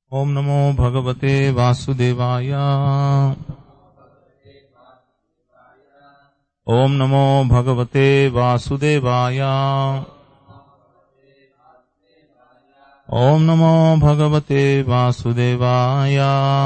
ॐ नमो भगवते वासुदेवाय ॐ नमो भगवते वासुदेवाय ॐ नमो भगवते वासुदेवाय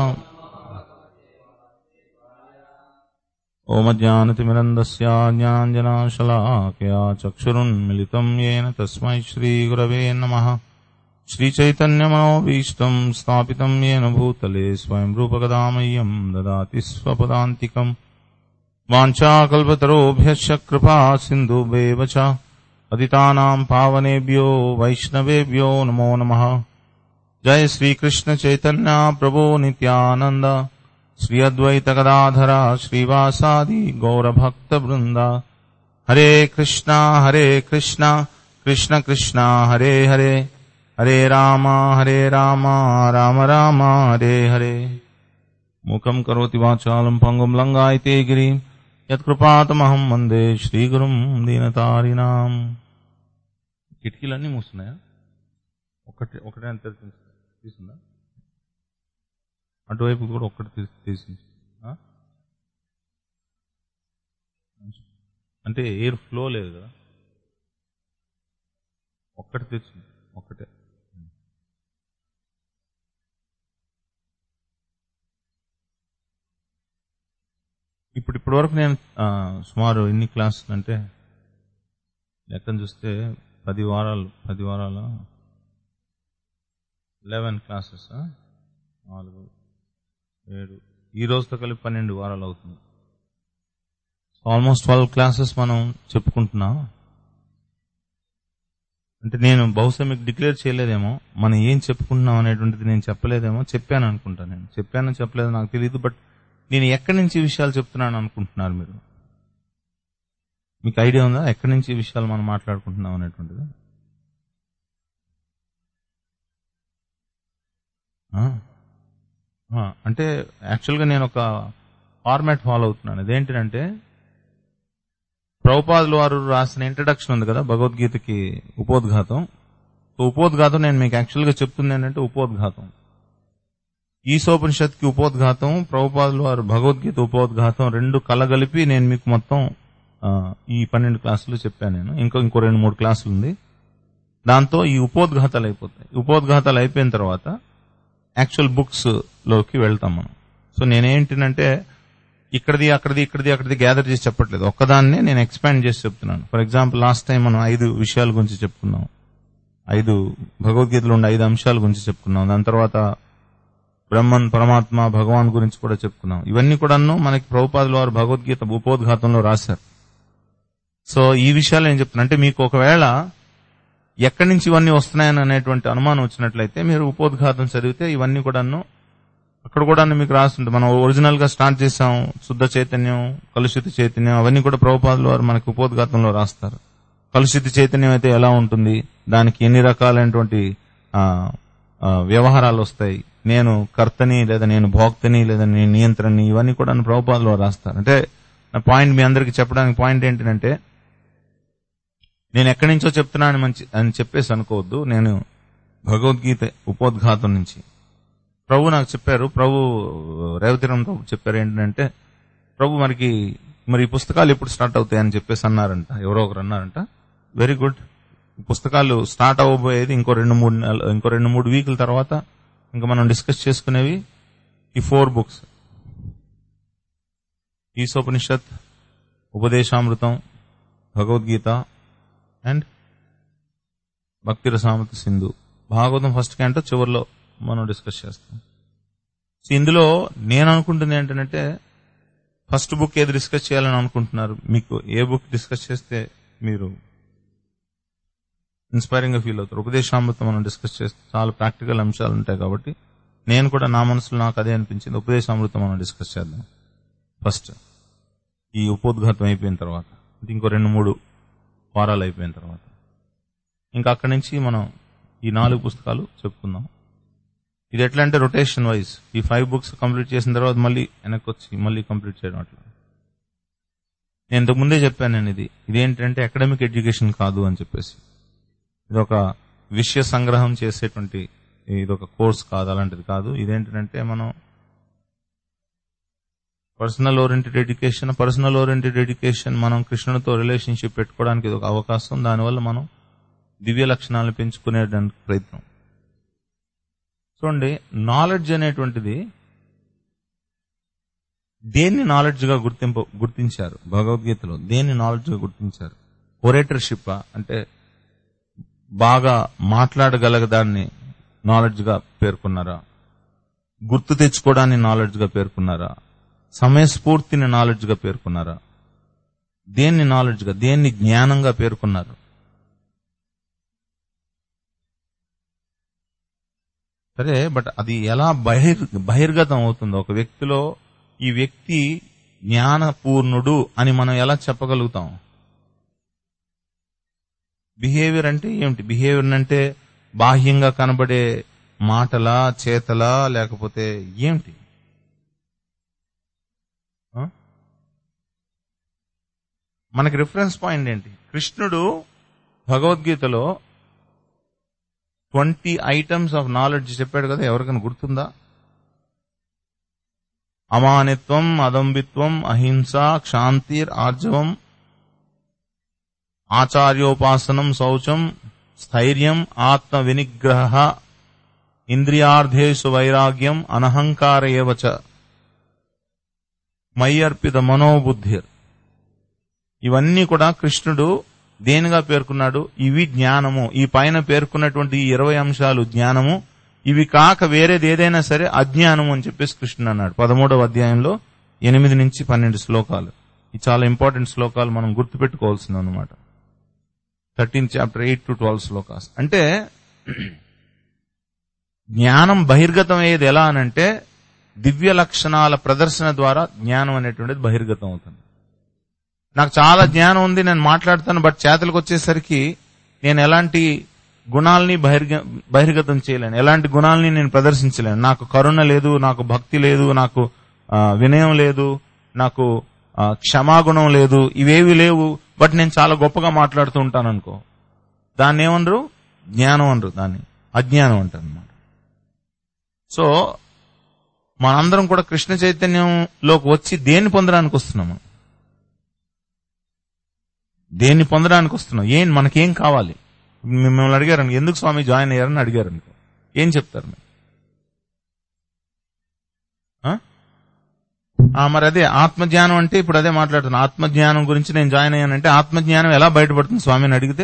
ओमज्ञानतिमिरन्दस्य ज्ञानाञ्जनाशलाकया चक्षुरुन्मिलितम् येन तस्मै श्रीगुरवे नमः श्रीचैतन्यमनोभीष्टम् स्थापितम् येन भूतले स्वयं रूपकदामह्यम् ददाति स्वपदान्तिकम् वाञ्छाकल्पतरोभ्यश्च कृपा सिन्धुभेव च पतितानाम् पावनेभ्यो वैष्णवेभ्यो नमो नमः जय श्रीकृष्ण चैतन्य प्रभो नित्यानन्द श्री अद्वैत गदाधरा श्रीवासादि गौरभक्तवृन्द हरे कृष्णा हरे कृष्णा कृष्ण कृष्णा हरे हरे हरे राम हरे राम राम राम हरे हरे मुखम् करोति वाचालम् पङ्गुम् लङ्गायते गिरिम् యత్కృపాతమహం వందే శ్రీగురుం దీనతారిణాం కిటికీలన్నీ మూస్తున్నాయా ఒకటి ఒకటే అని తెరిచి తీసిందా అటువైపు కూడా ఒక్కటి తీసి తీసి ఆ? అంటే ఎయిర్ ఫ్లో లేదు కదా ఒక్కటి తెచ్చింది ఒక్కటే ఇప్పుడు ఇప్పటి వరకు నేను ఆ, సుమారు ఎన్ని క్లాసులు అంటే లెక్కను చూస్తే పది వారాలు పది వారాల లెవెన్ క్లాసెస్ నాలుగు ఏడు ఈ రోజుతో కలిపి పన్నెండు వారాలు అవుతుంది ఆల్మోస్ట్ ట్వెల్వ్ క్లాసెస్ మనం చెప్పుకుంటున్నాం అంటే నేను బహుశా మీకు డిక్లేర్ చేయలేదేమో మనం ఏం చెప్పుకుంటున్నాం అనేటువంటిది నేను చెప్పలేదేమో చెప్పాను అనుకుంటాను నేను చెప్పానో చెప్పలేదో నాకు తెలియదు బట్ నేను ఎక్కడి నుంచి ఈ విషయాలు చెప్తున్నాను అనుకుంటున్నారు మీరు మీకు ఐడియా ఉందా ఎక్కడి నుంచి ఈ విషయాలు మనం మాట్లాడుకుంటున్నాం అనేటువంటిది ఆ? ఆ, అంటే యాక్చువల్గా నేను ఒక ఫార్మాట్ ఫాలో అవుతున్నాను అదేంటంటే ప్రభుపాదులు వారు రాసిన ఇంట్రడక్షన్ ఉంది కదా భగవద్గీతకి ఉపోద్ఘాతం సో ఉపోద్ఘాతం నేను మీకు యాక్చువల్గా చెప్తుంది ఏంటంటే ఉపోద్ఘాతం ఈశోపనిషత్కి ఉపోద్ఘాతం ప్రభుపాదులు వారు భగవద్గీత ఉపోద్ఘాతం రెండు కలగలిపి నేను మీకు మొత్తం ఆ, ఈ పన్నెండు క్లాసులు చెప్పాను నేను ఇంకో ఇంకో రెండు మూడు క్లాసులు ఉంది దాంతో ఈ ఉపోద్ఘాతాలు అయిపోతాయి ఉపోద్ఘాతాలు అయిపోయిన తర్వాత యాక్చువల్ బుక్స్ లోకి వెళ్తాం మనం సో నేనేంటినంటే ఇక్కడిది అక్కడిది ఇక్కడిది అక్కడిది గ్యాదర్ చేసి చెప్పట్లేదు ఒక్కదాన్నే నేను ఎక్స్పాండ్ చేసి చెప్తున్నాను ఫర్ ఎగ్జాంపుల్ లాస్ట్ టైం మనం ఐదు విషయాల గురించి చెప్పుకున్నాం ఐదు భగవద్గీతలో ఉండే ఐదు అంశాల గురించి చెప్పుకున్నాం దాని తర్వాత బ్రహ్మన్ పరమాత్మ భగవాన్ గురించి కూడా చెప్పుకున్నాం ఇవన్నీ కూడాను మనకి ప్రభుపాదుల వారు భగవద్గీత ఉపోద్ఘాతంలో రాశారు సో ఈ విషయాలు నేను చెప్తున్నా అంటే మీకు ఒకవేళ ఎక్కడి నుంచి ఇవన్నీ వస్తున్నాయని అనేటువంటి అనుమానం వచ్చినట్లయితే మీరు ఉపోద్ఘాతం చదివితే ఇవన్నీ కూడాను అక్కడ కూడా మీకు రాస్తుంటే మనం ఒరిజినల్ గా స్టార్ట్ చేసాం శుద్ధ చైతన్యం కలుషిత చైతన్యం అవన్నీ కూడా ప్రభుపాదుల వారు మనకి ఉపోద్ఘాతంలో రాస్తారు కలుషిత చైతన్యం అయితే ఎలా ఉంటుంది దానికి ఎన్ని రకాలైనటువంటి ఆ, ఆ, వ్యవహారాలు వస్తాయి నేను కర్తని లేదా నేను భోక్తని లేదా నేను నియంత్రణని ఇవన్నీ కూడా ప్రభుపాదులో రాస్తారు అంటే నా పాయింట్ మీ అందరికి చెప్పడానికి పాయింట్ ఏంటంటే నేను ఎక్కడి నుంచో చెప్తున్నాను మంచి అని చెప్పేసి అనుకోవద్దు నేను భగవద్గీత ఉపోద్ఘాతం నుంచి ప్రభు నాకు చెప్పారు ప్రభు రేవతిరం ప్రభు చెప్పారు ఏంటంటే ప్రభు మనకి మరి ఈ పుస్తకాలు ఎప్పుడు స్టార్ట్ అవుతాయి అని చెప్పేసి అన్నారంట ఎవరో ఒకరు అన్నారంట వెరీ గుడ్ ఈ పుస్తకాలు స్టార్ట్ అవ్వబోయేది ఇంకో రెండు మూడు నెల ఇంకో రెండు మూడు వీకుల తర్వాత ఇంకా మనం డిస్కస్ చేసుకునేవి ఈ four books Ishopanishad Upadeshamrita Bhagavad Gita and Bhakti Rasamrita Sindhu Bhagavatam first canto చివరిలో మనం డిస్కస్ చేస్తాం సో ఇందులో నేను అనుకుంటుంది ఏంటంటే ఫస్ట్ బుక్ ఏది డిస్కస్ చేయాలని అనుకుంటున్నారు మీకు ఏ బుక్ డిస్కస్ చేస్తే మీరు ఇన్స్పైరింగ్ గా ఫీల్ అవుతారు ఉపదేశామృతం మనం డిస్కస్ చేస్తే చాలా ప్రాక్టికల్ అంశాలు ఉంటాయి కాబట్టి నేను కూడా నా మనసులో నాకు అదే అనిపించింది ఉపదేశామృతం మనం డిస్కస్ చేద్దాం ఫస్ట్ ఈ ఉపోద్ఘాతం అయిపోయిన తర్వాత అంటే ఇంకో రెండు మూడు వారాలు అయిపోయిన తర్వాత ఇంకా అక్కడి నుంచి మనం ఈ నాలుగు పుస్తకాలు చెప్పుకుందాం ఇది ఎట్లా అంటే రొటేషన్ వైజ్ ఈ ఫైవ్ బుక్స్ కంప్లీట్ చేసిన తర్వాత మళ్ళీ వెనక్కి వచ్చి మళ్ళీ కంప్లీట్ చేయడం అట్లా నేను ఇంతకు ముందే చెప్పాను నేను ఇది ఇదేంటంటే అకాడమిక్ ఎడ్యుకేషన్ కాదు అని చెప్పేసి ఇది ఒక విషయ సంగ్రహం చేసేటువంటి ఇది ఒక కోర్స్ కాదు అలాంటిది కాదు ఇదేంటంటే మనం personal oriented education personal oriented education మనం కృష్ణునితో రిలేషన్షిప్ పెట్టుకోవడానికి ఇది ఒక అవకాశం దానివల్ల మనం దివ్య లక్షణాలను పెంచుకునేదానికి ప్రయత్నం చూడండి నాలెడ్జ్ అనేటువంటిది దేన్ని నాలెడ్జ్ గా గుర్తింపు గుర్తించారు భగవద్గీతలో దేన్ని నాలెడ్జ్ గా గుర్తించారు ఒరేటర్షిప్ అంటే బాగా మాట్లాడగలగదాన్ని నాలెడ్జ్ గా పేర్కొన్నారా గుర్తు తెచ్చుకోవడాన్ని నాలెడ్జ్ గా పేర్కొన్నారా సమయస్ఫూర్తిని నాలెడ్జ్ గా పేర్కొన్నారా దేన్ని నాలెడ్జ్ గా దేన్ని జ్ఞానంగా పేర్కొన్నారు సరే బట్ అది ఎలా బహిర్ బహిర్గతం అవుతుందో ఒక వ్యక్తిలో ఈ వ్యక్తి జ్ఞానపూర్ణుడు అని మనం ఎలా చెప్పగలుగుతాం బిహేవియర్ అంటే ఏమిటి బిహేవియర్ అంటే బాహ్యంగా కనబడే మాటలా చేతలా లేకపోతే ఏమిటి ఆ? మనకి రిఫరెన్స్ పాయింట్ ఏంటి కృష్ణుడు భగవద్గీతలో ట్వంటీ ఐటమ్స్ ఆఫ్ నాలెడ్జ్ చెప్పాడు కదా ఎవరికైనా గుర్తుందా అమానిత్వం అదంబిత్వం అహింస క్షాంతిర్ ఆర్జవం ఆచార్యోపాసనం శౌచం స్థైర్యం ఆత్మ వినిగ్రహ ఇంద్రియార్థేషు వైరాగ్యం అనహంకార ఏవచ మయ్యర్పిత మనోబుద్ధిర్ ఇవన్నీ కూడా కృష్ణుడు దేనిగా పేర్కొన్నాడు ఇవి జ్ఞానము ఈ పైన పేర్కొన్నటువంటి ఈ ఇరవై అంశాలు జ్ఞానము ఇవి కాక వేరేది ఏదైనా సరే అజ్ఞానము అని చెప్పేసి కృష్ణుడు అన్నాడు పదమూడవ అధ్యాయంలో ఎనిమిది నుంచి పన్నెండు శ్లోకాలు ఇది చాలా ఇంపార్టెంట్ శ్లోకాలు మనం గుర్తుపెట్టుకోవాల్సింది అనమాట thirteen chapter eight to twelve shlokas అంటే జ్ఞానం బహిర్గతం అయ్యేది ఎలా అనంటే దివ్య లక్షణాల ప్రదర్శన ద్వారా జ్ఞానం అనేటువంటిది బహిర్గతం అవుతుంది నాకు చాలా జ్ఞానం ఉంది నేను మాట్లాడతాను బట్ చేతలకు వచ్చేసరికి నేను ఎలాంటి గుణాలని బహిర్గ బహిర్గతం చేయలేను ఎలాంటి గుణాలని నేను ప్రదర్శించలేను నాకు కరుణ లేదు నాకు భక్తి లేదు నాకు ఆ, వినయం లేదు నాకు ఆ, క్షమాగుణం లేదు ఇవేవి లేవు బట్ నేను చాలా గొప్పగా మాట్లాడుతూ ఉంటాను అనుకో దాన్ని ఏమనరు జ్ఞానం అనరు దాన్ని అజ్ఞానం అంటారు అనమాట సో మనందరం కూడా కృష్ణ చైతన్యంలోకి వచ్చి దేన్ని పొందడానికి వస్తున్నాము దేన్ని పొందడానికి వస్తున్నాం ఏం మనకేం కావాలి మిమ్మల్ని అడిగారు ఎందుకు స్వామి జాయిన్ అయ్యారని అడిగారు అనుకో ఏం చెప్తారు మీరు ఆ? ఆ, మరి అదే ఆత్మజ్ఞానం అంటే ఇప్పుడు అదే మాట్లాడుతున్నా ఆత్మజ్ఞానం గురించి నేను జాయిన్ అయ్యానంటే ఆత్మజ్ఞానం ఎలా బయటపడుతుంది స్వామిని అడిగితే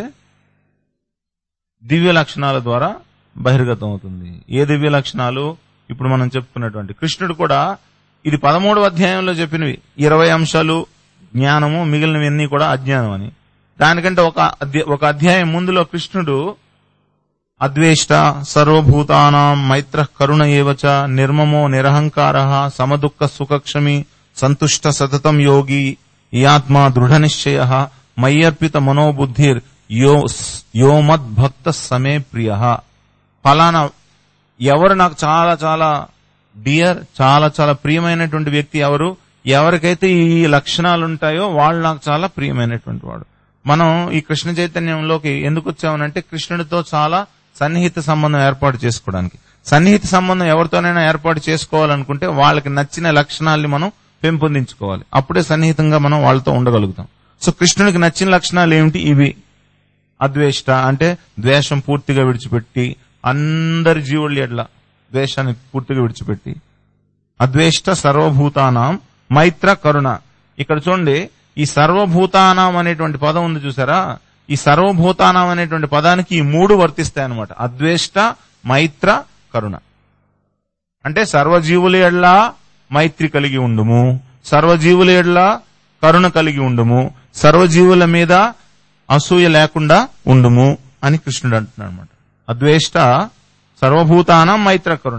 దివ్య లక్షణాల ద్వారా బహిర్గతం అవుతుంది ఏ దివ్య లక్షణాలు ఇప్పుడు మనం చెప్పుకున్నటువంటి కృష్ణుడు కూడా ఇది పదమూడవ అధ్యాయంలో చెప్పినవి ఇరవై అంశాలు జ్ఞానము మిగిలినవన్నీ కూడా అజ్ఞానం అని దానికంటే ఒక అధ్య- ఒక అధ్యాయం ముందులో కృష్ణుడు అద్వేష్ట సర్వభూతానాం మైత్ర కరుణ ఏవచ నిర్మమో నిరహంకార సమదుఃఖ సుఖక్షమి సంతుష్ట సతతం యోగి యాత్మ దృఢ నిశ్చయ మయ్యర్పిత మనోబుద్ధిర్ యో యో మద్భక్త సమే ప్రియ ఫలానా ఎవరు నాకు చాలా చాలా డియర్ చాలా చాలా ప్రియమైనటువంటి వ్యక్తి ఎవరు ఎవరికైతే ఈ లక్షణాలు ఉంటాయో వాళ్ళు నాకు చాలా ప్రియమైనటువంటి వాడు మనం ఈ కృష్ణ చైతన్యంలోకి ఎందుకు వచ్చామనంటే కృష్ణుడితో చాలా సన్నిహిత సంబంధం ఏర్పాటు చేసుకోవడానికి సన్నిహిత సంబంధం ఎవరితోనైనా ఏర్పాటు చేసుకోవాలనుకుంటే వాళ్ళకి నచ్చిన లక్షణాల్ని మనం పెంపొందించుకోవాలి అప్పుడే సన్నిహితంగా మనం వాళ్ళతో ఉండగలుగుతాం సో కృష్ణునికి నచ్చిన లక్షణాలు ఏమిటి ఇవి అద్వేష్ట అంటే ద్వేషం పూర్తిగా విడిచిపెట్టి అందరి జీవుల ఎడ్ల ద్వేషాన్ని పూర్తిగా విడిచిపెట్టి అద్వేష్ట సర్వభూతానాం మైత్ర కరుణ ఇక్కడ చూడండి ఈ సర్వభూతానాం అనేటువంటి పదం ఉంది చూసారా ఈ సర్వభూతానాం అనేటువంటి పదానికి ఈ మూడు వర్తిస్తాయి అనమాట అద్వేష్ట మైత్ర కరుణ అంటే సర్వజీవుల ఎడ్ల మైత్రి కలిగి ఉండుము సర్వజీవుల ఎడ్ల కరుణ కలిగి ఉండుము సర్వజీవుల మీద అసూయ లేకుండా ఉండుము అని కృష్ణుడు అంటున్నాడు అనమాట అద్వేష్ట సర్వభూతానం మైత్ర కరుణ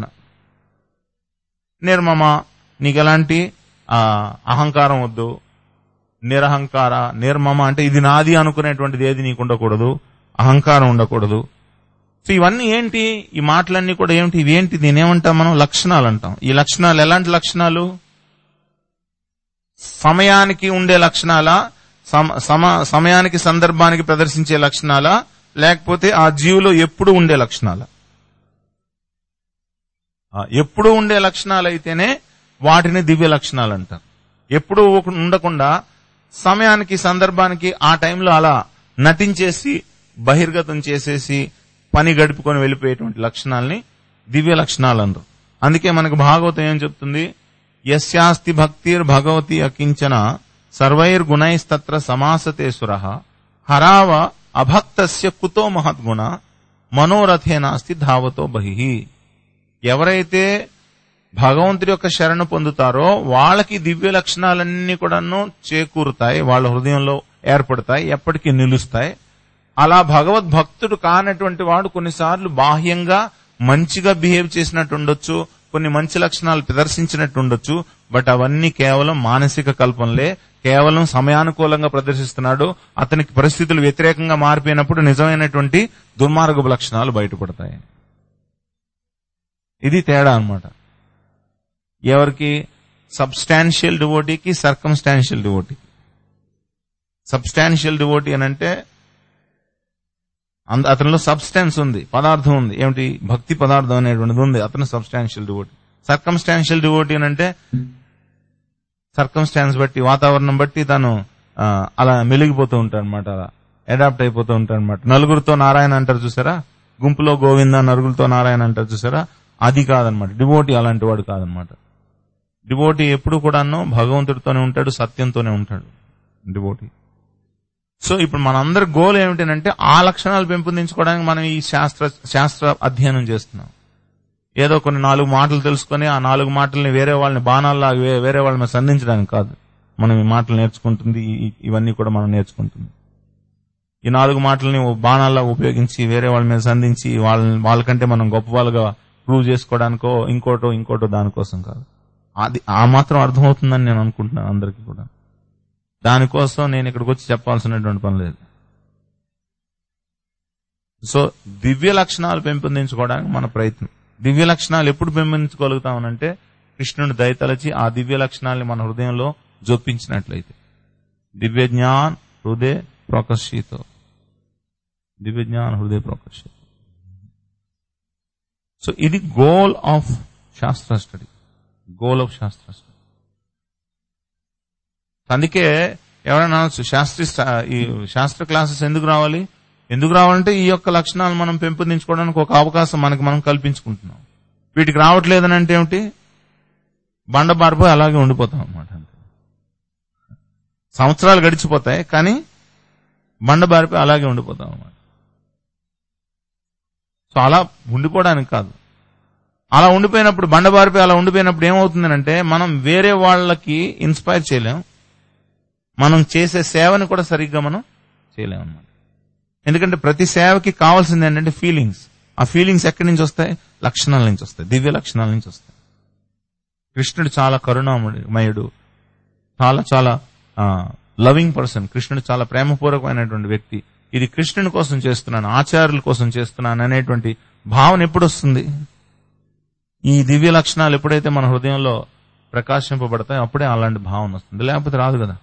నిర్మమ నీకు ఎలాంటి ఆ, అహంకారం వద్దు నిరహంకార నిర్మమ అంటే ఇది నాది అనుకునేటువంటిది ఏది నీకు ఉండకూడదు అహంకారం ఉండకూడదు సో ఇవన్నీ ఏంటి ఈ మాటలన్నీ కూడా ఏమిటి ఇవేంటి దీని ఏమంటాం మనం లక్షణాలు అంటాం ఈ లక్షణాలు ఎలాంటి లక్షణాలు సమయానికి ఉండే లక్షణాలా సమ సమ- సమయానికి సందర్భానికి ప్రదర్శించే లక్షణాలా లేకపోతే ఆ జీవులో ఎప్పుడు ఉండే లక్షణాలా ఆ, ఎప్పుడు ఉండే లక్షణాలు అయితేనే వాటిని దివ్య లక్షణాలు అంటారు ఎప్పుడు ఉండకుండా సమయానికి సందర్భానికి ఆ టైంలో అలా నటించేసి బహిర్గతం చేసేసి పని గడుపుకొని వెళ్ళిపోయేటువంటి లక్షణాల్ని దివ్య లక్షణాలు అనరు అందుకే మనకు భాగవతం ఏం చెప్తుంది యస్యాస్తి భక్తిర్ భగవతి అకించన సర్వైర్ గుణైస్తత్ర సమాసతే సుర హరావ అభక్తస్య కుతో మహద్గుణ మనోరథేనాస్తి ధావతో బహి ఎవరైతే భగవంతుడి యొక్క శరణు పొందుతారో వాళ్ళకి దివ్య లక్షణాలన్నీ కూడాను చేకూరుతాయి వాళ్ళ హృదయంలో ఏర్పడతాయి ఎప్పటికీ నిలుస్తాయి అలా భగవద్భక్తుడు కానటువంటి వాడు కొన్నిసార్లు బాహ్యంగా మంచిగా బిహేవ్ చేసినట్టు ఉండొచ్చు కొన్ని మంచి లక్షణాలు ప్రదర్శించినట్టు ఉండొచ్చు బట్ అవన్నీ కేవలం మానసిక కల్పనలే కేవలం సమయానుకూలంగా ప్రదర్శిస్తున్నాడు అతనికి పరిస్థితులు వ్యతిరేకంగా మారిపోయినప్పుడు నిజమైనటువంటి దుర్మార్గపు లక్షణాలు బయటపడతాయి ఇది తేడా అన్నమాట ఎవరికి సబ్స్టాన్షియల్ డివోటీకి సర్కమ్స్టాన్షియల్ డివోటీకి సబ్స్టాన్షియల్ డివోటీ అని అంటే అంద- అతనిలో సబ్స్టాన్స్ ఉంది పదార్థం ఉంది ఏమిటి భక్తి పదార్థం అనేటువంటిది ఉంది అతను సబ్స్టాన్షియల్ డివోటీ సర్కమ్స్టాన్షియల్ డివోటీ అని అంటే సర్కమ్స్టాన్స్ బట్టి వాతావరణం బట్టి తను ఆ, అలా మెలిగిపోతూ ఉంటాడు అనమాట అలా అడాప్ట్ అయిపోతూ ఉంటాడు అనమాట నలుగురితో నారాయణ అంటారు చూసారా గుంపులో గోవింద నలుగురితో నారాయణ అంటారు చూసారా అది కాదనమాట డివోటీ అలాంటి వాడు కాదనమాట డివోటీ ఎప్పుడు కూడాను భగవంతుడితోనే ఉంటాడు సత్యంతోనే ఉంటాడు డివోటీ సో ఇప్పుడు మనందరి గోల్ ఏమిటంటే ఆ లక్షణాలు పెంపొందించుకోవడానికి మనం ఈ శాస్త్ర శాస్త్ర అధ్యయనం చేస్తున్నాం ఏదో కొన్ని నాలుగు మాటలు తెలుసుకొని ఆ నాలుగు మాటల్ని వేరే వాళ్ళని బాణాల్లా వే- వేరే వాళ్ళ మీద సంధించడానికి కాదు మనం ఈ మాటలు నేర్చుకుంటుంది ఈ- ఈ- ఇవన్నీ కూడా మనం నేర్చుకుంటుంది ఈ నాలుగు మాటల్ని ఓ బాణాల్లా ఉపయోగించి వేరే వాళ్ళ మీద సంధించి వాళ్ళని వాళ్ళకంటే మనం గొప్ప వాళ్ళగా ప్రూవ్ చేసుకోవడానికో ఇంకోటో ఇంకోటో దానికోసం కాదు అది ఆ మాత్రం అర్థమవుతుందని నేను అనుకుంటున్నాను అందరికీ కూడా దానికోసం నేను ఇక్కడికి వచ్చి చెప్పాల్సినటువంటి పని లేదు సో దివ్య లక్షణాలు పెంపొందించుకోవడానికి మన ప్రయత్నం దివ్య లక్షణాలు ఎప్పుడు పెంపొందించుకోగలుగుతామనంటే కృష్ణుని దయతలచి ఆ దివ్య లక్షణాలని మన హృదయంలో జొప్పించినట్లయితే దివ్య జ్ఞాన్ హృదయ ప్రకర్షితో దివ్య జ్ఞాన్ హృదయ ప్రకర్షిత సో ఇది goal of shastra study goal of shastra study అందుకే ఎవరైనా అనొచ్చు శాస్త్రీ ఈ శాస్త్ర క్లాసెస్ ఎందుకు రావాలి ఎందుకు రావాలంటే ఈ యొక్క లక్షణాలు మనం పెంపొందించుకోవడానికి ఒక అవకాశం మనకి మనం కల్పించుకుంటున్నాం వీటికి రావట్లేదని అంటే ఏమిటి బండ బారిపోయి అలాగే ఉండిపోతాం అనమాట అంతే సంవత్సరాలు గడిచిపోతాయి కానీ బండ బారిపోయి అలాగే ఉండిపోతాం అనమాట సో అలా ఉండిపోవడానికి కాదు అలా ఉండిపోయినప్పుడు బండ బారిపోయి అలా ఉండిపోయినప్పుడు ఏమవుతుందంటే మనం వేరే వాళ్ళకి ఇన్స్పైర్ చేయలేం మనం చేసే సేవని కూడా సరిగ్గా మనం చేయలేం అన్నమాట ఎందుకంటే ప్రతి సేవకి కావాల్సింది ఏంటంటే ఫీలింగ్స్ ఆ ఫీలింగ్స్ ఎక్కడి నుంచి వస్తాయి లక్షణాల నుంచి వస్తాయి దివ్య లక్షణాల నుంచి వస్తాయి కృష్ణుడు చాలా కరుణామయుడు చాలా చాలా లవింగ్ పర్సన్ కృష్ణుడు చాలా ప్రేమపూర్వకమైనటువంటి వ్యక్తి ఇది కృష్ణుని కోసం చేస్తున్నాను ఆచార్యుల కోసం చేస్తున్నాను అనేటువంటి భావన ఎప్పుడు వస్తుంది ఈ దివ్య లక్షణాలు ఎప్పుడైతే మన హృదయంలో ప్రకాశింపబడతాయో అప్పుడే అలాంటి భావన వస్తుంది లేకపోతే రాదు కదా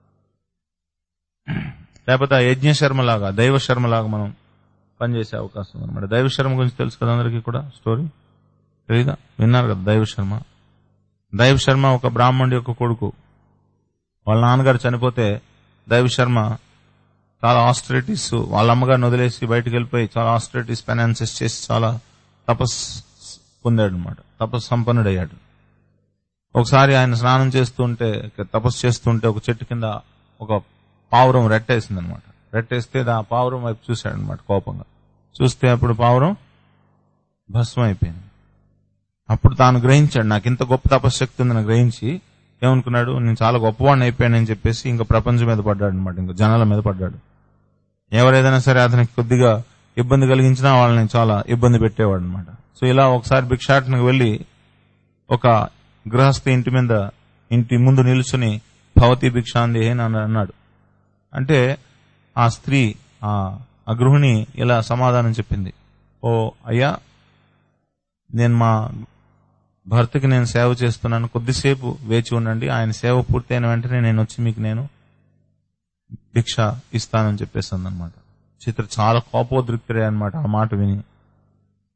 లేకపోతే ఆ యజ్ఞ శర్మ లాగా దైవ శర్మ లాగా మనం పనిచేసే అవకాశం అనమాట దైవ శర్మ గురించి తెలుసు కదా అందరికీ కూడా స్టోరీ తెలీదా విన్నారు కదా దైవ శర్మ దైవ శర్మ ఒక బ్రాహ్మణుడి యొక్క కొడుకు వాళ్ళ నాన్నగారు చనిపోతే దైవ శర్మ చాలా ఆస్ట్రేటిస్ వాళ్ళ అమ్మగారిని వదిలేసి బయటకు వెళ్ళిపోయి చాలా ఆస్ట్రేటిస్ ఫైనాన్సెస్ చేసి చాలా తపస్ పొందాడు అనమాట తపస్ సంపన్నుడయ్యాడు ఒకసారి ఆయన స్నానం చేస్తుంటే తపస్సు చేస్తుంటే ఒక చెట్టు కింద ఒక పావురం రెట్టేసింది అనమాట రెట్టేస్తే ఆ పావురం వైపు చూశాడు అనమాట కోపంగా చూస్తే అప్పుడు పావురం భస్మం అయిపోయింది అప్పుడు తాను గ్రహించాడు నాకు ఇంత గొప్ప తపశక్తి ఉందని గ్రహించి ఏమనుకున్నాడు నేను చాలా గొప్పవాడిని అయిపోయానని చెప్పేసి ఇంకా ప్రపంచం మీద పడ్డాడు అనమాట ఇంకా జనాల మీద పడ్డాడు ఎవరేదైనా సరే అతనికి కొద్దిగా ఇబ్బంది కలిగించినా వాళ్ళని చాలా ఇబ్బంది పెట్టేవాడు అనమాట సో ఇలా ఒకసారి భిక్షాటనకు వెళ్లి ఒక గృహస్థి ఇంటి మీద ఇంటి ముందు నిల్చుని భవతి భిక్షాంది అని అన్నాడు అంటే ఆ స్త్రీ ఆ ఆ గృహిణి ఇలా సమాధానం చెప్పింది ఓ అయ్యా నేను మా భర్తకి నేను సేవ చేస్తున్నాను కొద్దిసేపు వేచి ఉండండి ఆయన సేవ పూర్తయిన వెంటనే నేను వచ్చి మీకు నేను భిక్ష ఇస్తానని చెప్పేసింది అనమాట చిత్ర చాలా కోపోద్రిక్తుడే అనమాట ఆ మాట విని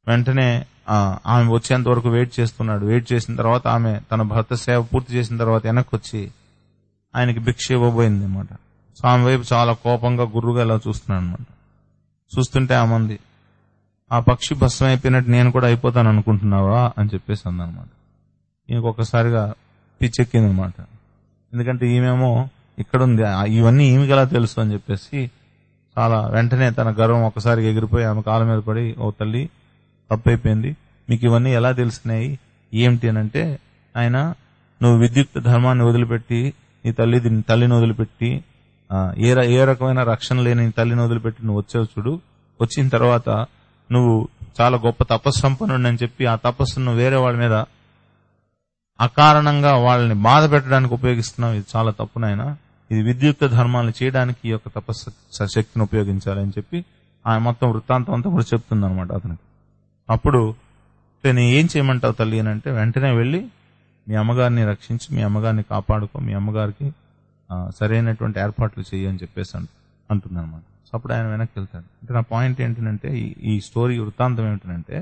వెంటనే ఆ, ఆమె వచ్చేంత వరకు వెయిట్ చేస్తున్నాడు వెయిట్ చేసిన తర్వాత ఆమె తన భర్త సేవ పూర్తి చేసిన తర్వాత వెనక్కి వచ్చి ఆయనకి భిక్ష ఇవ్వబోయింది అనమాట సో ఆమె వైపు చాలా కోపంగా గుర్రుగా ఇలా చూస్తున్నాడు అనమాట చూస్తుంటే ఆమె అంది ఆ పక్షి భస్మం అయిపోయినట్టు నేను కూడా అయిపోతాను అనుకుంటున్నావా అని చెప్పేసి అందనమాట ఈయనకు ఒక్కసారిగా పిచ్చెక్కింది అనమాట ఎందుకంటే ఈమెమో ఇక్కడ ఉంది ఆ, ఇవన్నీ ఈమెకి ఎలా తెలుసు అని చెప్పేసి చాలా వెంటనే తన గర్వం ఒకసారి ఎగిరిపోయి ఆమె కాళ్ళ మీద పడి ఓ తల్లి తప్పైపోయింది మీకు ఇవన్నీ ఎలా తెలిసినాయి ఏమిటి అని అంటే ఆయన నువ్వు విద్యుత్ ధర్మాన్ని వదిలిపెట్టి నీ తల్లి నీ తల్లిని వదిలిపెట్టి ఆ, ఏ ర- ఏ రకమైన రక్షణ లేని నీ తల్లిని వదిలిపెట్టి నువ్వు వచ్చావు చూడు వచ్చిన తర్వాత నువ్వు చాలా గొప్ప తపస్సంపన్నుడు అని చెప్పి ఆ తపస్సును వేరే వాళ్ళ మీద అకారణంగా వాళ్ళని బాధ పెట్టడానికి ఉపయోగిస్తున్నావు ఇది చాలా తప్పు నాయన ఇది విద్యుక్త ధర్మాలను చేయడానికి ఈ యొక్క తపస్సు స- శక్తిని ఉపయోగించాలి అని చెప్పి ఆయన మొత్తం వృత్తాంతం అంతా కూడా చెప్తుంది అనమాట అతనికి అప్పుడు "అంటే నేను ఏం చేయమంటావు తల్లి అని అంటే వెంటనే వెళ్ళి మీ అమ్మగారిని రక్షించి మీ అమ్మగారిని కాపాడుకో మీ అమ్మగారికి ఆ, సరైనటువంటి ఏర్పాట్లు చెయ్యి అని చెప్పేసి అంట అంటుంది అనమాట సో అప్పుడు ఆయన వెనక్కి వెళ్తాడు అంటే నా పాయింట్ ఏంటంటే ఈ- ఈ స్టోరీ వృత్తాంతం ఏమిటంటే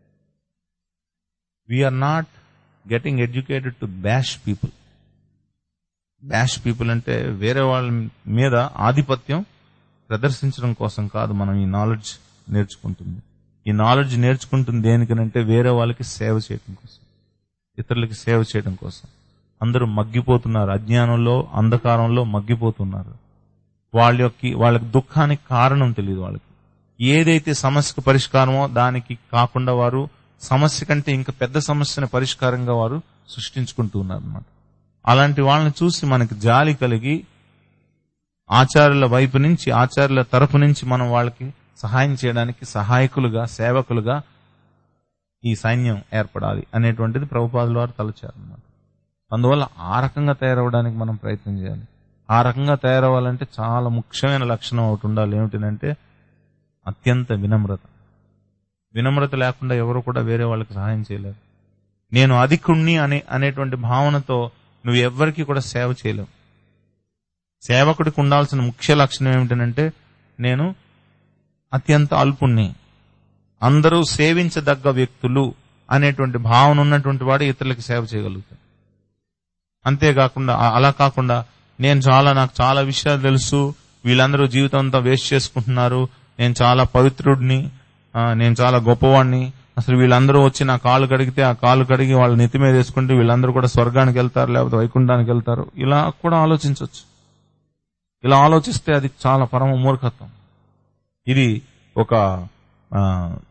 we're not getting educated to bash people bash people అంటే వేరే వాళ్ళ మీద ఆధిపత్యం ప్రదర్శించడం కోసం కాదు మనం ఈ నాలెడ్జ్ నేర్చుకుంటుంది ఈ నాలెడ్జ్ నేర్చుకుంటుంది దేనికనంటే వేరే వాళ్ళకి సేవ చేయడం కోసం ఇతరులకి సేవ చేయడం కోసం అందరూ మగ్గిపోతున్నారు అజ్ఞానంలో అంధకారంలో మగ్గిపోతున్నారు వాళ్ళ యొక్క వాళ్ళకి దుఃఖానికి కారణం తెలియదు వాళ్ళకి ఏదైతే సమస్యకు పరిష్కారమో దానికి కాకుండా వారు సమస్య కంటే ఇంకా పెద్ద సమస్యని పరిష్కారంగా వారు సృష్టించుకుంటూ ఉన్నారు అనమాట అలాంటి వాళ్ళని చూసి మనకి జాలి కలిగి ఆచార్యుల వైపు నుంచి ఆచార్యుల తరపు నుంచి మనం వాళ్ళకి సహాయం చేయడానికి సహాయకులుగా సేవకులుగా ఈ సైన్యం ఏర్పడాలి అనేటువంటిది ప్రభుపాదుల వారు తలచారన్నమాట అందువల్ల ఆ రకంగా తయారవడానికి మనం ప్రయత్నం చేయాలి ఆ రకంగా తయారవ్వాలంటే చాలా ముఖ్యమైన లక్షణం ఒకటి ఉండాలి ఏమిటంటే అత్యంత వినమ్రత వినమ్రత లేకుండా ఎవరు కూడా వేరే వాళ్ళకి సహాయం చేయలేరు నేను అధికుణ్ణి అనే అనేటువంటి భావనతో నువ్వు ఎవ్వరికీ కూడా సేవ చేయలేవు సేవకుడికి ఉండాల్సిన ముఖ్య లక్షణం ఏమిటంటే నేను అత్యంత అల్పుణ్ణి అందరూ సేవించదగ్గ వ్యక్తులు అనేటువంటి భావన ఉన్నటువంటి వాడు ఇతరులకి సేవ చేయగలుగుతాడు అంతేకాకుండా అ- అలా కాకుండా నేను చాలా నాకు చాలా విషయాలు తెలుసు వీళ్ళందరూ జీవితం అంతా వేస్ట్ చేసుకుంటున్నారు నేను చాలా పవిత్రుడిని ఆ, నేను చాలా గొప్పవాడిని అసలు వీళ్ళందరూ వచ్చి నా కాళ్ళు కడిగితే ఆ కాళ్ళు కడిగి వాళ్ళ నెత్తి మీద వేసుకుంటే వీళ్ళందరూ కూడా స్వర్గానికి వెళ్తారు లేకపోతే వైకుంఠానికి వెళ్తారు ఇలా కూడా ఆలోచించవచ్చు ఇలా ఆలోచిస్తే అది చాలా పరమ మూర్ఖత్వం ఇది ఒక ఆ,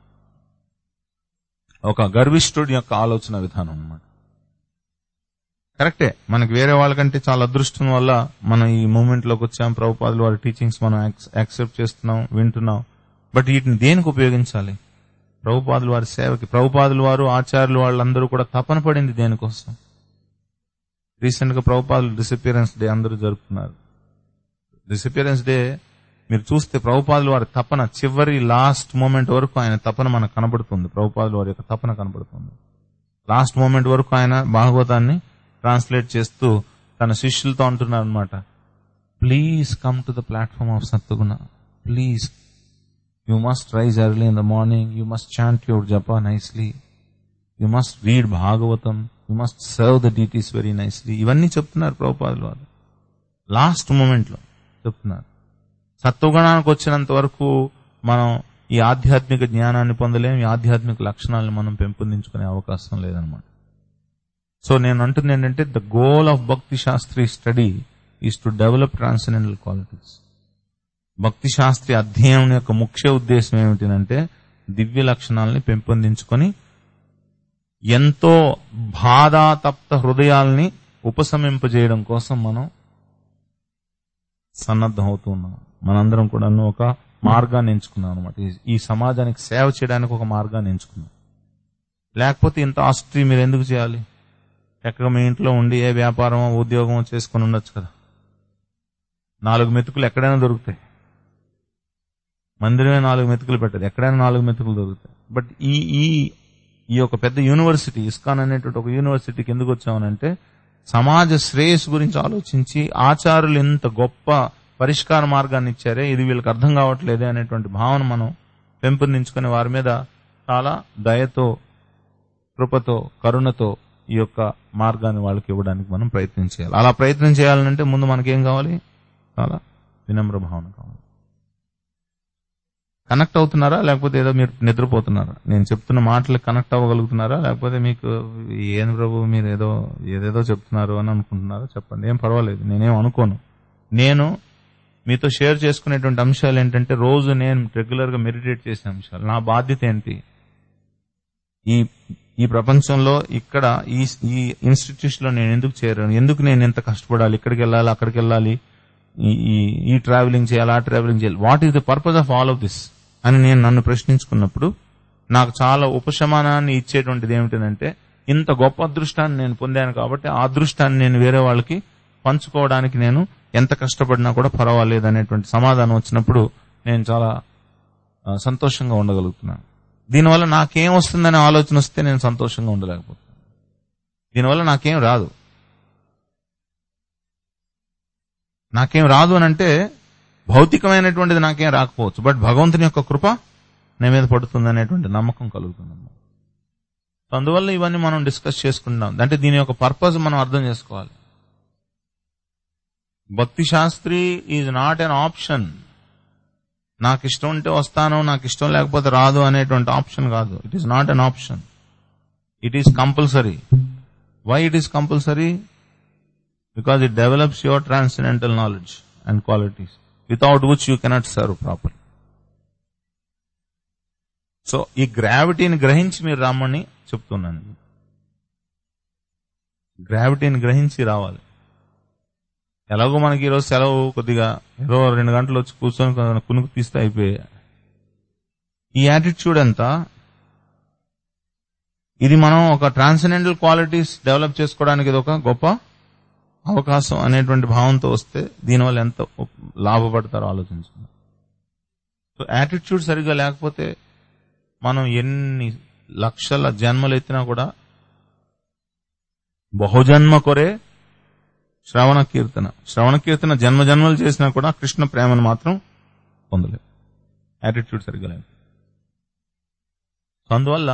ఒక గర్విష్ఠుడి యొక్క ఆలోచన విధానం అన్నమాట కరెక్టే మనకి వేరే వాళ్ళకంటే చాలా అదృష్టం వల్ల మనం ఈ మూమెంట్ లోకి వచ్చాం ప్రభుపాదులు వారి టీచింగ్స్ మనం యాక్సెప్ట్ చేస్తున్నాం వింటున్నాం బట్ వీటిని దేనికి ఉపయోగించాలి ప్రభుపాదులు వారి సేవకి ప్రభుపాదులు వారు ఆచార్యులు వాళ్ళందరూ కూడా తపన పడింది దేనికోసం రీసెంట్ గా ప్రభుపాదులు డిసపియరెన్స్ డే అందరూ జరుపుతున్నారు డిసపియరెన్స్ డే మీరు చూస్తే ప్రభుపాదులు వారి తపన చివరి లాస్ట్ మూమెంట్ వరకు ఆయన తపన మనకు కనబడుతుంది ప్రభుపాదులు వారి యొక్క తపన కనబడుతుంది లాస్ట్ మూమెంట్ వరకు ఆయన భాగవతాన్ని ట్రాన్స్లేట్ చేస్తూ తన శిష్యులతో అంటున్నారు అనమాట please come to the platform of సత్తుగుణ please you must rise early in the morning you must chant your japa nicely you must read Bhagavatam you must serve the deities very nicely ఇవన్నీ చెప్తున్నారు ప్రభుపాదులు వారు లాస్ట్ మూమెంట్ లో చెప్తున్నారు సత్వగుణానికి వచ్చినంత వరకు మనం ఈ ఆధ్యాత్మిక జ్ఞానాన్ని పొందలేం ఈ ఆధ్యాత్మిక లక్షణాలను మనం పెంపొందించుకునే అవకాశం లేదనమాట సో నేను అంటుంది ఏంటంటే the goal of Bhakti Shastri study is to develop transcendental qualities Bhakti Shastri అధ్యయనం యొక్క ముఖ్య ఉద్దేశం ఏమిటంటే దివ్య లక్షణాలని పెంపొందించుకొని ఎంతో బాధాతప్త హృదయాల్ని ఉపశమింపజేయడం కోసం మనం సన్నద్ధం అవుతూ ఉన్నాం మనందరం కూడా ఒక మార్గాన్ని ఎంచుకున్నాం అనమాట ఈ సమాజానికి సేవ చేయడానికి ఒక మార్గాన్ని ఎంచుకున్నాం లేకపోతే ఇంత ఆస్తి మీరు ఎందుకు చేయాలి ఎక్కడ మీ ఇంట్లో ఉండి ఏ వ్యాపారమో ఉద్యోగమో చేసుకుని ఉండొచ్చు కదా నాలుగు మెతుకులు ఎక్కడైనా దొరుకుతాయి మందిరమే నాలుగు మెతుకులు పెట్టదు ఎక్కడైనా నాలుగు మెతుకులు దొరుకుతాయి బట్ ఈ ఈ ఈ యొక్క పెద్ద యూనివర్సిటీ ఇస్కాన్ అనేటువంటి ఒక యూనివర్సిటీకి ఎందుకు వచ్చామనంటే సమాజ శ్రేయస్సు గురించి ఆలోచించి ఆచారులు ఎంత గొప్ప పరిష్కార మార్గాన్ని ఇచ్చారే ఇది వీళ్ళకి అర్థం కావట్లేదే అనేటువంటి భావన మనం పెంపొందించుకుని వారి మీద చాలా దయతో కృపతో కరుణతో ఈ యొక్క మార్గాన్ని వాళ్ళకి ఇవ్వడానికి మనం ప్రయత్నం చేయాలి అలా ప్రయత్నం చేయాలంటే ముందు మనకేం కావాలి చాలా వినమ్ర భావన కావాలి కనెక్ట్ అవుతున్నారా లేకపోతే ఏదో మీరు నిద్రపోతున్నారా నేను చెప్తున్న మాటలకు కనెక్ట్ అవ్వగలుగుతున్నారా లేకపోతే మీకు ఏం ప్రభు మీరు ఏదో ఏదేదో చెప్తున్నారు అని అనుకుంటున్నారా చెప్పండి ఏం పర్వాలేదు నేనేం అనుకోను నేను మీతో షేర్ చేసుకునేటువంటి అంశాలు ఏంటంటే రోజు నేను రెగ్యులర్ గా మెడిటేట్ చేసే అంశాలు నా బాధ్యత ఏంటి ఈ ఈ ప్రపంచంలో ఇక్కడ ఈ ఈ ఇన్స్టిట్యూషన్ లో నేను ఎందుకు చేరాను ఎందుకు నేను ఎంత కష్టపడాలి ఇక్కడికి వెళ్ళాలి అక్కడికి వెళ్ళాలి ఈ ఈ- ఈ ట్రావెలింగ్ చేయాలి ఆ ట్రావెలింగ్ చేయాలి what is the purpose of all of this అని నేను నన్ను ప్రశ్నించుకున్నప్పుడు నాకు చాలా ఉపశమనాన్ని ఇచ్చేటువంటిది ఏమిటంటే ఇంత గొప్ప అదృష్టాన్ని నేను పొందాను కాబట్టి ఆ అదృష్టాన్ని నేను వేరే వాళ్ళకి పంచుకోవడానికి నేను ఎంత కష్టపడినా కూడా పర్వాలేదు అనేటువంటి సమాధానం వచ్చినప్పుడు నేను చాలా ఆ, సంతోషంగా ఉండగలుగుతున్నాను దీనివల్ల నాకేం వస్తుందనే ఆలోచన వస్తే నేను సంతోషంగా ఉండలేకపోతున్నాను దీనివల్ల నాకేం రాదు నాకేం రాదు అని అంటే భౌతికమైనటువంటిది నాకేం రాకపోవచ్చు బట్ భగవంతుని యొక్క కృప నా మీద పడుతుంది అనేటువంటి నమ్మకం కలుగుతుంది సో అందువల్ల ఇవన్నీ మనం డిస్కస్ చేసుకుంటాం అంటే దీని యొక్క పర్పస్ మనం అర్థం చేసుకోవాలి Bhakti Shastri is not an option నాకు ఇష్టం ఉంటే వస్తాను నాకు ఇష్టం లేకపోతే రాదు అనేటువంటి ఆప్షన్ కాదు it is not an option it is compulsory why it is compulsory because it develops your transcendental knowledge and qualities without which you cannot serve proper so ఈ గ్రావిటీని గ్రహించి మీరు రమ్మని చెప్తున్నాను గ్రావిటీని గ్రహించి రావాలి ఎలాగో మనకి ఈరోజు సెలవు కొద్దిగా ఏదో రెండు గంటలు వచ్చి కూర్చొని కొ- కునుకు తీస్తే అయిపోయాయి ఈ యాటిట్యూడ్ అంతా ఇది మనం ఒక ట్రాన్సెండెంటల్ క్వాలిటీస్ డెవలప్ చేసుకోవడానికి ఇది ఒక గొప్ప అవకాశం అనేటువంటి భావంతో వస్తే దీనివల్ల ఎంత ఉప్- లాభపడతారో ఆలోచించండి సో యాటిట్యూడ్ సరిగ్గా లేకపోతే మనం ఎన్ని లక్షల జన్మలు ఎత్తినా కూడా బహుజన్మ కొరే శ్రవణ కీర్తన శ్రవణ కీర్తన జన్మ జన్మలు చేసినా కూడా కృష్ణ ప్రేమను మాత్రం పొందలేదు యాటిట్యూడ్ సరిగ్గా లేదు సో అందువల్ల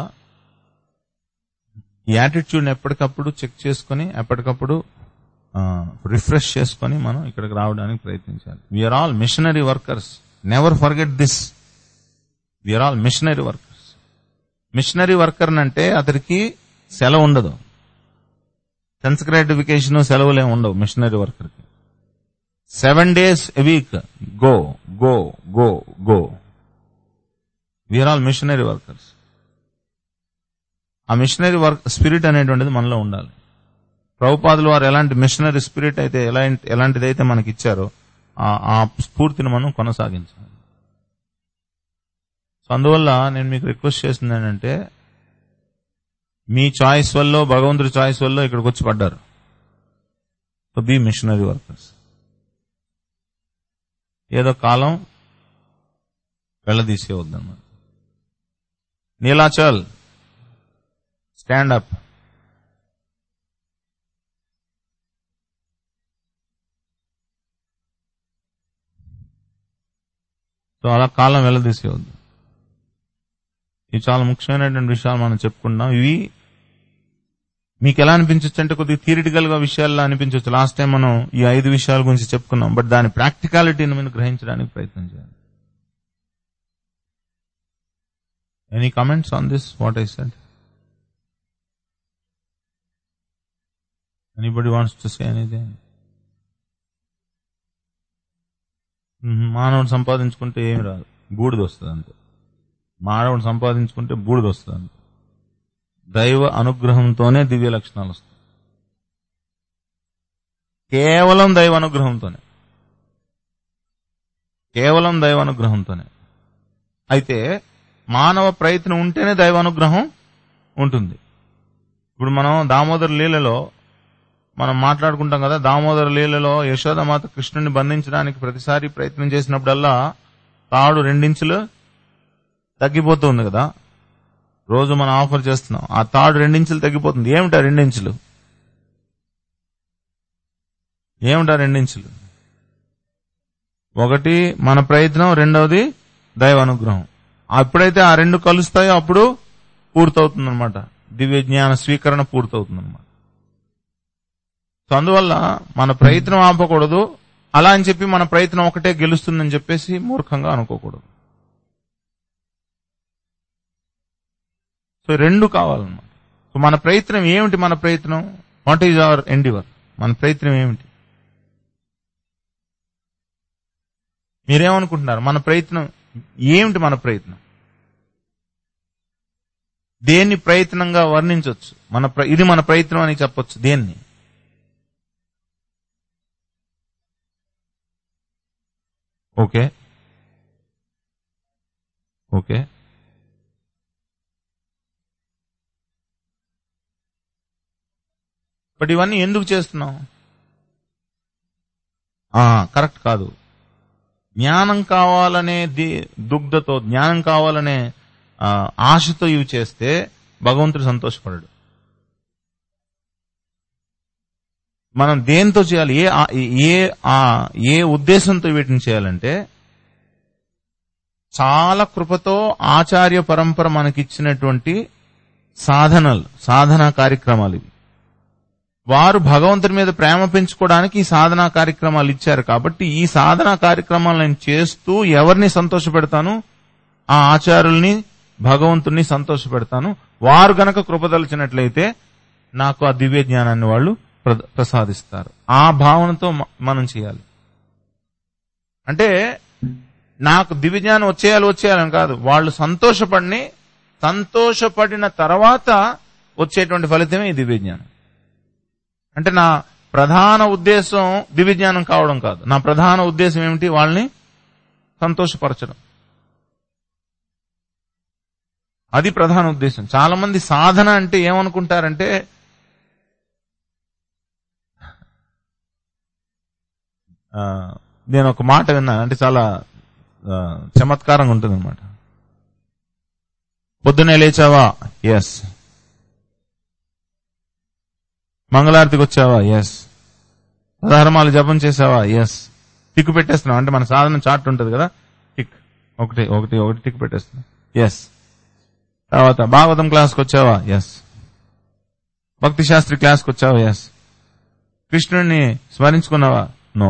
ఈ యాటిట్యూడ్ని ఎప్పటికప్పుడు చెక్ చేసుకొని ఎప్పటికప్పుడు రిఫ్రెష్ చేసుకొని మనం ఇక్కడికి రావడానికి ప్రయత్నించాలి we are all missionary workers never forget this we are all missionary workers missionary worker అంటే అతనికి సెలవు ఉండదు సెన్స్ గ్రాటిఫికేషన్ సెలవులు ఏమి ఉండవు మిషనరీ వర్కర్ కి seven days a week go go go go we are all missionary workers ఆ మిషనరీ వర్క్ స్పిరిట్ అనేటువంటిది మనలో ఉండాలి ప్రభుపాదులు వారు ఎలాంటి మిషనరీ స్పిరిట్ అయితే ఎలాంటి ఎలాంటిదైతే మనకి ఇచ్చారో ఆ- ఆ స్ఫూర్తిని మనం కొనసాగించాలి సో అందువల్ల నేను మీకు రిక్వెస్ట్ చేస్తుంది ఏంటంటే మీ చాయిస్ వల్ల భగవంతుడి చాయిస్ వల్ల ఇక్కడికి వచ్చి పడ్డారు సో బీ మిషనరీ వర్కర్స్ ఏదో కాలం వెళ్ళదీసేవద్దన్నమాట నీలాచల్ స్టాండ్ అప్ సో అలా కాలం వెళ్ళదీసేవద్దు ఇవి చాలా ముఖ్యమైనటువంటి విషయాలు మనం చెప్పుకుంటున్నాం ఇవి మీకు ఎలా అనిపించవచ్చు అంటే కొద్దిగా థియరిటికల్ గా విషయాల్లో అనిపించవచ్చు లాస్ట్ టైం మనం ఈ ఐదు విషయాల గురించి చెప్పుకున్నాం బట్ దాని ప్రాక్టికాలిటీని మనం గ్రహించడానికి ప్రయత్నం చేయాలి any comments on this what I said anybody wants to say anything మానవుడు సంపాదించుకుంటే ఏమి రాదు బూడిద వస్తుంది అంతే మానవుడు సంపాదించుకుంటే బూడిద వస్తుంది అంతే దైవ అనుగ్రహంతోనే దివ్య లక్షణాలు వస్తాయి కేవలం దైవ అనుగ్రహంతోనే కేవలం దైవ అనుగ్రహంతోనే అయితే మానవ ప్రయత్నం ఉంటేనే దైవ అనుగ్రహం ఉంటుంది ఇప్పుడు మనం దామోదర లీలలో మనం మాట్లాడుకుంటాం కదా దామోదర లీలలో యశోదమాత కృష్ణుని బంధించడానికి ప్రతిసారి ప్రయత్నం చేసినప్పుడల్లా తాడు రెండించులు తగ్గిపోతుంది కదా రోజు మనం ఆఫర్ చేస్తున్నాం ఆ తాడు రెండించులు తగ్గిపోతుంది ఏమిటా రెండించులు ఏమిటా రెండించులు ఒకటి మన ప్రయత్నం రెండవది దైవ అనుగ్రహం ఎప్పుడైతే ఆ రెండు కలుస్తాయో అప్పుడు పూర్తవుతుందన్నమాట దివ్య జ్ఞాన స్వీకరణ పూర్తవుతుందన్నమాట సో అందువల్ల మన ప్రయత్నం ఆపకూడదు అలా అని చెప్పి మన ప్రయత్నం ఒకటే గెలుస్తుందని చెప్పేసి మూర్ఖంగా అనుకోకూడదు సో రెండు కావాలన్నమాట సో మన ప్రయత్నం ఏమిటి మన ప్రయత్నం వాట్ ఈజ్ అవర్ ఎండివర్ మన ప్రయత్నం ఏమిటి మీరేమనుకుంటున్నారు మన ప్రయత్నం ఏమిటి మన ప్రయత్నం దేన్ని ప్రయత్నంగా వర్ణించవచ్చు మన ప్ర- ఇది మన ప్రయత్నం అని చెప్పొచ్చు దేన్ని ఓకే ఓకే బట్ ఇవన్నీ ఎందుకు చేస్తున్నాం ఆ, కరెక్ట్ కాదు జ్ఞానం కావాలనే ది- దుగ్ధతో జ్ఞానం కావాలనే ఆ, ఆశతో ఇవి చేస్తే భగవంతుడు సంతోషపడడు మనం దేంతో చేయాలి ఏ ఆ- ఏ ఆ- ఏ ఉద్దేశంతో వీటిని చేయాలంటే చాలా కృపతో ఆచార్య పరంపర మనకిచ్చినటువంటి సాధనలు సాధనా కార్యక్రమాలు ఇవి వారు భగవంతుని మీద ప్రేమ పెంచుకోవడానికి ఈ సాధనా కార్యక్రమాలు ఇచ్చారు కాబట్టి ఈ సాధనా కార్యక్రమాలు నేను చేస్తూ ఎవరిని సంతోషపెడతాను ఆ ఆచారుల్ని భగవంతుణ్ణి సంతోషపెడతాను వారు గనక కృపదలిచినట్లయితే నాకు ఆ దివ్య జ్ఞానాన్ని వాళ్ళు ప్ర- ప్రసాదిస్తారు ఆ భావనతో మ- మనం చేయాలి అంటే నాకు దివ్య జ్ఞానం వచ్చేయాలి వచ్చేయాలని కాదు వాళ్ళు సంతోషపడిని సంతోషపడిన తర్వాత వచ్చేటువంటి ఫలితమే ఈ దివ్య జ్ఞానం అంటే నా ప్రధాన ఉద్దేశం దివ్య జ్ఞానం కావడం కాదు నా ప్రధాన ఉద్దేశం ఏమిటి వాళ్ళని సంతోషపరచడం అది ప్రధాన ఉద్దేశం చాలా మంది సాధన అంటే ఏమనుకుంటారంటే ఆ, నేను ఒక మాట విన్నాను అంటే చాలా ఆ, చమత్కారంగా ఉంటుంది అనమాట పొద్దున్నే లేచావా ఎస్ మంగళారతికి వచ్చావా ఎస్ పదహారమాలు జపం చేసావా ఎస్ టిక్ పెట్టేస్తున్నాం అంటే మన సాధన చార్ట్ ఉంటుంది కదా టిక్ ఒకటి ఒకటి ఒకటి టిక్ పెట్టేస్తున్నాం ఎస్ తర్వాత భాగవతం క్లాస్కి వచ్చావా ఎస్ భక్తి శాస్త్రి క్లాస్కి వచ్చావా ఎస్ కృష్ణుడిని స్మరించుకున్నావా నో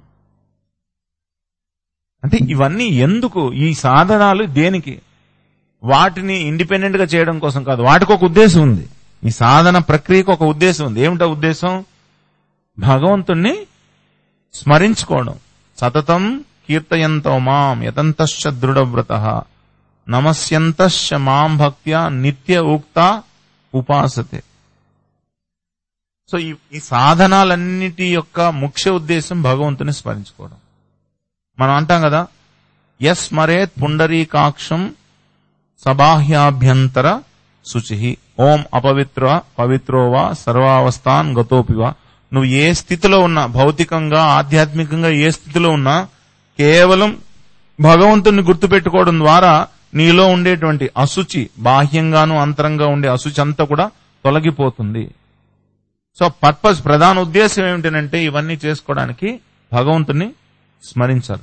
అంటే ఇవన్నీ ఎందుకు ఈ సాధనాలు దేనికి వాటిని ఇండిపెండెంట్ గా చేయడం కోసం కాదు వాటికి ఒక ఉద్దేశం ఉంది ఈ సాధన ప్రక్రియకు ఒక ఉద్దేశం ఉంది ఏమిటా ఉద్దేశం భగవంతుణ్ణి స్మరించుకోవడం సతతం కీర్తయంతో మాం యతంతశ్చ దృఢవ్రత నమస్యంతశ్చ మాం భక్త్యా నిత్య ఉక్త ఉపాసతే సో ఈ ఈ సాధనాలన్నిటి యొక్క ముఖ్య ఉద్దేశం భగవంతుని స్మరించుకోవడం మనం అంటాం కదా ఎస్ మరేత్ పుండరీకాక్షం సబాహ్యాభ్యంతర శుచి ఓం అపవిత్ర పవిత్రోవా సర్వావస్థాన్ గతోపివా నువ్వు ఏ స్థితిలో ఉన్నా భౌతికంగా ఆధ్యాత్మికంగా ఏ స్థితిలో ఉన్నా కేవలం భగవంతుని గుర్తుపెట్టుకోవడం ద్వారా నీలో ఉండేటువంటి అశుచి బాహ్యంగాను అంతరంగా ఉండే అశుచి అంతా కూడా తొలగిపోతుంది సో పర్పస్ ప్రధాన ఉద్దేశం ఏమిటంటే ఇవన్నీ చేసుకోవడానికి భగవంతుని స్మరించాలి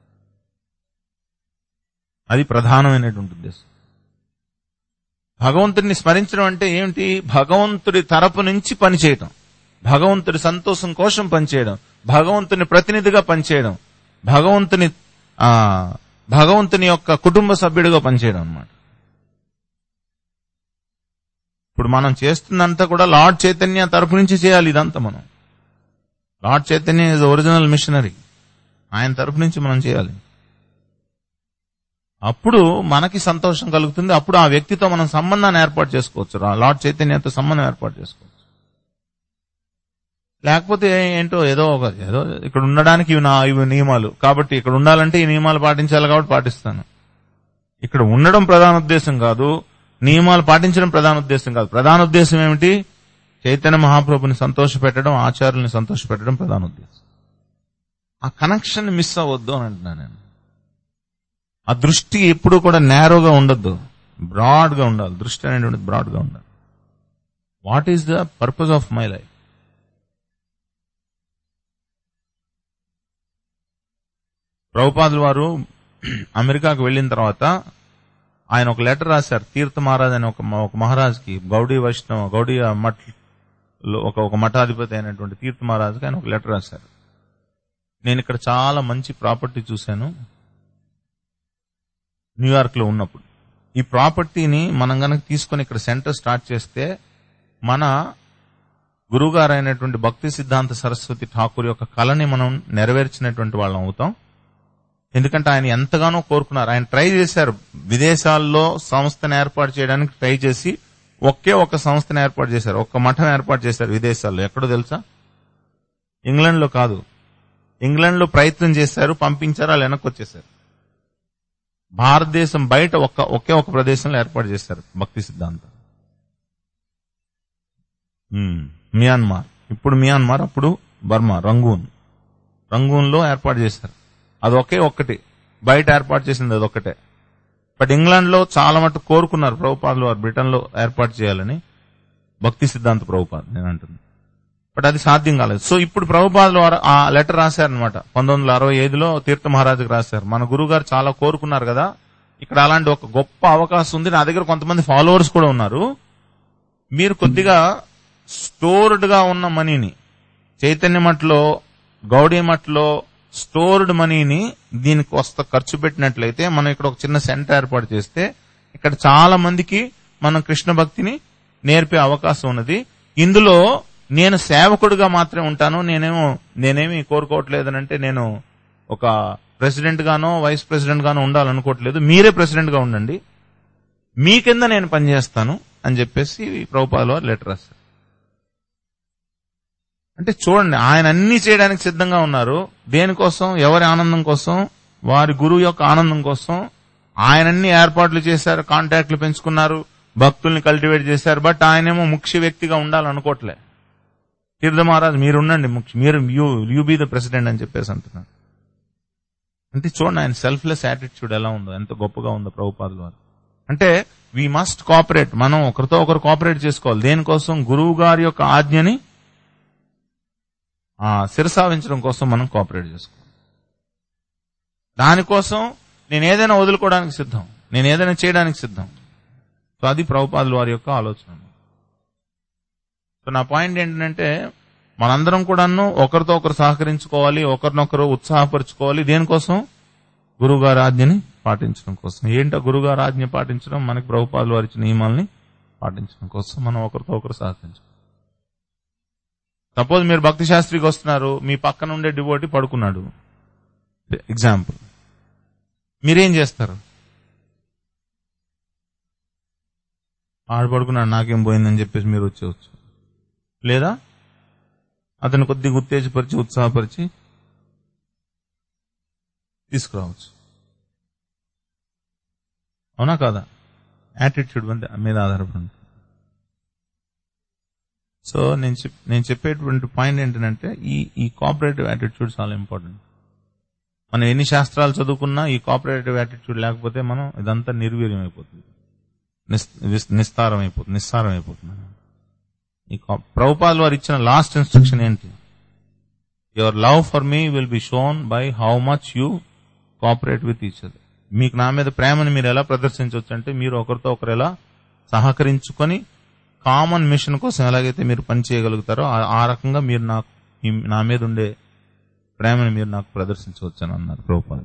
అది ప్రధానమైనటువంటి ఉద్దేశం భగవంతుడిని స్మరించడం అంటే ఏమిటి భగవంతుడి తరపు నుంచి పనిచేయడం భగవంతుడి సంతోషం కోసం పనిచేయడం భగవంతుని ప్రతినిధిగా పనిచేయడం భగవంతుని ఆ భగవంతుని యొక్క కుటుంబ సభ్యుడిగా పనిచేయడం అన్నమాట ఇప్పుడు మనం చేస్తుందంతా కూడా లార్డ్ చైతన్య తరపు నుంచి చేయాలి ఇదంతా మనం Lord Chaitanya is original missionary ఆయన తరపు నుంచి మనం చేయాలి అప్పుడు మనకి సంతోషం కలుగుతుంది అప్పుడు ఆ వ్యక్తితో మనం సంబంధాన్ని ఏర్పాటు చేసుకోవచ్చు రా- లార్డ్ చైతన్యతో సంబంధం ఏర్పాటు చేసుకోవచ్చు లేకపోతే ఏంటో ఏదో ఒక ఏదో ఇక్కడ ఉండడానికి ఇవి నా ఇవి నియమాలు కాబట్టి ఇక్కడ ఉండాలంటే ఈ నియమాలు పాటించాలి కాబట్టి పాటిస్తాను ఇక్కడ ఉండడం ప్రధాన ఉద్దేశం కాదు నియమాలు పాటించడం ప్రధాన ఉద్దేశం కాదు ప్రధాన ఉద్దేశం ఏమిటి చైతన్య మహాప్రభుని సంతోష పెట్టడం ఆచార్యుల్ని సంతోష పెట్టడం ప్రధాన ఉద్దేశం ఆ కనెక్షన్ మిస్ అవ్వద్దు అని అంటున్నాను నేను ఆ దృష్టి ఎప్పుడూ కూడా నేరోగా ఉండొద్దు బ్రాడ్ గా ఉండాలి దృష్టి అనేటువంటిది బ్రాడ్ గా ఉండాలి what is the purpose of my life ప్రభుపాదుల వారు అమెరికాకు వెళ్ళిన తర్వాత ఆయన ఒక లెటర్ రాశారు తీర్థ మహారాజ్ అని ఒక ఒక మహారాజ్కి గౌడీ వైష్ణవ గౌడీ మఠ్ లో ఒక ఒక మఠాధిపతి అయినటువంటి తీర్థ మహారాజ్కి ఆయన ఒక లెటర్ రాశారు నేను ఇక్కడ చాలా మంచి ప్రాపర్టీ చూశాను న్యూయార్క్ లో ఉన్నప్పుడు ఈ ప్రాపర్టీని మనం గనక తీసుకొని ఇక్కడ సెంటర్ స్టార్ట్ చేస్తే మన గురువుగారు అయినటువంటి భక్తి సిద్ధాంత సరస్వతి ఠాకూర్ యొక్క కళని మనం నెరవేర్చినటువంటి వాళ్ళం అవుతాం ఎందుకంటే ఆయన ఎంతగానో కోరుకున్నారు ఆయన ట్రై చేశారు విదేశాల్లో సంస్థను ఏర్పాటు చేయడానికి ట్రై చేసి ఒకే ఒక సంస్థను ఏర్పాటు చేశారు ఒక్క మఠం ఏర్పాటు చేశారు విదేశాల్లో ఎక్కడో తెలుసా ఇంగ్లాండ్ లో కాదు ఇంగ్లాండ్ లో ప్రయత్నం చేశారు పంపించారు వాళ్ళు వెనక్కి వచ్చేసారు భారతదేశం బయట ఒక్క ఒకే ఒక ప్రదేశంలో ఏర్పాటు చేశారు భక్తి సిద్ధాంతం ఉమ్, మియాన్మార్ ఇప్పుడు మియాన్మార్ అప్పుడు బర్మా రంగూన్ రంగూన్ లో ఏర్పాటు చేశారు అది ఒకే ఒక్కటి బయట ఏర్పాటు చేసింది అది ఒక్కటే బట్ ఇంగ్లాండ్ లో చాలా మటు కోరుకున్నారు ప్రభుపాదులు వారు బ్రిటన్ లో ఏర్పాటు చేయాలని భక్తి సిద్ధాంత ప్రభుపాద్ నేను అంటున్నాను బట్ అది సాధ్యం కాలేదు సో ఇప్పుడు ప్రభుపాదులు వారు ఆ లెటర్ రాశారనమాట పంతొమ్మిది వందల అరవై ఐదులో తీర్థ మహారాజుకి రాశారు మన గురువు గారు చాలా కోరుకున్నారు కదా ఇక్కడ అలాంటి ఒక గొప్ప అవకాశం ఉంది నా దగ్గర కొంతమంది ఫాలోవర్స్ కూడా ఉన్నారు మీరు కొద్దిగా స్టోర్డ్ గా ఉన్న మనీని చైతన్య మఠలో గౌడీ మఠలో స్టోర్డ్ మనీని దీనికి వస్త ఖర్చు పెట్టినట్లయితే మనం ఇక్కడ ఒక చిన్న సెంటర్ ఏర్పాటు చేస్తే ఇక్కడ చాలా మందికి మనం కృష్ణ భక్తిని నేర్పే అవకాశం ఉన్నది ఇందులో నేను సేవకుడిగా మాత్రమే ఉంటాను నేనేమో నేనేమి కోరుకోవట్లేదనంటే నేను ఒక ప్రెసిడెంట్ గానో వైస్ ప్రెసిడెంట్ గానో ఉండాలనుకోవట్లేదు మీరే ప్రెసిడెంట్ గా ఉండండి మీ కింద నేను పనిచేస్తాను అని చెప్పేసి ప్రభుపాదుల వారు లెటర్ రాశారు అంటే చూడండి ఆయన అన్ని చేయడానికి సిద్ధంగా ఉన్నారు దేనికోసం ఎవరి ఆనందం కోసం వారి గురువు యొక్క ఆనందం కోసం ఆయన అన్ని ఏర్పాట్లు చేశారు కాంటాక్ట్లు పెంచుకున్నారు భక్తుల్ని కల్టివేట్ చేశారు బట్ ఆయనేమో ముఖ్య వ్యక్తిగా ఉండాలనుకోవట్లే తీర్థ మహారాజ్ మీరు ఉండండి ముఖ్య మీరు you you be the president అని చెప్పేసి అంటున్నారు అంటే చూడండి ఆయన సెల్ఫ్లెస్ యాటిట్యూడ్ ఎలా ఉందో ఎంత గొప్పగా ఉందో ప్రభుపాదుల వారు అంటే వీ మస్ట్ కోఆపరేట్ మనం ఒకరితో ఒకరు కోఆపరేట్ చేసుకోవాలి దేనికోసం గురువు గారి యొక్క ఆజ్ఞని ఆ శిరసావించడం కోసం మనం కోఆపరేట్ చేసుకోవాలి దానికోసం నేను ఏదైనా వదులుకోవడానికి సిద్ధం నేను ఏదైనా చేయడానికి సిద్ధం సో అది ప్రభుపాదుల వారి యొక్క ఆలోచన సో నా పాయింట్ ఏంటంటే మనందరం కూడాను ఒకరితో ఒకరు సహకరించుకోవాలి ఒకరినొకరు ఉత్సాహపరచుకోవాలి దేనికోసం గురువుగారి ఆజ్ఞని పాటించడం కోసం ఏంటో గురువుగారి ఆజ్ఞ పాటించడం మనకి ప్రభుపాదులు వారి ఇచ్చిన నియమాల్ని పాటించడం కోసం మనం ఒకరితో ఒకరు సహకరించుకోవాలి సపోజ్ మీరు భక్తి శాస్త్రికి వస్తున్నారు మీ పక్కన ఉండే డివోటి పడుకున్నాడు ఎగ్జాంపుల్ మీరేం చేస్తారు ఆడు పడుకున్నాడు నాకేం పోయిందని చెప్పేసి మీరు వచ్చేవచ్చు లేదా అతను కొద్దిగా ఉత్తేజపరిచి ఉత్సాహపరిచి తీసుకురావచ్చు అవునా కాదా యాటిట్యూడ్ మీద ఆధారపడి ఉంటుంది. సో నేను చెప్- నేను చెప్పేటువంటి పాయింట్ ఏంటంటే ఈ ఈ కోఆపరేటివ్ యాటిట్యూడ్ చాలా ఇంపార్టెంట్ మనం ఎన్ని శాస్త్రాలు చదువుకున్నా ఈ కోఆపరేటివ్ యాటిట్యూడ్ లేకపోతే మనం ఇదంతా నిర్వీర్యం అయిపోతుంది నిస్- విస్- నిస్తారం అయిపోతుంది నిస్సారం అయిపోతుంది ఈ కో- ప్రభుపాదులు వారు ఇచ్చిన లాస్ట్ ఇన్స్ట్రక్షన్ ఏంటి your love for me will be shown by how much you cooperate with each other మీకు నా మీద ప్రేమని మీరు ఎలా ప్రదర్శించవచ్చు అంటే మీరు ఒకరితో ఒకరు ఎలా సహకరించుకొని కామన్ మిషన్ కోసం ఎలాగైతే మీరు పని చేయగలుగుతారో ఆ- ఆ రకంగా మీరు నాకు మీ- నా మీద ఉండే ప్రేమని మీరు నాకు ప్రదర్శించవచ్చు అని అన్నారు ప్రభుపాదులు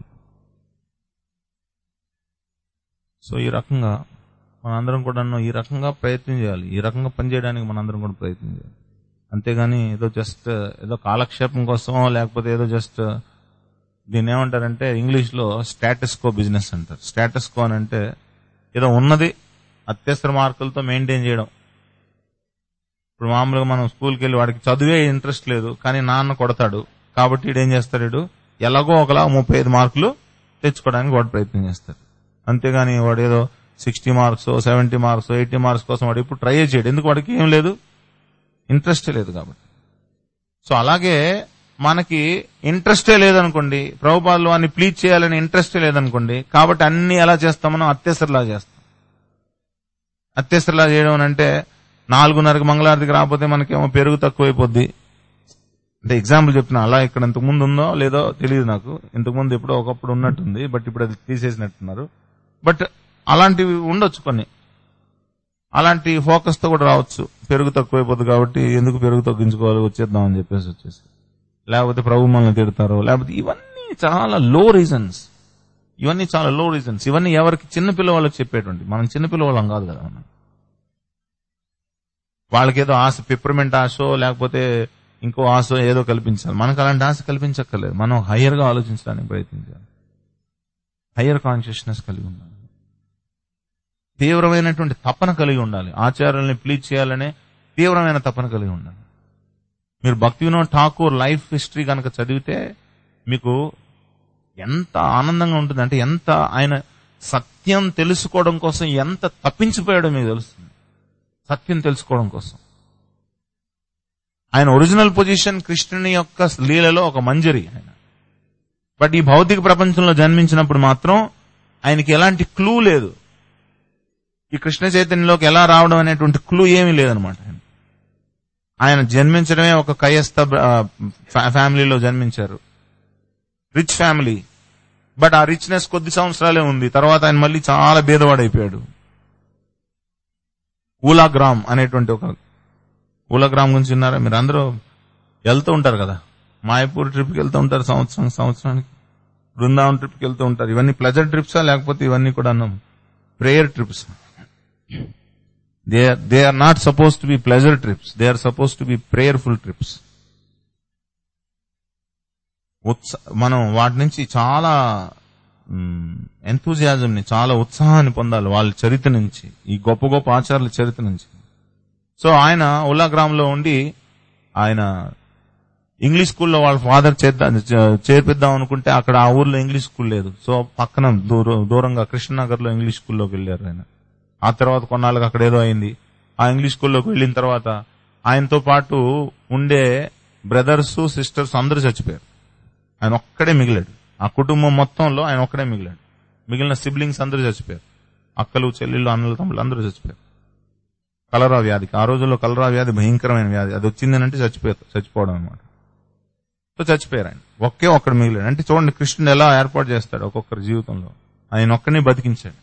సో ఈ రకంగా మనందరం కూడా ఈ రకంగా ప్రయత్నం చేయాలి ఈ రకంగా పనిచేయడానికి మనందరం కూడా ప్రయత్నం చేయాలి అంతేగాని ఏదో జస్ట్ ఏదో కాలక్షేపం కోసమో లేకపోతే ఏదో జస్ట్ దీన్ని ఏమంటారంటే ఇంగ్లీష్ లో స్టేటస్ కో బిజినెస్ అంటారు స్టేటస్ కో అని అంటే ఏదో ఉన్నది అత్యవసర మార్కులతో మెయింటైన్ చేయడం ఇప్పుడు మామూలుగా మనం స్కూల్కి వెళ్ళి వాడికి చదివే ఇంట్రెస్ట్ లేదు కానీ నాన్న కొడతాడు కాబట్టి వీడు ఏం చేస్తాడు వీడు ఎలాగో ఒకలా ముప్పై ఐదు మార్కులు తెచ్చుకోవడానికి వాడు ప్రయత్నం చేస్తాడు అంతేగాని వాడు ఏదో sixty marks seventy marks eighty marks కోసం వాడు ఇప్పుడు ట్రై చేయడు ఎందుకు వాడికి ఏం లేదు ఇంట్రెస్టే లేదు కాబట్టి సో అలాగే మనకి ఇంట్రెస్టే లేదనుకోండి ప్రభుపాదులు వాడిని ప్లీజ్ చేయాలని ఇంట్రెస్టే లేదనుకోండి కాబట్టి అన్ని ఎలా చేస్తాం మనం అత్యవసరలా చేస్తాం అత్యవసరలా చేయడం అని అంటే నాలుగున్నరకి మంగళారతికి రాకపోతే మనకేమో పెరుగు తక్కువైపోద్ది అంటే ఎగ్జాంపుల్ చెప్తున్నా అలా ఇక్కడ ఇంతకు ముందు ఉందో లేదో తెలియదు నాకు ఇంతకు ముందు ఎప్పుడో ఒకప్పుడు ఉన్నట్టుంది బట్ ఇప్పుడు అది తీసేసినట్టున్నారు బట్ అలాంటివి ఉండొచ్చు కొన్ని అలాంటి ఫోకస్ తో కూడా రావచ్చు పెరుగు తక్కువైపోతుంది కాబట్టి ఎందుకు పెరుగు తగ్గించుకోవాలి వచ్చేద్దాం అని చెప్పేసి వచ్చేసి లేకపోతే ప్రభు మనల్ని తిడతారు లేకపోతే ఇవన్నీ చాలా లో రీజన్స్ ఇవన్నీ చాలా లో రీజన్స్ ఇవన్నీ ఎవరికి చిన్న పిల్లవాళ్ళకి చెప్పేటువంటి మనం చిన్న పిల్లవాళ్ళం కాదు కదా మనం వాళ్ళకేదో ఆశ పిప్పర్మెంట్ ఆశో లేకపోతే ఇంకో ఆశో ఏదో కల్పించాలి మనకు అలాంటి ఆశ కల్పించక్కర్లేదు మనం హయ్యర్ గా ఆలోచించడానికి ప్రయత్నించాలి హయ్యర్ కాన్షియస్నెస్ కలిగి ఉండాలి తీవ్రమైనటువంటి తపన కలిగి ఉండాలి ఆచారాలని ప్లీజ్ చేయాలనే తీవ్రమైన తపన కలిగి ఉండాలి మీరు భక్తి వినోద్ ఠాకూర్ లైఫ్ హిస్టరీ కనుక చదివితే మీకు ఎంత ఆనందంగా ఉంటుంది అంటే ఎంత ఆయన సత్యం తెలుసుకోవడం కోసం ఎంత తప్పించిపోయాడో మీకు తెలుస్తుంది సత్యం తెలుసుకోవడం కోసం ఆయన ఒరిజినల్ పొజిషన్ కృష్ణుని యొక్క లీలలో ఒక మంజరి ఆయన బట్ ఈ భౌతిక ప్రపంచంలో జన్మించినప్పుడు మాత్రం ఆయనకి ఎలాంటి క్లూ లేదు ఈ కృష్ణ చైతన్యంలోకి ఎలా రావడం అనేటువంటి క్లూ ఏమీ లేదనమాట ఆయన ఆయన జన్మించడమే ఒక కయస్థ ఆ, ఫ్యా- ఫ్యామిలీలో జన్మించారు రిచ్ ఫ్యామిలీ బట్ ఆ రిచ్నెస్ కొద్ది సంవత్సరాలే ఉంది తర్వాత ఆయన మళ్ళీ చాలా భేదవాడైపోయాడు ఊలాగ్రామ్ అనేటువంటి ఒక ఊలాగ్రామ్ గురించి విన్నారా మీరు అందరూ వెళ్తూ ఉంటారు కదా మాయపూర్ ట్రిప్కి వెళ్తూ ఉంటారు సంవత్సరం సంవత్సరానికి బృందావన్ ట్రిప్కి వెళ్తూ ఉంటారు ఇవన్నీ ప్లెజర్ ట్రిప్సా లేకపోతే ఇవన్నీ కూడా prayer trips they they are not suppose to be pleasure trips they are suppose to be prayerful trips ఉత్స మనం వాటి నుంచి చాలా ఎంతూజియాజం ని చాలా ఉత్సాహాన్ని పొందాలి వాళ్ళ చరిత్ర నుంచి ఈ గొప్ప గొప్ప ఆచారాల చరిత్ర నుంచి సో ఆయన ఉల్లాగ్రామ్ లో ఉండి ఆయన ఇంగ్లీష్ స్కూల్లో వాళ్ళ ఫాదర్ చేద్దాం చే- చేర్పిద్దాం అనుకుంటే అక్కడ ఆ ఊర్లో ఇంగ్లీష్ స్కూల్ లేదు సో పక్కన దూర- దూరంగా కృష్ణనగర్ లో ఇంగ్లీష్ స్కూల్లోకి వెళ్ళారు ఆయన ఆ తర్వాత కొన్నాళ్ళకి అక్కడ ఏదో అయింది ఆ ఇంగ్లీష్ స్కూల్లోకి వెళ్ళిన తర్వాత ఆయనతో పాటు ఉండే బ్రదర్స్ సిస్టర్స్ అందరూ చచ్చిపోయారు ఆయన ఒక్కడే మిగిలాడు ఆ కుటుంబం మొత్తంలో ఆయన ఒక్కడే మిగిలాడు మిగిలిన సిబ్లింగ్స్ అందరూ చచ్చిపోయారు అక్కలు చెల్లెళ్ళు అన్నలు తమ్ముళ్ళు అందరూ చచ్చిపోయారు కలరా వ్యాధికి ఆ రోజుల్లో కలరా వ్యాధి భయంకరమైన వ్యాధి అది వచ్చిందనంటే చచ్చిపోయారు చచ్చిపోవడం అనమాట సో చచ్చిపోయారు ఆయన ఒకే ఒక్కడు మిగిలాడు అంటే చూడండి కృష్ణుడు ఎలా ఏర్పాటు చేస్తాడు ఒక్కొక్కరి జీవితంలో ఆయన ఒక్కనే బతికించాడు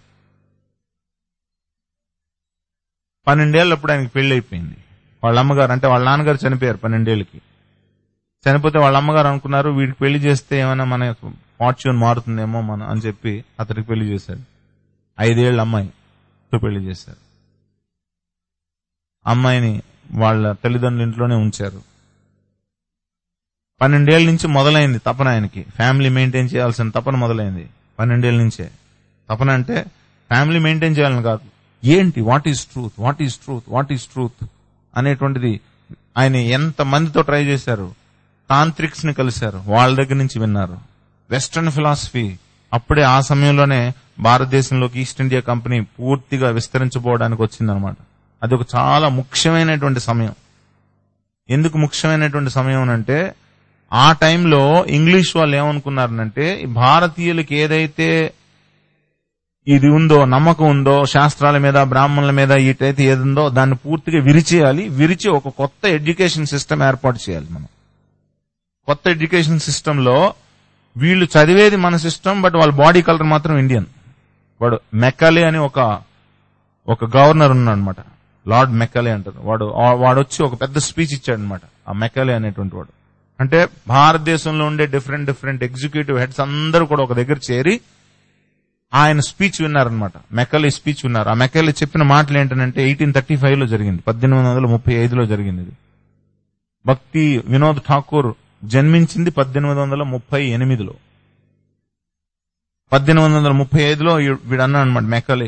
పన్నెండేళ్ళప్పుడు ఆయనకి పెళ్లి అయిపోయింది వాళ్ళ అమ్మగారు అంటే వాళ్ళ నాన్నగారు చనిపోయారు పన్నెండేళ్ళకి చనిపోతే వాళ్ళ అమ్మగారు అనుకున్నారు వీడికి పెళ్లి చేస్తే ఏమైనా మన ఫార్చ్యూన్ మారుతుందేమో మన అని చెప్పి అతడికి పెళ్లి చేశాడు ఐదేళ్ల అమ్మాయితో పెళ్లి చేశారు అమ్మాయిని వాళ్ళ తల్లిదండ్రుల ఇంట్లోనే ఉంచారు పన్నెండేళ్ల నుంచి మొదలైంది తపన ఆయనకి ఫ్యామిలీ మెయింటైన్ చేయాల్సిన తపన మొదలైంది పన్నెండేళ్ల నుంచే తపన అంటే ఫ్యామిలీ మెయింటైన్ చేయాలని కాదు ఏంటి what is truth what is truth what is truth అనేటువంటిది ఆయన ఎంత మందితో ట్రై చేశారు తాంత్రిక్స్ ని కలిశారు వాళ్ళ దగ్గర నుంచి విన్నారు వెస్టర్న్ ఫిలాసఫీ అప్పుడే ఆ సమయంలోనే భారతదేశంలోకి ఈస్ట్ ఇండియా కంపెనీ పూర్తిగా విస్తరించబోవడానికి వచ్చిందనమాట అది ఒక చాలా ముఖ్యమైనటువంటి సమయం ఎందుకు ముఖ్యమైనటువంటి సమయం అంటే ఆ టైంలో ఇంగ్లీష్ వాళ్ళు ఏమనుకున్నారనంటే ఈ భారతీయులకి ఏదైతే ఇది ఉందో నమ్మకం ఉందో శాస్త్రాల మీద బ్రాహ్మణుల మీద ఇటైతే ఏది ఉందో దాన్ని పూర్తిగా విరిచేయాలి విరిచి ఒక కొత్త ఎడ్యుకేషన్ సిస్టమ్ ఏర్పాటు చేయాలి మనం కొత్త ఎడ్యుకేషన్ సిస్టమ్ లో వీళ్ళు చదివేది మన సిస్టమ్ బట్ వాళ్ళ బాడీ కలర్ మాత్రం ఇండియన్ వాడు మెక్కలే అని ఒక ఒక గవర్నర్ ఉన్నాడు అనమాట లార్డ్ మెక్కలే అంటారు వాడు ఆ- వాడు వచ్చి ఒక పెద్ద స్పీచ్ ఇచ్చాడు అనమాట ఆ మెక్కలే అనేటువంటి వాడు అంటే భారతదేశంలో ఉండే డిఫరెంట్ డిఫరెంట్ ఎగ్జిక్యూటివ్ హెడ్స్ అందరూ కూడా ఒక దగ్గర చేరి ఆయన స్పీచ్ విన్నారనమాట మెక్కలే స్పీచ్ విన్నారు ఆ మెక్కలే చెప్పిన మాటలు ఏంటంటే ఎయిటీన్ థర్టీ ఫైవ్ లో జరిగింది పద్దెనిమిది వందల ముప్పై ఐదులో జరిగింది ఇది భక్తి వినోద్ ఠాకూర్ జన్మించింది పద్దెనిమిది వందల ముప్పై ఎనిమిదిలో పద్దెనిమిది వందల ముప్పై ఐదులో ఈ- వీడు అన్నాడు అనమాట Macaulay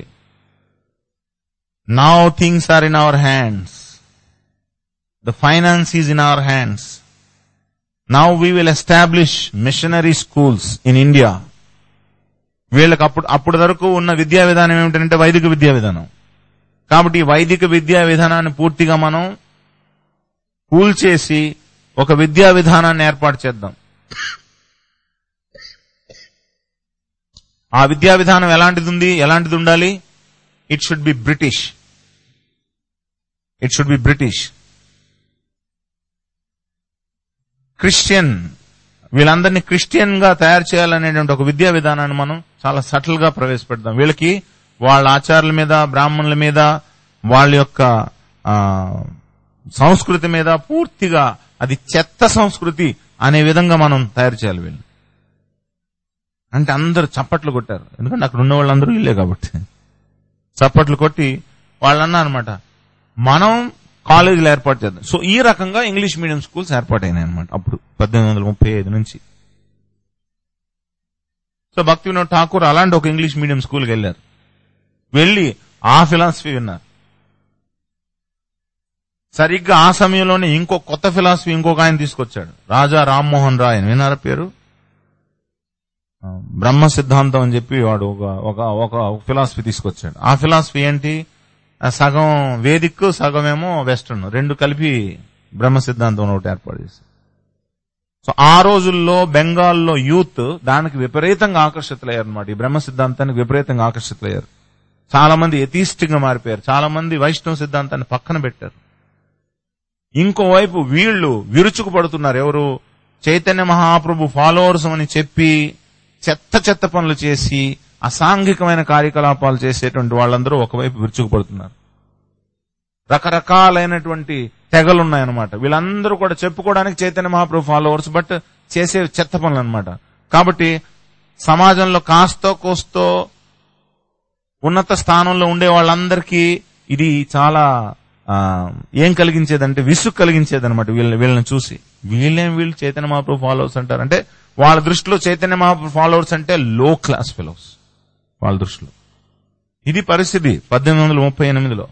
now things are in our hands the finance is in our hands now we will establish missionary schools in India వీళ్ళకి అప్పుడు అప్పటి వరకు ఉన్న విద్యా విధానం ఏమిటంటే వైదిక విద్యా విధానం కాబట్టి ఈ వైదిక విద్యా విధానాన్ని పూర్తిగా మనం కూల్చేసి ఒక విద్యా విధానాన్ని ఏర్పాటు చేద్దాం ఆ విద్యా విధానం ఎలాంటిది ఉంది ఎలాంటిది ఉండాలి it should be British it should be British Christian వీళ్ళందరినీ క్రిస్టియన్ గా తయారు చేయాలనేటువంటి ఒక విద్యా విధానాన్ని మనం చాలా సటిల్ గా ప్రవేశపెడదాం వీళ్ళకి వాళ్ళ ఆచారాల మీద బ్రాహ్మణుల మీద వాళ్ళ యొక్క ఆ, సంస్కృతి మీద పూర్తిగా అది చెత్త సంస్కృతి అనే విధంగా మనం తయారు చేయాలి వీళ్ళు అంటే అందరూ చప్పట్లు కొట్టారు ఎందుకంటే అక్కడ ఉన్న వాళ్ళందరూ ఇల్లే కాబట్టి చప్పట్లు కొట్టి వాళ్ళు అన్నారు అనమాట మనం కాలేజీలు ఏర్పాటు చేద్దాం సో ఈ రకంగా ఇంగ్లీష్ మీడియం స్కూల్స్ ఏర్పాటైనాయి అనమాట అప్పుడు పద్దెనిమిది వందల ముప్పై ఐదు నుంచి సో భక్తి వినోద్ ఠాకూర్ అలాంటి ఒక ఇంగ్లీష్ మీడియం స్కూల్కి వెళ్ళారు వెళ్ళి ఆ ఫిలాసఫీ విన్నారు సరిగ్గా ఆ సమయంలోనే ఇంకో కొత్త ఫిలాసఫీ ఇంకొక ఆయన తీసుకొచ్చాడు రాజా రామ్మోహన్ రాయ్ అని విన్నారా పేరు ఆ, బ్రహ్మ సిద్ధాంతం అని చెప్పి వాడు ఒక ఒక ఒక ఫిలాసఫీ తీసుకొచ్చాడు ఆ ఫిలాసఫీ ఏంటి ఆ సగం వేదిక్ సగం ఏమో వెస్టర్న్ రెండు కలిపి బ్రహ్మ సిద్ధాంతం ఒకటి ఏర్పాటు చేశారు సో ఆ రోజుల్లో బెంగాల్లో యూత్ దానికి విపరీతంగా ఆకర్షితులయ్యారు అనమాట ఈ బ్రహ్మ సిద్ధాంతానికి విపరీతంగా ఆకర్షితులయ్యారు చాలా మంది ఎథీస్టిక్ గా మారిపోయారు చాలా మంది వైష్ణవ సిద్ధాంతాన్ని పక్కన పెట్టారు ఇంకోవైపు వీళ్ళు విరుచుకు పడుతున్నారు ఎవరు చైతన్య మహాప్రభు ఫాలోవర్స్ అని చెప్పి చెత్త చెత్త పనులు చేసి అసాంఘికమైన కార్యకలాపాలు చేసేటువంటి వాళ్ళందరూ ఒకవైపు విరుచుకు పడుతున్నారు రకరకాలైనటువంటి తెగలు ఉన్నాయన్నమాట వీళ్ళందరూ కూడా చెప్పుకోవడానికి చైతన్య మహాప్రభు ఫాలోవర్స్ బట్ చేసే చెత్త పనులు అనమాట కాబట్టి సమాజంలో కాస్తో కోస్తో ఉన్నత స్థానంలో ఉండే వాళ్ళందరికీ ఇది చాలా ఆ, ఏం కలిగించేదంటే విసుగు కలిగించేది అనమాట వీళ్ళని వీళ్ళని చూసి వీళ్ళేం వీళ్ళు చైతన్య మహాప్రభు ఫాలోవర్స్ అంటారు అంటే వాళ్ళ దృష్టిలో చైతన్య మహాప్రభు ఫాలోవర్స్ అంటే లో క్లాస్ ఫెలోస్ వాళ్ళ దృష్టిలో ఇది పరిస్థితి పద్దెనిమిది వందల ముప్పై ఎనిమిదిలో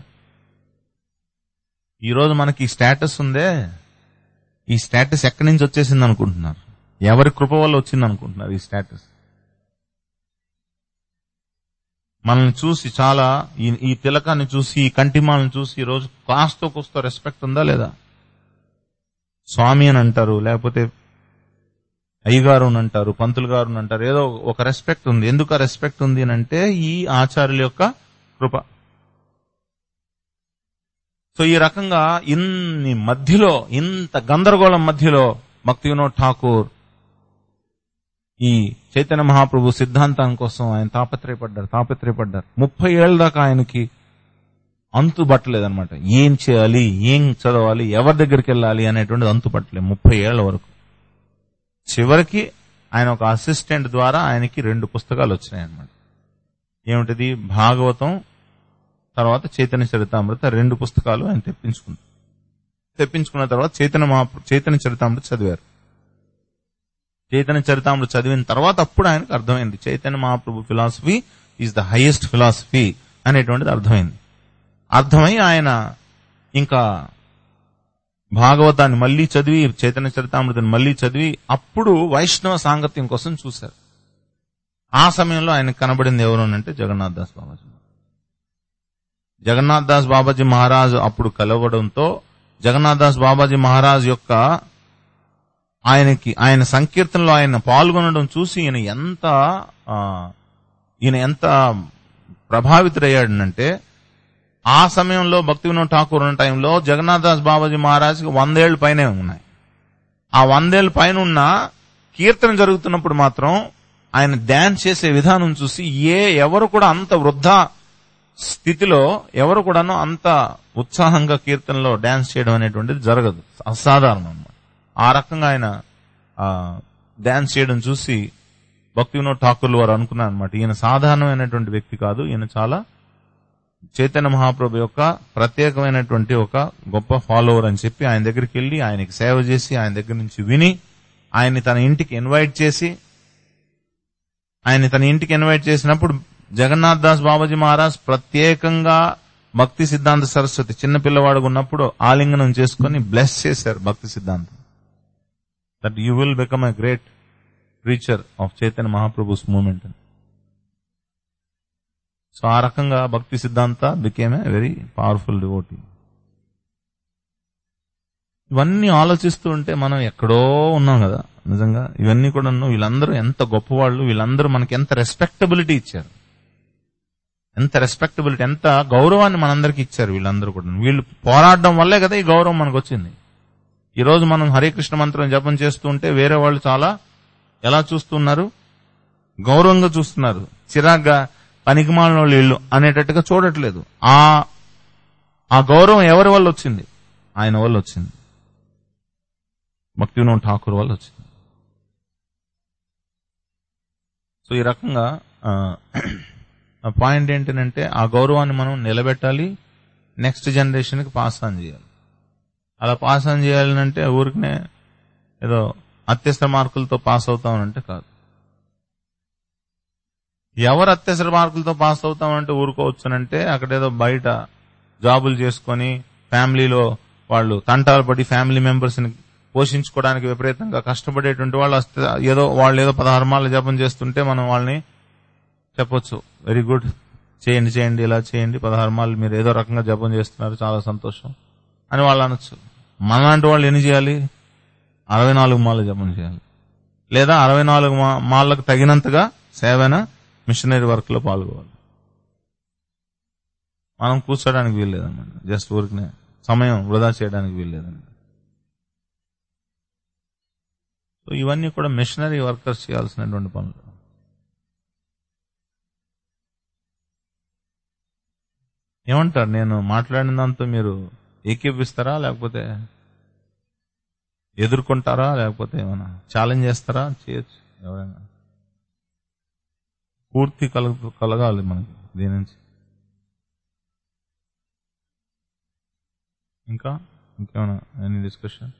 ఈ రోజు మనకి ఈ స్టేటస్ ఉందే ఈ స్టేటస్ ఎక్కడి నుంచి వచ్చేసింది అనుకుంటున్నారు ఎవరి కృప వల్ల వచ్చింది అనుకుంటున్నారు ఈ స్టేటస్ మనల్ని చూసి చాలా ఈ ఈ తిలకాన్ని చూసి ఈ కంటిమాలను చూసి ఈ రోజు కాస్తో కూస్తో రెస్పెక్ట్ ఉందా లేదా స్వామి అని అంటారు లేకపోతే అయ్యగారు అని అంటారు పంతులు గారు అని అంటారు ఏదో ఒక రెస్పెక్ట్ ఉంది ఎందుకు ఆ రెస్పెక్ట్ ఉంది అని అంటే ఈ ఆచార్యుల యొక్క కృప సో ఈ రకంగా ఇన్ని మధ్యలో ఇంత గందరగోళం మధ్యలో భక్తి వినోద్ ఠాకూర్ ఈ చైతన్య మహాప్రభు సిద్ధాంతం కోసం ఆయన తాపత్రయపడ్డారు తాపత్రయపడ్డారు ముప్పై ఏళ్ళ దాకా ఆయనకి అంతు పట్టలేదన్నమాట ఏం చేయాలి ఏం చదవాలి ఎవరి దగ్గరికి వెళ్ళాలి అనేటువంటిది అంతు పట్టలేదు ముప్పై ఏళ్ల వరకు చివరికి ఆయన ఒక అసిస్టెంట్ ద్వారా ఆయనకి రెండు పుస్తకాలు వచ్చినాయి అన్నమాట ఏమిటిది భాగవతం తర్వాత చైతన్య చరితామృత రెండు పుస్తకాలు ఆయన తెప్పించుకున్నారు తెప్పించుకున్న తర్వాత చైతన్య మహా చైతన్య చరితామృత చదివారు చైతన్య చరితామృత చదివిన తర్వాత అప్పుడు ఆయనకు అర్థమైంది Chaitanya Mahaprabhu philosophy is the highest philosophy అనేటువంటిది అర్థమైంది అర్థమై ఆయన ఇంకా భాగవతాన్ని మళ్ళీ చదివి చైతన్య చరితామృతాన్ని మళ్ళీ చదివి అప్పుడు వైష్ణవ సాంగత్యం కోసం చూశారు ఆ సమయంలో ఆయనకు కనబడింది ఎవరు అంటే జగన్నాథ్ దాస్ బాబాజీ జగన్నాథ్ దాస్ బాబాజీ మహారాజ్ అప్పుడు కలవడంతో జగన్నాథ్ దాస్ బాబాజీ మహారాజ్ యొక్క ఆయనకి ఆయన సంకీర్తనలో ఆయన పాల్గొనడం చూసి ఈయన ఎంత ఆ, ఈయన ఎంత ప్రభావితుడయ్యాడనంటే ఆ సమయంలో భక్తి వినోద్ ఠాకూర్ ఉన్న టైంలో జగన్నాథ్ దాస్ బాబాజీ మహారాజ్కి వందేళ్ల పైనే ఉన్నాయి ఆ వందేళ్ల పైన ఉన్న కీర్తన జరుగుతున్నప్పుడు మాత్రం ఆయన డాన్స్ చేసే విధానం చూసి ఏ ఎవరు కూడా అంత వృద్ధ స్థితిలో ఎవరు కూడాను అంత ఉత్సాహంగా కీర్తనలో డాన్స్ చేయడం అనేటువంటిది జరగదు అసాధారణం అన్నమాట ఆ రకంగా ఆయన ఆ, డాన్స్ చేయడం చూసి భక్తి వినోద్ ఠాకూర్లు వారు అనుకున్నారు అనమాట ఈయన సాధారణమైనటువంటి వ్యక్తి కాదు ఈయన చాలా చైతన్య మహాప్రభు యొక్క ప్రత్యేకమైనటువంటి ఒక గొప్ప ఫాలోవర్ అని చెప్పి ఆయన దగ్గరికి వెళ్ళి ఆయనకి సేవ చేసి ఆయన దగ్గర నుంచి విని ఆయన్ని తన ఇంటికి ఇన్వైట్ చేసి ఆయన్ని తన ఇంటికి ఇన్వైట్ చేసినప్పుడు జగన్నాథ్ దాస్ బాబాజీ మహారాజ్ ప్రత్యేకంగా భక్తి సిద్ధాంత సరస్వతి చిన్న పిల్లవాడు ఉన్నప్పుడు ఆలింగనం చేసుకుని బ్లెస్ చేశారు Bhakti Siddhanta that you will become a great preacher of Chaitanya Mahaprabhu's movement so ఆ రకంగా Bhakti Siddhanta became a very powerful devotee ఇవన్నీ ఆలోచిస్తూ ఉంటే మనం ఎక్కడో ఉన్నాం కదా నిజంగా ఇవన్నీ కూడా వీళ్ళందరూ ఎంత గొప్పవాళ్ళు వీళ్ళందరూ మనకి ఎంత రెస్పెక్టబిలిటీ ఇచ్చారు ఎంత రెస్పెక్టబిలిటీ ఎంత గౌరవాన్ని మనందరికి ఇచ్చారు వీళ్ళందరూ కూడా వీళ్ళు పోరాడడం వల్లే కదా ఈ గౌరవం మనకు వచ్చింది ఈ రోజు మనం హరే కృష్ణ మంత్రం జపం చేస్తూ ఉంటే వేరే వాళ్ళు చాలా ఎలా చూస్తున్నారు గౌరవంగా చూస్తున్నారు చిరాగ్గా పనికిమాలిన వాళ్ళు ఇల్లు అనేటట్టుగా చూడట్లేదు ఆ ఆ గౌరవం ఎవరి వల్ల వచ్చింది ఆయన వల్ల వచ్చింది భక్తి వినోద్ ఠాకూర్ వల్ల వచ్చింది సో ఈ రకంగా పాయింట్ ఏంటంటే ఆ గౌరవాన్ని మనం నిలబెట్టాలి నెక్స్ట్ జనరేషన్కి పాస్ ఆన్ చేయాలి అలా పాస్ ఆన్ చేయాలంటే ఊరికనే ఏదో అత్యవసర మార్కులతో పాస్ అవుతామనంటే కాదు ఎవరు అత్యవసర మార్కులతో పాస్ అవుతామంటే ఊరుకోవచ్చునంటే అక్కడేదో బయట జాబులు చేసుకొని ఫ్యామిలీలో వాళ్ళు తంటాలు పడి ఫ్యామిలీ మెంబర్స్ ని పోషించుకోవడానికి విపరీతంగా కష్టపడేటువంటి వాళ్ళు వస్తే ఏదో వాళ్ళు ఏదో పదహారు మాల జపం చేస్తుంటే మనం వాళ్ళని చెప్పొచ్చు వెరీ గుడ్ చేయండి చేయండి ఇలా చేయండి పదహారు మాలు మీరు ఏదో రకంగా జపం చేస్తున్నారు చాలా సంతోషం అని వాళ్ళు అనొచ్చు మనలాంటి వాళ్ళు ఎన్ని చేయాలి అరవై నాలుగు మాలు జపం చేయాలి లేదా అరవై నాలుగు మా- మాలకు తగినంతగా సేవన మిషనరీ వర్క్ లో పాల్గొవాలి మనం కూర్చోడానికి వీల్లేదన్నమాట జస్ట్ ఊరికనే సమయం వృధా చేయడానికి వీల్లేదండి సో ఇవన్నీ కూడా మిషనరీ వర్కర్స్ చేయాల్సినటువంటి పనులు ఏమంటారు నేను మాట్లాడిన దాంతో మీరు ఏకీపిస్తారా లేకపోతే ఎదుర్కొంటారా లేకపోతే ఏమైనా ఛాలెంజ్ చేస్తారా చేయొచ్చు ఎవరైనా పూర్తి కలగ కలగాలి మనకి దీని నుంచి ఇంకా ఇంకేమైనా ఎనీ డిస్కషన్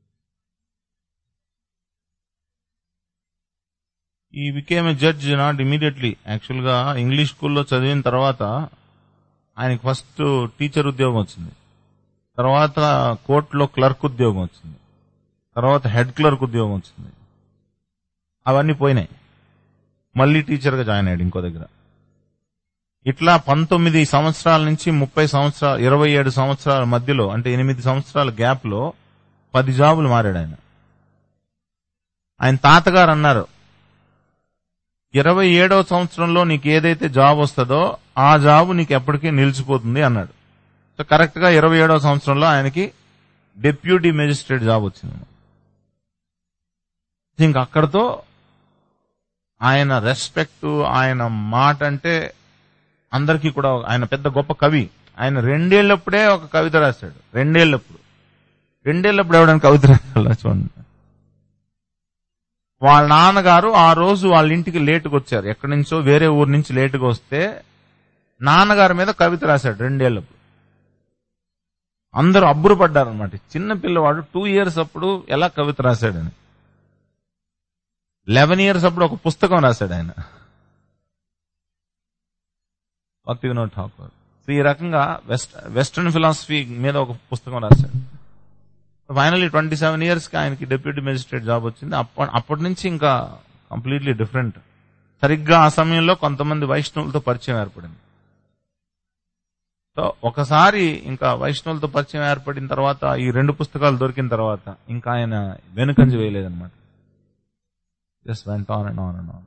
ఈ became a judge not immediately actual గా ఇంగ్లీష్ స్కూల్లో చదివిన తర్వాత ఆయనకి ఫస్ట్ టీచర్ ఉద్యోగం వచ్చింది తర్వాత కోర్టులో క్లర్క్ ఉద్యోగం వచ్చింది తర్వాత హెడ్ క్లర్క్ ఉద్యోగం వచ్చింది అవన్నీ పోయినాయి మళ్ళీ టీచర్గా జాయిన్ అయ్యాడు ఇంకో దగ్గర ఇట్లా పంతొమ్మిది సంవత్సరాల నుంచి ముప్పై సంవత్సరాలు ఇరవై ఏడు సంవత్సరాల మధ్యలో అంటే ఎనిమిది సంవత్సరాల గ్యాప్ లో పది జాబులు మారాడు ఆయన ఆయన తాతగారు అన్నారు ఇరవై ఏడవ సంవత్సరంలో నీకు ఏదైతే జాబ్ వస్తుందో ఆ జాబ్ నీకు ఎప్పటికీ నిలిచిపోతుంది అన్నాడు సో కరెక్ట్ గా ఇరవై ఏడవ సంవత్సరంలో ఆయనకి డెప్యూటీ మెజిస్ట్రేట్ జాబ్ వచ్చింది ఇంక అక్కడతో ఆయన రెస్పెక్ట్ ఆయన మాట అంటే అందరికీ కూడా ఆయన పెద్ద గొప్ప కవి ఆయన రెండేళ్లప్పుడే ఒక కవిత రాశాడు రెండేళ్లప్పుడు రెండేళ్లప్పుడు ఎవడైనా కవిత రాశాడు చూడండి వాళ్ళ నాన్నగారు ఆ రోజు వాళ్ళ ఇంటికి లేటుగా వచ్చారు ఎక్కడి నుంచో వేరే ఊరు నుంచి లేటుగా వస్తే నాన్నగారి మీద కవిత రాశాడు రెండేళ్లప్పుడు అందరూ అబ్బురు పడ్డారనమాట చిన్న పిల్లవాడు టూ ఇయర్స్ అప్పుడు ఎలా కవిత రాశాడని లెవెన్ ఇయర్స్ అప్పుడు ఒక పుస్తకం రాశాడు ఆయన భక్తి వినోద్ ఠాకూర్ సో ఈ రకంగా వెస్ట్ వెస్టర్న్ ఫిలాసఫీ మీద ఒక పుస్తకం రాశాడు ఫైనల్లీ ట్వంటీ సెవెన్ ఇయర్స్ కి ఆయనకి డెప్యూటీ మెజిస్ట్రేట్ జాబ్ వచ్చింది అప్ప- అప్పటి నుంచి ఇంకా కంప్లీట్లీ డిఫరెంట్ సరిగ్గా ఆ సమయంలో కొంతమంది వైష్ణవులతో పరిచయం ఏర్పడింది సో ఒకసారి ఇంకా వైష్ణవులతో పరిచయం ఏర్పడిన తర్వాత ఈ రెండు పుస్తకాలు దొరికిన తర్వాత ఇంకా ఆయన వెనుకంజ వేయలేదన్నమాట just went on and on and on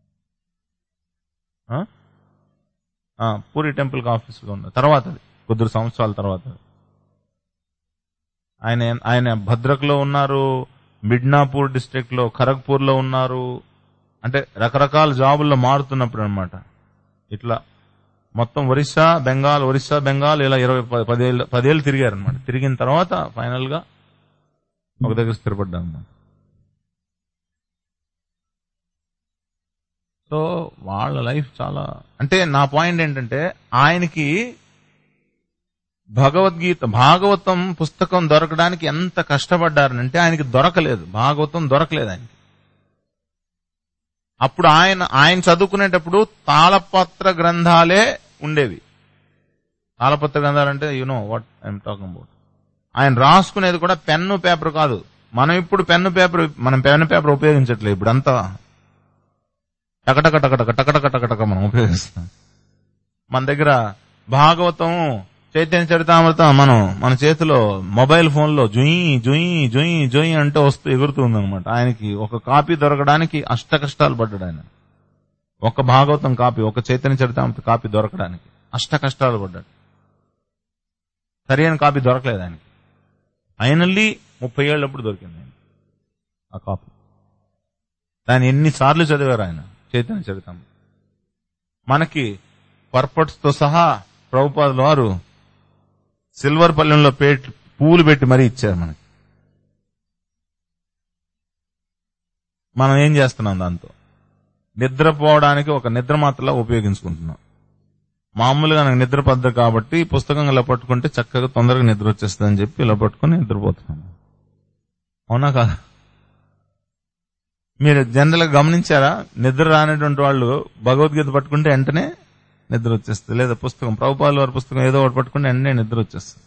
Puri temple కి ఆఫీసులో ఉన్న తర్వాత అది, కొద్ది సంవత్సరాల తర్వాత ఆయన ఆయన భద్రక్లో ఉన్నారు మిడ్నాపూర్ డిస్ట్రిక్ట్ లో ఖరగ్పూర్ లో ఉన్నారు అంటే రకరకాల జాబుల్లో మారుతున్నప్పుడు అన్నమాట ఇట్లా మొత్తం ఒరిస్సా బెంగాల్ ఒరిస్సా బెంగాల్ ఇలా ఇరవై ప- పదేళ్ళు పదేళ్ళు తిరిగారు అనమాట తిరిగిన తర్వాత ఫైనల్ గా ఒక దగ్గర స్థిరపడ్డారు అన్నమాట సో వాళ్ళ లైఫ్ చాలా అంటే నా పాయింట్ ఏంటంటే ఆయనకి భగవద్గీత భాగవతం పుస్తకం దొరకడానికి ఎంత కష్టపడ్డారనంటే ఆయనకి దొరకలేదు భాగవతం దొరకలేదు ఆయనకి అప్పుడు ఆయన ఆయన చదువుకునేటప్పుడు తాళపత్ర గ్రంథాలే ఉండేవి తాళపత్ర గ్రంథాలంటే you know what I'm talking about ఆయన రాసుకునేది కూడా పెన్ను పేపర్ కాదు మనం ఇప్పుడు పెన్ను పేపర్ మనం పెన్ను పేపర్ ఉపయోగించట్లేదు ఇప్పుడు అంతా టకటక టకటక టకటక టకటక మనం ఉపయోగిస్తాం మన దగ్గర భాగవతం చైతన్య చరితామృతం మనం మన చేతిలో మొబైల్ ఫోన్ లో జుయి జుయి జుయి జుయి అంటే వస్తూ ఎగురుతుంది అనమాట ఆయనకి ఒక కాపీ దొరకడానికి అష్ట కష్టాలు పడ్డాడు ఆయన ఒక భాగవతం కాపీ ఒక చైతన్య చరితామృత కాపీ దొరకడానికి అష్ట కష్టాలు పడ్డాడు సరైన కాపీ దొరకలేదు ఆయనకి ఫైనల్లీ ముప్పై ఏళ్ళప్పుడు దొరికింది ఆయన ఆ కాపీ దాన్ని ఎన్నిసార్లు చదివారు ఆయన చైతన్య చరితామృతం మనకి పర్పట్స్ తో సహా ప్రభుపాదుల వారు సిల్వర్ పల్లెంలో పెట్టి పూలు పెట్టి మరీ ఇచ్చారు మనకి మనం ఏం చేస్తున్నాం దాంతో నిద్రపోవడానికి ఒక నిద్ర మాత్రలా ఉపయోగించుకుంటున్నాం మామూలుగా నాకు నిద్ర పద్ధ కాబట్టి ఈ పుస్తకం ఇలా పట్టుకుంటే చక్కగా తొందరగా నిద్ర వచ్చేస్తుందని చెప్పి ఇలా పట్టుకుని నిద్రపోతున్నాను అవునా కాదా మీరు జనరల్ గా గమనించారా నిద్ర రానటువంటి వాళ్ళు భగవద్గీత పట్టుకుంటే వెంటనే నిద్ర వచ్చేస్తుంది లేదా పుస్తకం ప్రభుపాల వారి పుస్తకం ఏదో ఒకటి పట్టుకుంటే వెంటనే నిద్ర వచ్చేస్తుంది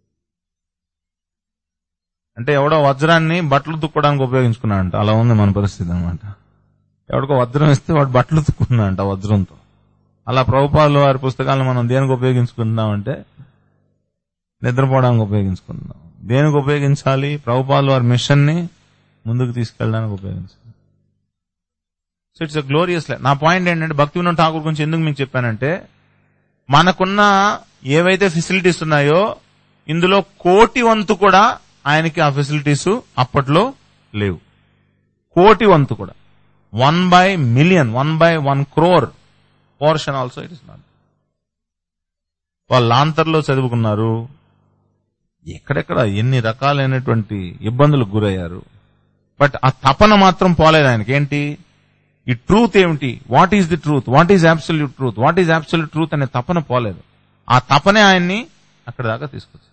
అంటే ఎవడో వజ్రాన్ని బట్టలు తుక్కోవడానికి ఉపయోగించుకున్నాడంట అలా ఉంది మన పరిస్థితి అనమాట ఎవడికో వజ్రం ఇస్తే వాడు బట్టలు తుక్కున్నాడంట ఆ వజ్రంతో అలా ప్రభుపాదుల వారి పుస్తకాలను మనం దేనికి ఉపయోగించుకుంటున్నామంటే నిద్రపోవడానికి ఉపయోగించుకుంటున్నాం దేనికి ఉపయోగించాలి ప్రభుపాదుల వారి మిషన్ ని ముందుకు తీసుకెళ్ళడానికి ఉపయోగించాలి సో ఇట్స్ అ గ్లోరియస్ నా పాయింట్ ఏంటంటే భక్తి వినోద్ ఠాకూర్ గురించి ఎందుకు మీకు చెప్పానంటే మనకున్న ఏవైతే ఫెసిలిటీస్ ఉన్నాయో ఇందులో కోటి వంతు కూడా ఆయనకి ఆ ఫెసిలిటీస్ అప్పట్లో లేవు కోటి వంతు కూడా one by million one by one crore portion also it is not వాళ్ళు లాంతర్లో చదువుకున్నారు ఎక్కడెక్కడ ఎన్ని రకాలైనటువంటి ఇబ్బందులకు గురయ్యారు బట్ ఆ తపన మాత్రం పోలేదు ఆయనకి ఏంటి ఈ ట్రూత్ ఏమిటి what is the truth what is absolute truth what is absolute truth అనే తపన పోలేదు ఆ తపనే ఆయన్ని అక్కడ దాకా తీసుకొచ్చింది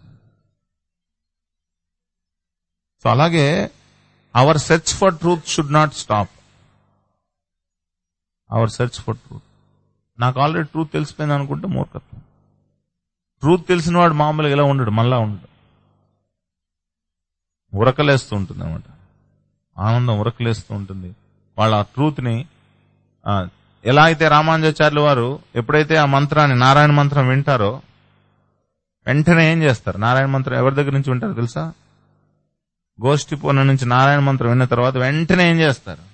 సో అలాగే our search for truth should not stop our search for truth నాకు ఆల్రెడీ ట్రూత్ తెలిసిపోయింది అనుకుంటే మూర్ఖత్వం ట్రూత్ తెలిసిన వాడు మామూలుగా ఇలా ఉండడు మళ్ళా ఉండడు ఉరకలేస్తూ ఉంటుంది అనమాట ఆనందం ఉరకలేస్తూ ఉంటుంది వాళ్ళ ఆ ట్రూత్ ని ఆ, ఎలా అయితే రామానుజాచార్యులు వారు ఎప్పుడైతే ఆ మంత్రాన్ని నారాయణ మంత్రం వింటారో వెంటనే ఏం చేస్తారు నారాయణ మంత్రం ఎవరి దగ్గర నుంచి వింటారో తెలుసా గోష్ఠి పూర్ణ నుంచి నారాయణ మంత్రం విన్న తర్వాత వెంటనే ఏం చేస్తారు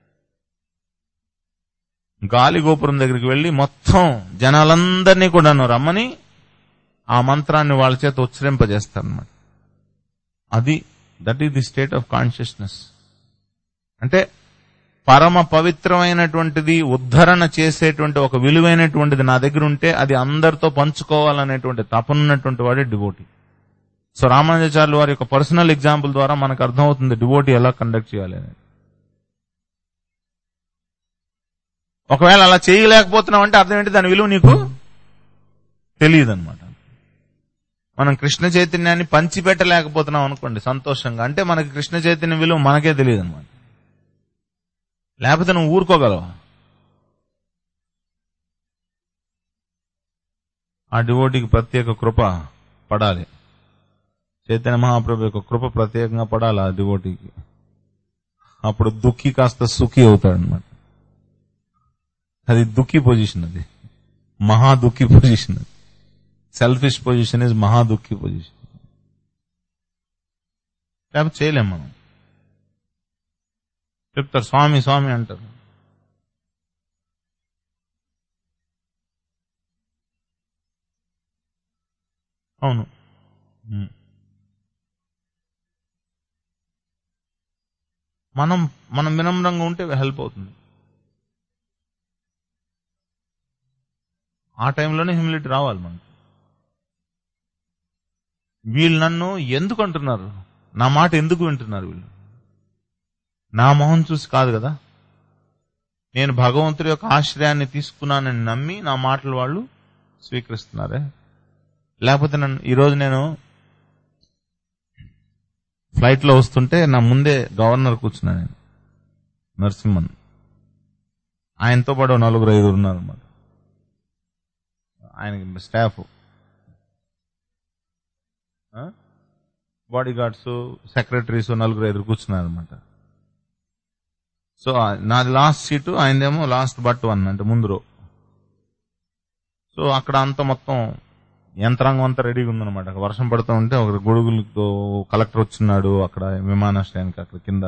గాలి గోపురం దగ్గరికి వెళ్లి మొత్తం జనాలందరినీ కూడా రమ్మని ఆ మంత్రాన్ని వాళ్ళ చేత ఉచ్చరింపజేస్తారన్నమాట అది that is the state of consciousness అంటే పరమ పవిత్రమైనటువంటిది ఉద్ధరణ చేసేటువంటి ఒక విలువైనటువంటిది నా దగ్గర ఉంటే అది అందరితో పంచుకోవాలనేటువంటి తపనున్నటువంటి వాడే డివోటీ సో రామానుజాచార్యులు వారి యొక్క పర్సనల్ ఎగ్జాంపుల్ ద్వారా మనకు అర్థమవుతుంది డివోటీ ఎలా కండక్ట్ చేయాలి అనేది ఒకవేళ అలా చేయలేకపోతున్నావు అంటే అర్థం ఏంటి దాని విలువ నీకు తెలియదు అనమాట మనం కృష్ణ చైతన్యాన్ని పంచిపెట్టలేకపోతున్నాం అనుకోండి సంతోషంగా అంటే మనకి కృష్ణ చైతన్యం విలువ మనకే తెలియదు అనమాట లేకపోతే నువ్వు ఊరుకోగలవా ఆ డివోటీకి ప్రత్యేక కృప పడాలి చైతన్య మహాప్రభు యొక్క కృప ప్రత్యేకంగా పడాలి ఆ డివోటీకి అప్పుడు దుఃఖి కాస్త సుఖి అవుతాడు అనమాట అది దుఃఖి పొజిషన్ అది మహా దుఃఖి పొజిషన్ అది సెల్ఫిష్ పొజిషన్ ఇస్ మహా దుఃఖి పొజిషన్ లేకపోతే చేయలేం మనం చెప్తారు స్వామి స్వామి అంటారు అవును ఉమ్. మనం మనం వినమ్రంగా ఉంటే హెల్ప్ అవుతుంది ఆ టైంలోనే హ్యూమిలిటీ రావాలి మనకి వీళ్ళు నన్ను ఎందుకు అంటున్నారు నా మాట ఎందుకు వింటున్నారు వీళ్ళు నా మొహం చూసి కాదు కదా నేను భగవంతుడి యొక్క ఆశ్రయాన్ని తీసుకున్నానని నమ్మి నా మాటలు వాళ్ళు స్వీకరిస్తున్నారే లేకపోతే నన్ను ఈరోజు నేను ఫ్లైట్ లో వస్తుంటే నా ముందే గవర్నర్ కూర్చున్నాను నేను నరసింహన్ ఆయనతో పాటు ఓ నలుగురు ఐదుగురు ఉన్నారు అన్నమాట ఆయనకి స్టాఫ్ బాడీ గార్డ్స్ సెక్రటరీస్ నలుగురు ఐదుగురు కూర్చున్నారు అనమాట సో ఆ- నాది లాస్ట్ సీటు ఆయనదేమో లాస్ట్ బట్ వన్ అంటే ముందు రో సో అక్కడ అంతా మొత్తం యంత్రాంగం అంతా రెడీగా ఉందన్నమాట అక్కడ వర్షం పడుతూ ఉంటే ఒక గొడుగులతో కలెక్టర్ వచ్చినాడు అక్కడ విమానాశ్రయానికి అక్కడ కింద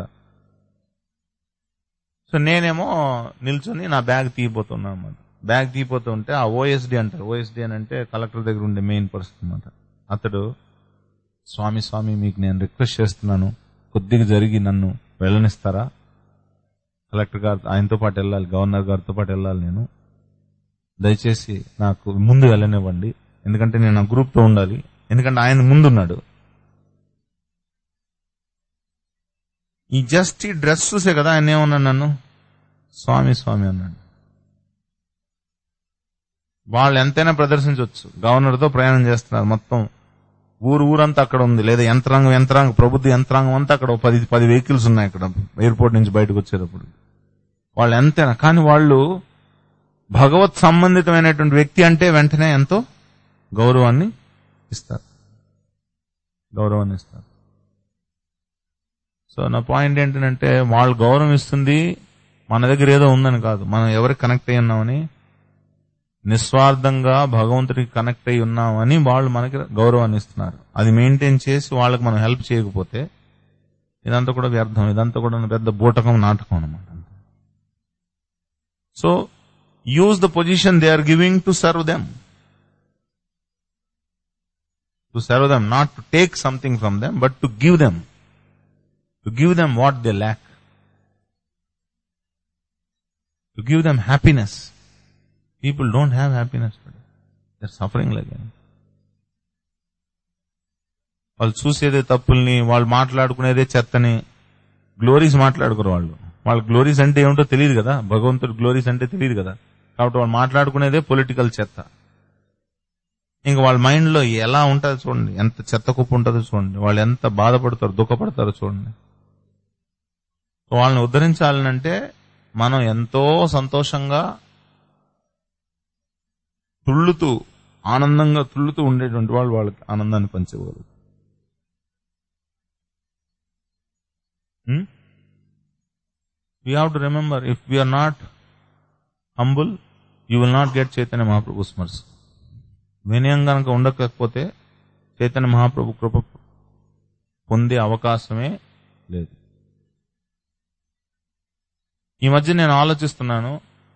సో నేనేమో నిల్చొని నా బ్యాగ్ తీయబోతున్నాను అనమాట బ్యాగ్ తీయబోతూ ఉంటే ఆ ఓఎస్డి అంటారు ఓఎస్డి అని అంటే కలెక్టర్ దగ్గర ఉండే మెయిన్ పర్సన్ అనమాట అతడు స్వామి స్వామి మీకు నేను రిక్వెస్ట్ చేస్తున్నాను కొద్దిగా జరిగి నన్ను వెళ్ళనిస్తారా కలెక్టర్ గారు ఆయనతో పాటు వెళ్ళాలి గవర్నర్ గారితో పాటు వెళ్ళాలి నేను దయచేసి నాకు ముందు వెళ్ళనివ్వండి ఎందుకంటే నేను ఆ గ్రూప్తో ఉండాలి ఎందుకంటే ఆయన ముందున్నాడు ఈ జస్ట్ ఈ డ్రెస్ చూసే కదా ఆయన ఏమన్నాడు నన్ను స్వామి స్వామి అన్నాడు వాళ్ళు ఎంతైనా ప్రదర్శించవచ్చు గవర్నర్తో ప్రయాణం చేస్తున్నారు మొత్తం ఊరు ఊరంతా అక్కడ ఉంది లేదా యంత్రాంగం యంత్రాంగం ప్రభుత్వ యంత్రాంగం అంతా అక్కడ ఒక పది పది వెహికల్స్ ఉన్నాయి అక్కడ ఎయిర్పోర్ట్ నుంచి బయటకు వచ్చేటప్పుడు వాళ్ళు ఎంతైనా కానీ వాళ్ళు భగవత్ సంబంధితమైనటువంటి వ్యక్తి అంటే వెంటనే ఎంతో గౌరవాన్ని ఇస్తారు గౌరవాన్ని ఇస్తారు సో నా పాయింట్ ఏంటంటే వాళ్ళు గౌరవం ఇస్తుంది మన దగ్గర ఏదో ఉందని కాదు మనం ఎవరికి కనెక్ట్ అయి ఉన్నామని నిస్వార్థంగా భగవంతుడికి కనెక్ట్ అయి ఉన్నామని వాళ్ళు మనకి గౌరవాన్ని ఇస్తున్నారు అది మెయింటైన్ చేసి వాళ్ళకి మనం హెల్ప్ చేయకపోతే ఇదంతా కూడా వ్యర్థం ఇదంతా కూడా పెద్ద బూటకం నాటకం అనమాట so use the position they are giving to serve them to serve them not to take something from them but to give them to give them what they lack to give them happiness people don't have happiness their suffering like వాళ్ళు చూసేదే తప్పుల్ని వాళ్ళు మాట్లాడుకునేదే చెత్తని glories మాట్లాడుకోరు వాళ్ళు వాళ్ళ glories అంటే ఏమిటో తెలియదు కదా భగవంతుడు గ్లోరీస్ అంటే తెలియదు కదా కాబట్టి వాళ్ళు మాట్లాడుకునేదే పొలిటికల్ చెత్త ఇంకా వాళ్ళ మైండ్ లో ఎలా ఉంటుందో చూడండి ఎంత చెత్త కుప్ప ఉంటుందో చూడండి వాళ్ళు ఎంత బాధపడతారు దుఃఖపడతారో చూడండి వాళ్ళని ఉద్ధరించాలనంటే మనం ఎంతో సంతోషంగా తుళ్ళుతూ ఆనందంగా తుళ్ళుతూ ఉండేటువంటి వాళ్ళు వాళ్ళకి ఆనందాన్ని పంచగలరు we have to remember if we are not humble you will not get Chaitanya Mahaprabhu స్మర్స్ వినయం కనుక ఉండకపోతే చైతన్య మహాప్రభు కృప పొందే అవకాశమే లేదు ఈ మధ్య నేను ఆలోచిస్తున్నాను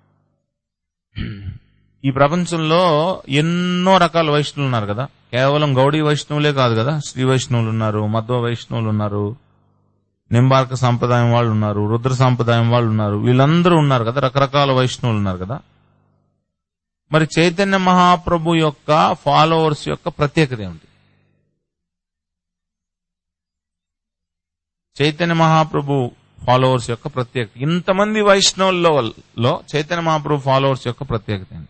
ఈ ప్రపంచంలో ఎన్నో రకాల వైష్ణవులు ఉన్నారు కదా కేవలం గౌడీ వైష్ణవులే కాదు కదా శ్రీ వైష్ణవులు ఉన్నారు మధ్వ వైష్ణవులు ఉన్నారు నింబార్క సాంప్రదాయం వాళ్ళు ఉన్నారు రుద్ర సాంప్రదాయం వాళ్ళు ఉన్నారు వీళ్ళందరూ ఉన్నారు కదా రకరకాల వైష్ణవులు ఉన్నారు కదా మరి చైతన్య మహాప్రభు యొక్క ఫాలోవర్స్ యొక్క ప్రత్యేకత ఏమిటి చైతన్య మహాప్రభు ఫాలోవర్స్ యొక్క ప్రత్యేకత ఇంతమంది వైష్ణవుల్లో లో చైతన్య మహాప్రభు ఫాలోవర్స్ యొక్క ప్రత్యేకత ఏంటి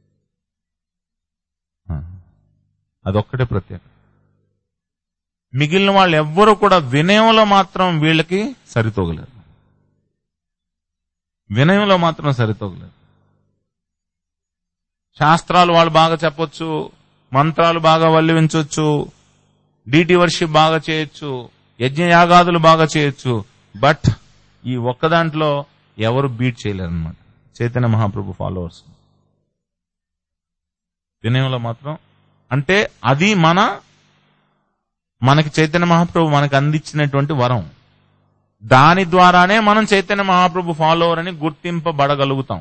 అదొక్కటే ప్రత్యేకత మిగిలిన వాళ్ళు ఎవ్వరూ కూడా వినయంలో మాత్రం వీళ్ళకి సరితోగలేరు వినయంలో మాత్రం సరితోగలేరు శాస్త్రాలు వాళ్ళు బాగా చెప్పొచ్చు మంత్రాలు బాగా వల్లివించవచ్చు డీటీ వర్షిప్ బాగా చేయొచ్చు యజ్ఞయాగాదులు బాగా చేయొచ్చు బట్ ఈ ఒక్క దాంట్లో ఎవరు బీట్ చేయలేరు అనమాట చైతన్య మహాప్రభు ఫాలోవర్స్ వినయంలో మాత్రం అంటే అది మన మనకి చైతన్య మహాప్రభు మనకు అందించినటువంటి వరం దాని ద్వారానే మనం చైతన్య మహాప్రభు ఫాలోవర్ అని గుర్తింపబడగలుగుతాం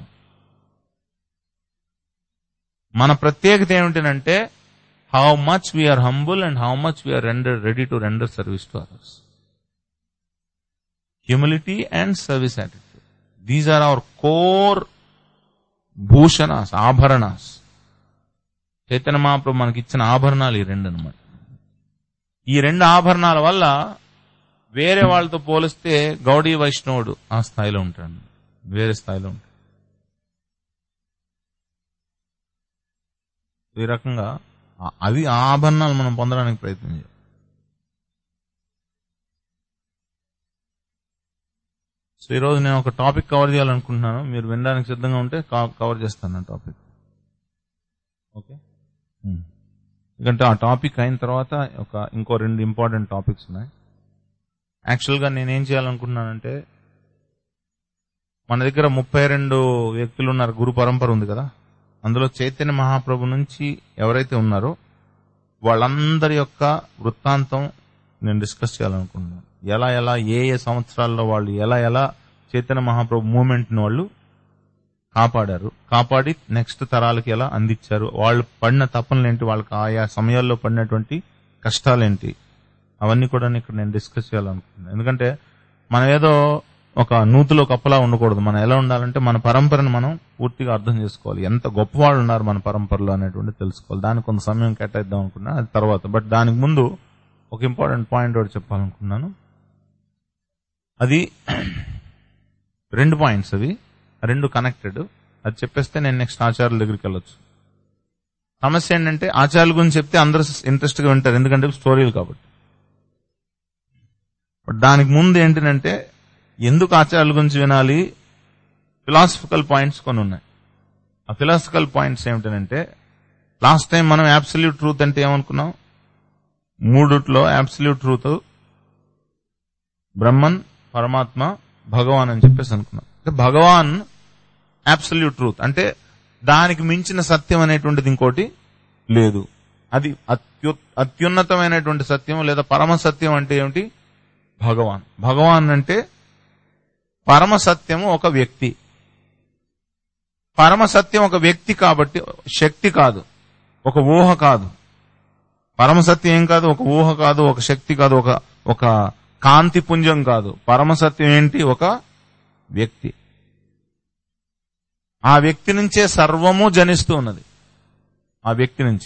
మన ప్రత్యేకత ఏమిటంటే how much we are humble and how much we are render ready to render service to others humility and service attitude these are our core భూషణాస్ ఆభరణాస్ చైతన్య మహాప్రభు మనకి ఇచ్చిన ఆభరణాలు ఈ రెండు అనమాట ఈ రెండు ఆభరణాల వల్ల వేరే వాళ్ళతో పోలిస్తే గౌడీ వైష్ణవుడు ఆ స్థాయిలో ఉంటాడు వేరే స్థాయిలో ఉంటాడు ఈ రకంగా అవి ఆ ఆభరణాలు మనం పొందడానికి ప్రయత్నం చేయాలి సో ఈరోజు నేను ఒక టాపిక్ కవర్ చేయాలనుకుంటున్నాను మీరు వినడానికి సిద్ధంగా ఉంటే కవర్ చేస్తాను ఆ టాపిక్ ఓకే ఎందుకంటే ఆ టాపిక్ అయిన తర్వాత ఒక ఇంకో రెండు ఇంపార్టెంట్ టాపిక్స్ ఉన్నాయి యాక్చువల్గా నేనేం చేయాలనుకుంటున్నానంటే మన దగ్గర ముప్పై రెండు వ్యక్తులు ఉన్నారు గురు పరంపర ఉంది కదా అందులో చైతన్య మహాప్రభు నుంచి ఎవరైతే ఉన్నారో వాళ్ళందరి యొక్క వృత్తాంతం నేను డిస్కస్ చేయాలనుకుంటున్నాను ఎలా ఎలా ఏ ఏ సంవత్సరాల్లో వాళ్ళు ఎలా ఎలా చైతన్య మహాప్రభు మూమెంట్ ని వాళ్ళు కాపాడారు కాపాడి నెక్స్ట్ తరాలకి ఎలా అందించారు వాళ్ళు పడిన తపనలేంటి వాళ్ళకి ఆయా సమయాల్లో పడినటువంటి కష్టాలేంటి అవన్నీ కూడా ఇక్కడ నేను డిస్కస్ చేయాలనుకుంటున్నాను ఎందుకంటే మనం ఏదో ఒక నూతిలో కప్పలా ఉండకూడదు మనం ఎలా ఉండాలంటే మన పరంపరను మనం పూర్తిగా అర్థం చేసుకోవాలి ఎంత గొప్పవాళ్ళు ఉన్నారు మన పరంపరలో అనేటువంటి తెలుసుకోవాలి దానికి కొంత సమయం కేటాయిద్దాం అనుకున్నా అది తర్వాత బట్ దానికి ముందు ఒక ఇంపార్టెంట్ పాయింట్ ఒకటి చెప్పాలనుకున్నాను అది రెండు పాయింట్స్ అవి రెండు కనెక్టెడ్ అది చెప్పేస్తే నేను నెక్స్ట్ ఆచార్యుల దగ్గరికి వెళ్ళొచ్చు సమస్య ఏంటంటే ఆచార్యుల గురించి చెప్తే అందరూ ఇంట్రెస్ట్ గా వింటారు ఎందుకంటే స్టోరీలు కాబట్టి బట్ దానికి ముందు ఏంటంటే ఎందుకు ఆచార్యుల గురించి వినాలి ఫిలాసఫికల్ పాయింట్స్ కొన్ని ఉన్నాయి ఆ ఫిలాసఫికల్ పాయింట్స్ ఏమిటంటే లాస్ట్ టైం మనం అబ్సల్యూట్ ట్రూత్ అంటే ఏమనుకున్నాం మూడుట్లో అబ్సల్యూట్ ట్రూత్ బ్రహ్మన్ పరమాత్మ భగవాన్ అని చెప్పేసి అనుకున్నాం అంటే భగవాన్ అబ్సల్యూట్ ట్రూత్ అంటే దానికి మించిన సత్యం అనేటువంటిది ఇంకోటి లేదు అది అత్యు అత్యున్నతమైనటువంటి సత్యం లేదా పరమ సత్యం అంటే ఏమిటి భగవాన్ భగవాన్ అంటే పరమ సత్యము ఒక వ్యక్తి పరమ సత్యం ఒక వ్యక్తి కాబట్టి శక్తి కాదు ఒక ఊహ కాదు పరమ సత్యం ఏం కాదు ఒక ఊహ కాదు ఒక శక్తి కాదు ఒక ఒక కాంతి పుంజం కాదు పరమ సత్యం ఏంటి ఒక వ్యక్తి ఆ వ్యక్తి నుంచే సర్వము జనిస్తూ ఉన్నది ఆ వ్యక్తి నుంచి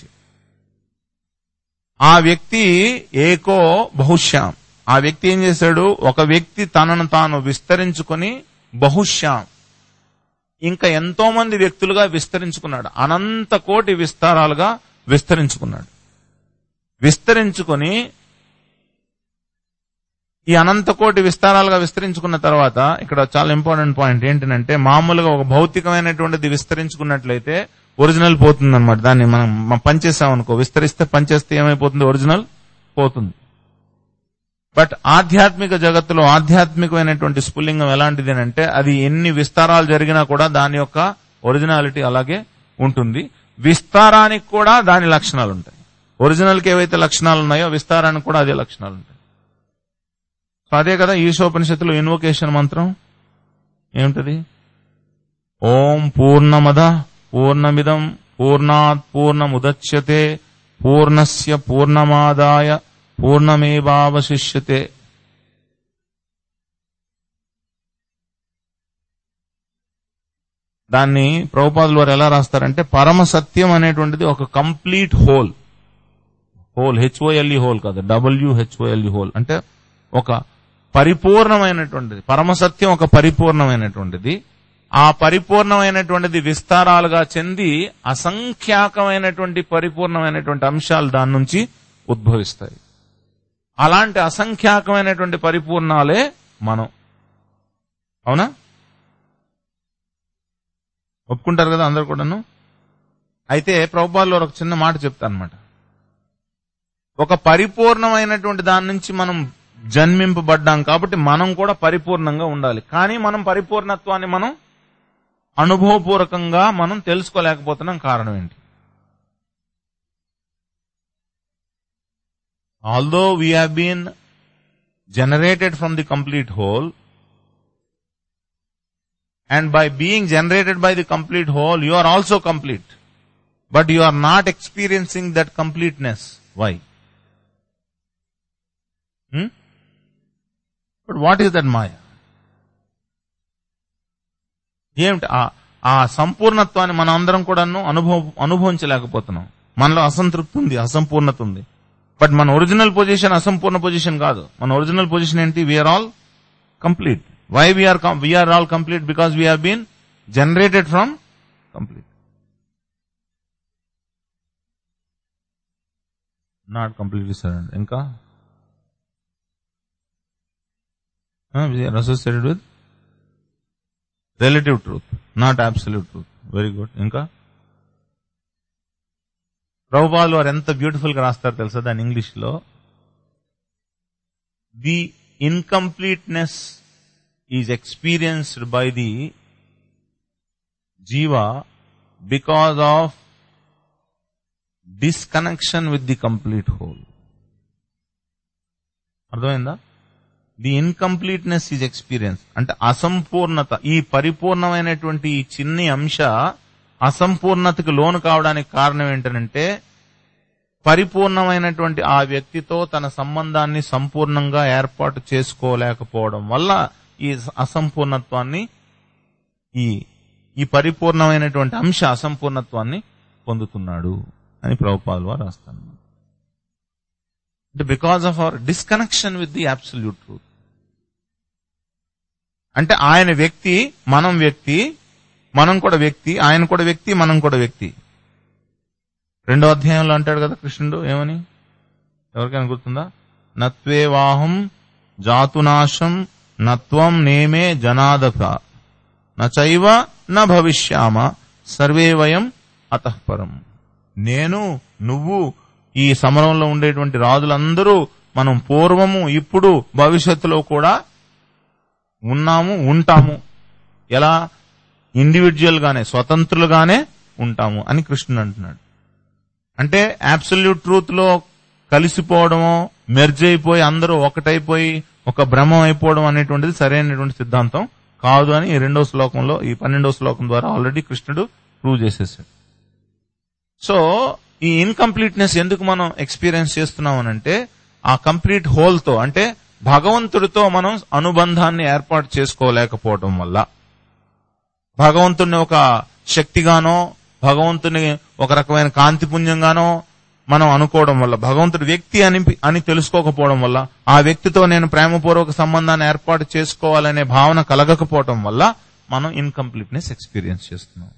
ఆ వ్యక్తి ఏకో బహుశ్యాం ఆ వ్యక్తి ఏం చేశాడు ఒక వ్యక్తి తనను తాను విస్తరించుకొని బహుశ్యాం ఇంకా ఎంతో మంది వ్యక్తులుగా విస్తరించుకున్నాడు అనంత కోటి విస్తారాలుగా విస్తరించుకున్నాడు విస్తరించుకొని ఈ అనంత కోటి విస్తారాలుగా విస్తరించుకున్న తర్వాత ఇక్కడ చాలా ఇంపార్టెంట్ పాయింట్ ఏంటంటే మామూలుగా ఒక భౌతికమైనటువంటిది విస్తరించుకున్నట్లయితే ఒరిజినల్ పోతుంది అనమాట దాన్ని మనం మనం పనిచేసాం అనుకో విస్తరిస్తే పనిచేస్తే ఏమైపోతుంది ఒరిజినల్ పోతుంది బట్ ఆధ్యాత్మిక జగత్తులో ఆధ్యాత్మికమైనటువంటి స్ఫుల్లింగం ఎలాంటిది అంటే అది ఎన్ని విస్తారాలు జరిగినా కూడా దాని యొక్క ఒరిజినాలిటీ అలాగే ఉంటుంది విస్తారానికి కూడా దాని లక్షణాలు ఉంటాయి ఒరిజినల్కి ఏవైతే లక్షణాలు ఉన్నాయో విస్తారానికి కూడా అదే లక్షణాలు ఉంటాయి సో అదే కదా ఈశోపనిషత్తులో ఇన్వొకేషన్ మంత్రం ఏమిటది ఓం పూర్ణమద పూర్ణమిదం పూర్ణాత్ పూర్ణముదచ్యతే పూర్ణస్య పూర్ణమాదాయ పూర్ణమేవావశిష్యతే దాన్ని ప్రభుపాదులు వారు ఎలా రాస్తారంటే పరమ సత్యం అనేటువంటిది ఒక complete whole whole H O L E hole కాదు డబ్ల్యూ హెచ్ఓఎల్ఈ హోల్ అంటే ఒక పరిపూర్ణమైనటువంటిది పరమ సత్యం ఒక పరిపూర్ణమైనటువంటిది ఆ పరిపూర్ణమైనటువంటిది విస్తారాలుగా చెంది అసంఖ్యాకమైనటువంటి పరిపూర్ణమైనటువంటి అంశాలు దాని నుంచి ఉద్భవిస్తాయి అలాంటి అసంఖ్యాకమైనటువంటి పరిపూర్ణాలే మనం అవునా ఒప్పుకుంటారు కదా అందరు కూడాను అయితే ప్రభుపాల్లో ఒక చిన్న మాట చెప్తా అనమాట ఒక పరిపూర్ణమైనటువంటి దాని నుంచి మనం జన్మింపబడ్డాం కాబట్టి మనం కూడా పరిపూర్ణంగా ఉండాలి కానీ మనం పరిపూర్ణత్వాన్ని మనం అనుభవపూర్వకంగా మనం తెలుసుకోలేకపోతున్నాం కారణం ఏంటి although we have been generated from the complete whole and by being generated by the complete whole you are also complete but you are not experiencing that completeness why hmm? but what is that maya ఏమిటి ఆ- ఆ సంపూర్ణత్వాన్ని మనం అందరం కూడాను అనుభవం అనుభవించలేకపోతున్నాం మనలో అసంతృప్తి ఉంది అసంపూర్ణత ఉంది బట్ మన ఒరిజినల్ పొజిషన్ అసంపూర్ణ పొజిషన్ కాదు మన ఒరిజినల్ పొజిషన్ ఏంటి we are all complete why we are we are all complete because we been generated from complete not complete ఇస్తారండి ఇంకా associated with relative truth not absolute truth very good ఇంకా ప్రభుపాలు వారు ఎంత బ్యూటిఫుల్ గా రాస్తారు తెలుసా దాని ఇంగ్లీష్ లో the incompleteness is experienced by the jiva because of disconnection with the complete whole అర్థమైందా ది ఇన్కంప్లీట్నెస్ ఈజ్ ఎక్స్పీరియన్స్ అంటే అసంపూర్ణత ఈ పరిపూర్ణమైనటువంటి ఈ చిన్ని అంశ అసంపూర్ణతకు లోను కావడానికి కారణం ఏంటంటే పరిపూర్ణమైనటువంటి ఆ వ్యక్తితో తన సంబంధాన్ని సంపూర్ణంగా ఏర్పాటు చేసుకోలేకపోవడం వల్ల ఈ అసంపూర్ణత్వాన్ని ఈ ఈ పరిపూర్ణమైనటువంటి అంశ అసంపూర్ణత్వాన్ని పొందుతున్నాడు అని ప్రభుపాదులు వారు రాస్తాను అంటే because of our disconnection with the absolute truth అంటే ఆయన వ్యక్తి మనం వ్యక్తి మనం కూడా వ్యక్తి ఆయన కూడా వ్యక్తి మనం కూడా వ్యక్తి రెండో అధ్యాయంలో అంటాడు కదా కృష్ణుడు ఏమని ఎవరికైనా గుర్తుందా నత్వేవాహం జాతునాశం నత్వం నేమే జనాదక నచైవ న భవిష్యామ సర్వే వయం అతఃపరం నేను నువ్వు ఈ సమరంలో ఉండేటువంటి రాజులందరూ మనం పూర్వము ఇప్పుడు భవిష్యత్తులో కూడా ఉన్నాము ఉంటాము ఎలా ఇండివిజువల్ గానే స్వతంత్రులుగానే ఉంటాము అని కృష్ణుడు అంటున్నాడు అంటే అబ్సల్యూట్ ట్రూత్ లో కలిసిపోవడమో మెర్జ్ అయిపోయి అందరూ ఒకటైపోయి ఒక భ్రమం అయిపోవడం అనేటువంటిది సరైనటువంటి సిద్ధాంతం కాదు అని ఈ రెండో శ్లోకంలో ఈ పన్నెండో శ్లోకం ద్వారా ఆల్రెడీ కృష్ణుడు ప్రూవ్ చేసేసాడు సో ఈ ఇన్కంప్లీట్నెస్ ఎందుకు మనం ఎక్స్పీరియన్స్ చేస్తున్నాం అంటే ఆ కంప్లీట్ హోల్ తో అంటే భగవంతుడితో మనం అనుబంధాన్ని ఏర్పాటు చేసుకోలేకపోవడం వల్ల భగవంతుడిని ఒక శక్తిగానో భగవంతుని ఒక రకమైన కాంతిపుణ్యంగానో మనం అనుకోవడం వల్ల భగవంతుడి వ్యక్తి అని అని తెలుసుకోకపోవడం వల్ల ఆ వ్యక్తితో నేను ప్రేమపూర్వక సంబంధాన్ని ఏర్పాటు చేసుకోవాలనే భావన కలగకపోవడం వల్ల మనం ఇన్కంప్లీట్నెస్ ఎక్స్పీరియన్స్ చేస్తున్నాం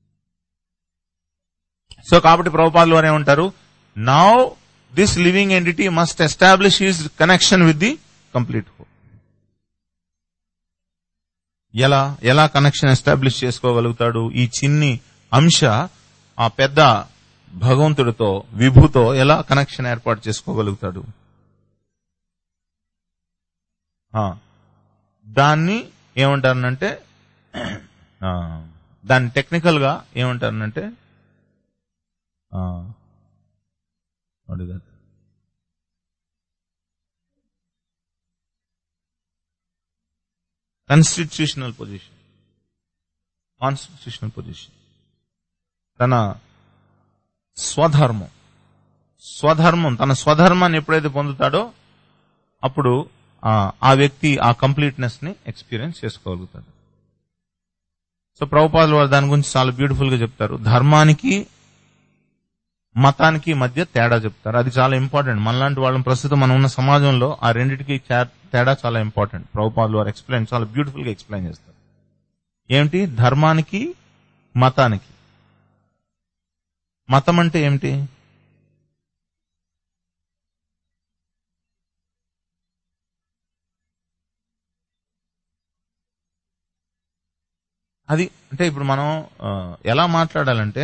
సో కాబట్టి ప్రభుపాదులు వారు ఏమంటారు now this living entity must establish is connection with the complete whole ఎలా ఎలా కనెక్షన్ ఎస్టాబ్లిష్ చేసుకోగలుగుతాడు ఈ చిన్ని అంశ ఆ పెద్ద భగవంతుడితో విభుతో ఎలా కనెక్షన్ ఏర్పాటు చేసుకోగలుగుతాడు ఆ, దాన్ని ఏమంటారనంటే ఆ, దాన్ని టెక్నికల్ గా ఏమంటారనంటే ఆ, what is that? Constitutional position constitutional position తన స్వధర్మం స్వధర్మం తన స్వధర్మాన్ని ఎప్పుడైతే పొందుతాడో అప్పుడు ఆ ఆ వ్యక్తి ఆ కంప్లీట్నెస్ ని ఎక్స్పీరియన్స్ చేసుకోగలుగుతాడు సో ప్రభుపాదులు వారు దాని గురించి చాలా బ్యూటిఫుల్ గా చెప్తారు ధర్మానికి మతానికి మధ్య తేడా చెప్తారు అది చాలా ఇంపార్టెంట్ మనలాంటి వాళ్ళం ప్రస్తుతం మనం ఉన్న సమాజంలో ఆ రెండింటికి చా- తేడా చాలా ఇంపార్టెంట్ ప్రభుపాదులు వారు ఎక్స్ప్లెయిన్ చాలా బ్యూటిఫుల్ గా ఎక్స్ప్లెయిన్ చేస్తారు ఏమిటి ధర్మానికి మతానికి మతం అంటే ఏమిటి అది అంటే ఇప్పుడు మనం ఆ, ఎలా మాట్లాడాలంటే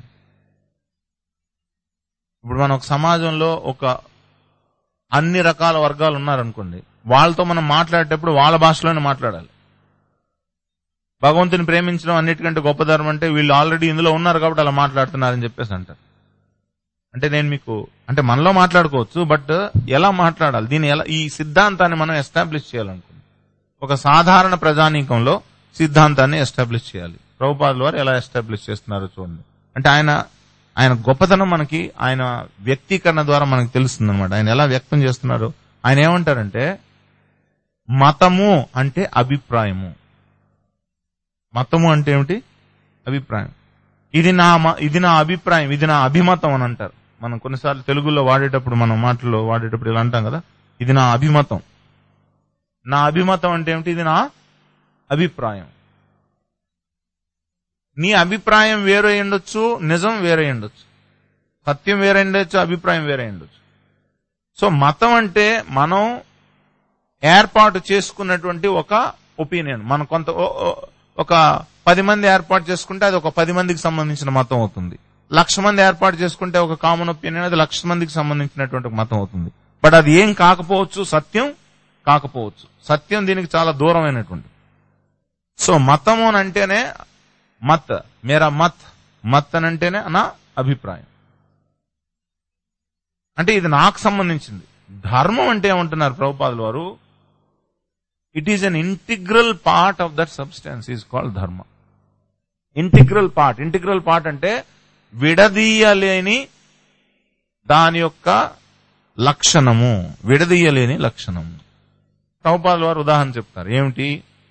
ఇప్పుడు మనం ఒక సమాజంలో ఒక అన్ని రకాల వర్గాలు ఉన్నారనుకోండి వాళ్ళతో మనం మాట్లాడేటప్పుడు వాళ్ళ భాషలోనే మాట్లాడాలి భగవంతుని ప్రేమించడం అన్నిటికంటే గొప్ప ధర్మం అంటే వీళ్ళు ఆల్రెడీ ఇందులో ఉన్నారు కాబట్టి అలా మాట్లాడుతున్నారని చెప్పేసి అంటారు అంటే నేను మీకు అంటే మనలో మాట్లాడుకోవచ్చు బట్ ఎలా మాట్లాడాలి దీని ఎలా ఈ సిద్ధాంతాన్ని మనం ఎస్టాబ్లిష్ చేయాలనుకుంది ఒక సాధారణ ప్రజానీకంలో సిద్ధాంతాన్ని ఎస్టాబ్లిష్ చేయాలి ప్రభుపాదుల వారు ఎలా ఎస్టాబ్లిష్ చేస్తున్నారో చూడండి అంటే ఆయన ఆయన గొప్పతనం మనకి ఆయన వ్యక్తీకరణ ద్వారా మనకు తెలుస్తుంది అనమాట ఆయన ఎలా వ్యక్తం చేస్తున్నారు ఆయన ఏమంటారంటే మతము అంటే అభిప్రాయము మతము అంటే ఏమిటి అభిప్రాయం ఇది నా మ- ఇది నా అభిప్రాయం ఇది నా అభిమతం అని అంటారు మనం కొన్నిసార్లు తెలుగులో వాడేటప్పుడు మనం మాటల్లో వాడేటప్పుడు ఇలా అంటాం కదా ఇది నా అభిమతం నా అభిమతం అంటే ఏమిటి ఇది నా అభిప్రాయం నీ అభిప్రాయం వేరే ఉండొచ్చు నిజం వేరే ఉండొచ్చు సత్యం వేరే ఉండొచ్చు అభిప్రాయం వేరే ఉండొచ్చు సో మతం అంటే మనం ఏర్పాటు చేసుకున్నటువంటి ఒక ఒపీనియన్ మనం కొంత ఓ- ఓ- ఒక పది మంది ఏర్పాటు చేసుకుంటే అది ఒక పది మందికి సంబంధించిన మతం అవుతుంది లక్ష మంది ఏర్పాటు చేసుకుంటే ఒక కామన్ ఒపీనియన్ అది లక్ష మందికి సంబంధించినటువంటి ఒక మతం అవుతుంది బట్ అది ఏం కాకపోవచ్చు సత్యం కాకపోవచ్చు సత్యం దీనికి చాలా దూరమైనటువంటి సో మతము అని అంటేనే మత్ మేరా మత్ మత్ అని అంటేనే నా అభిప్రాయం అంటే ఇది నాకు సంబంధించింది ధర్మం అంటే ఏమంటున్నారు ప్రభుపాదుల వారు it is an integral part of that substance is called dharma integral part integral part అంటే విడదీయలేని దాని యొక్క లక్షణము విడదీయలేని లక్షణము ప్రభుపాదుల వారు ఉదాహరణ చెప్తారు ఏమిటి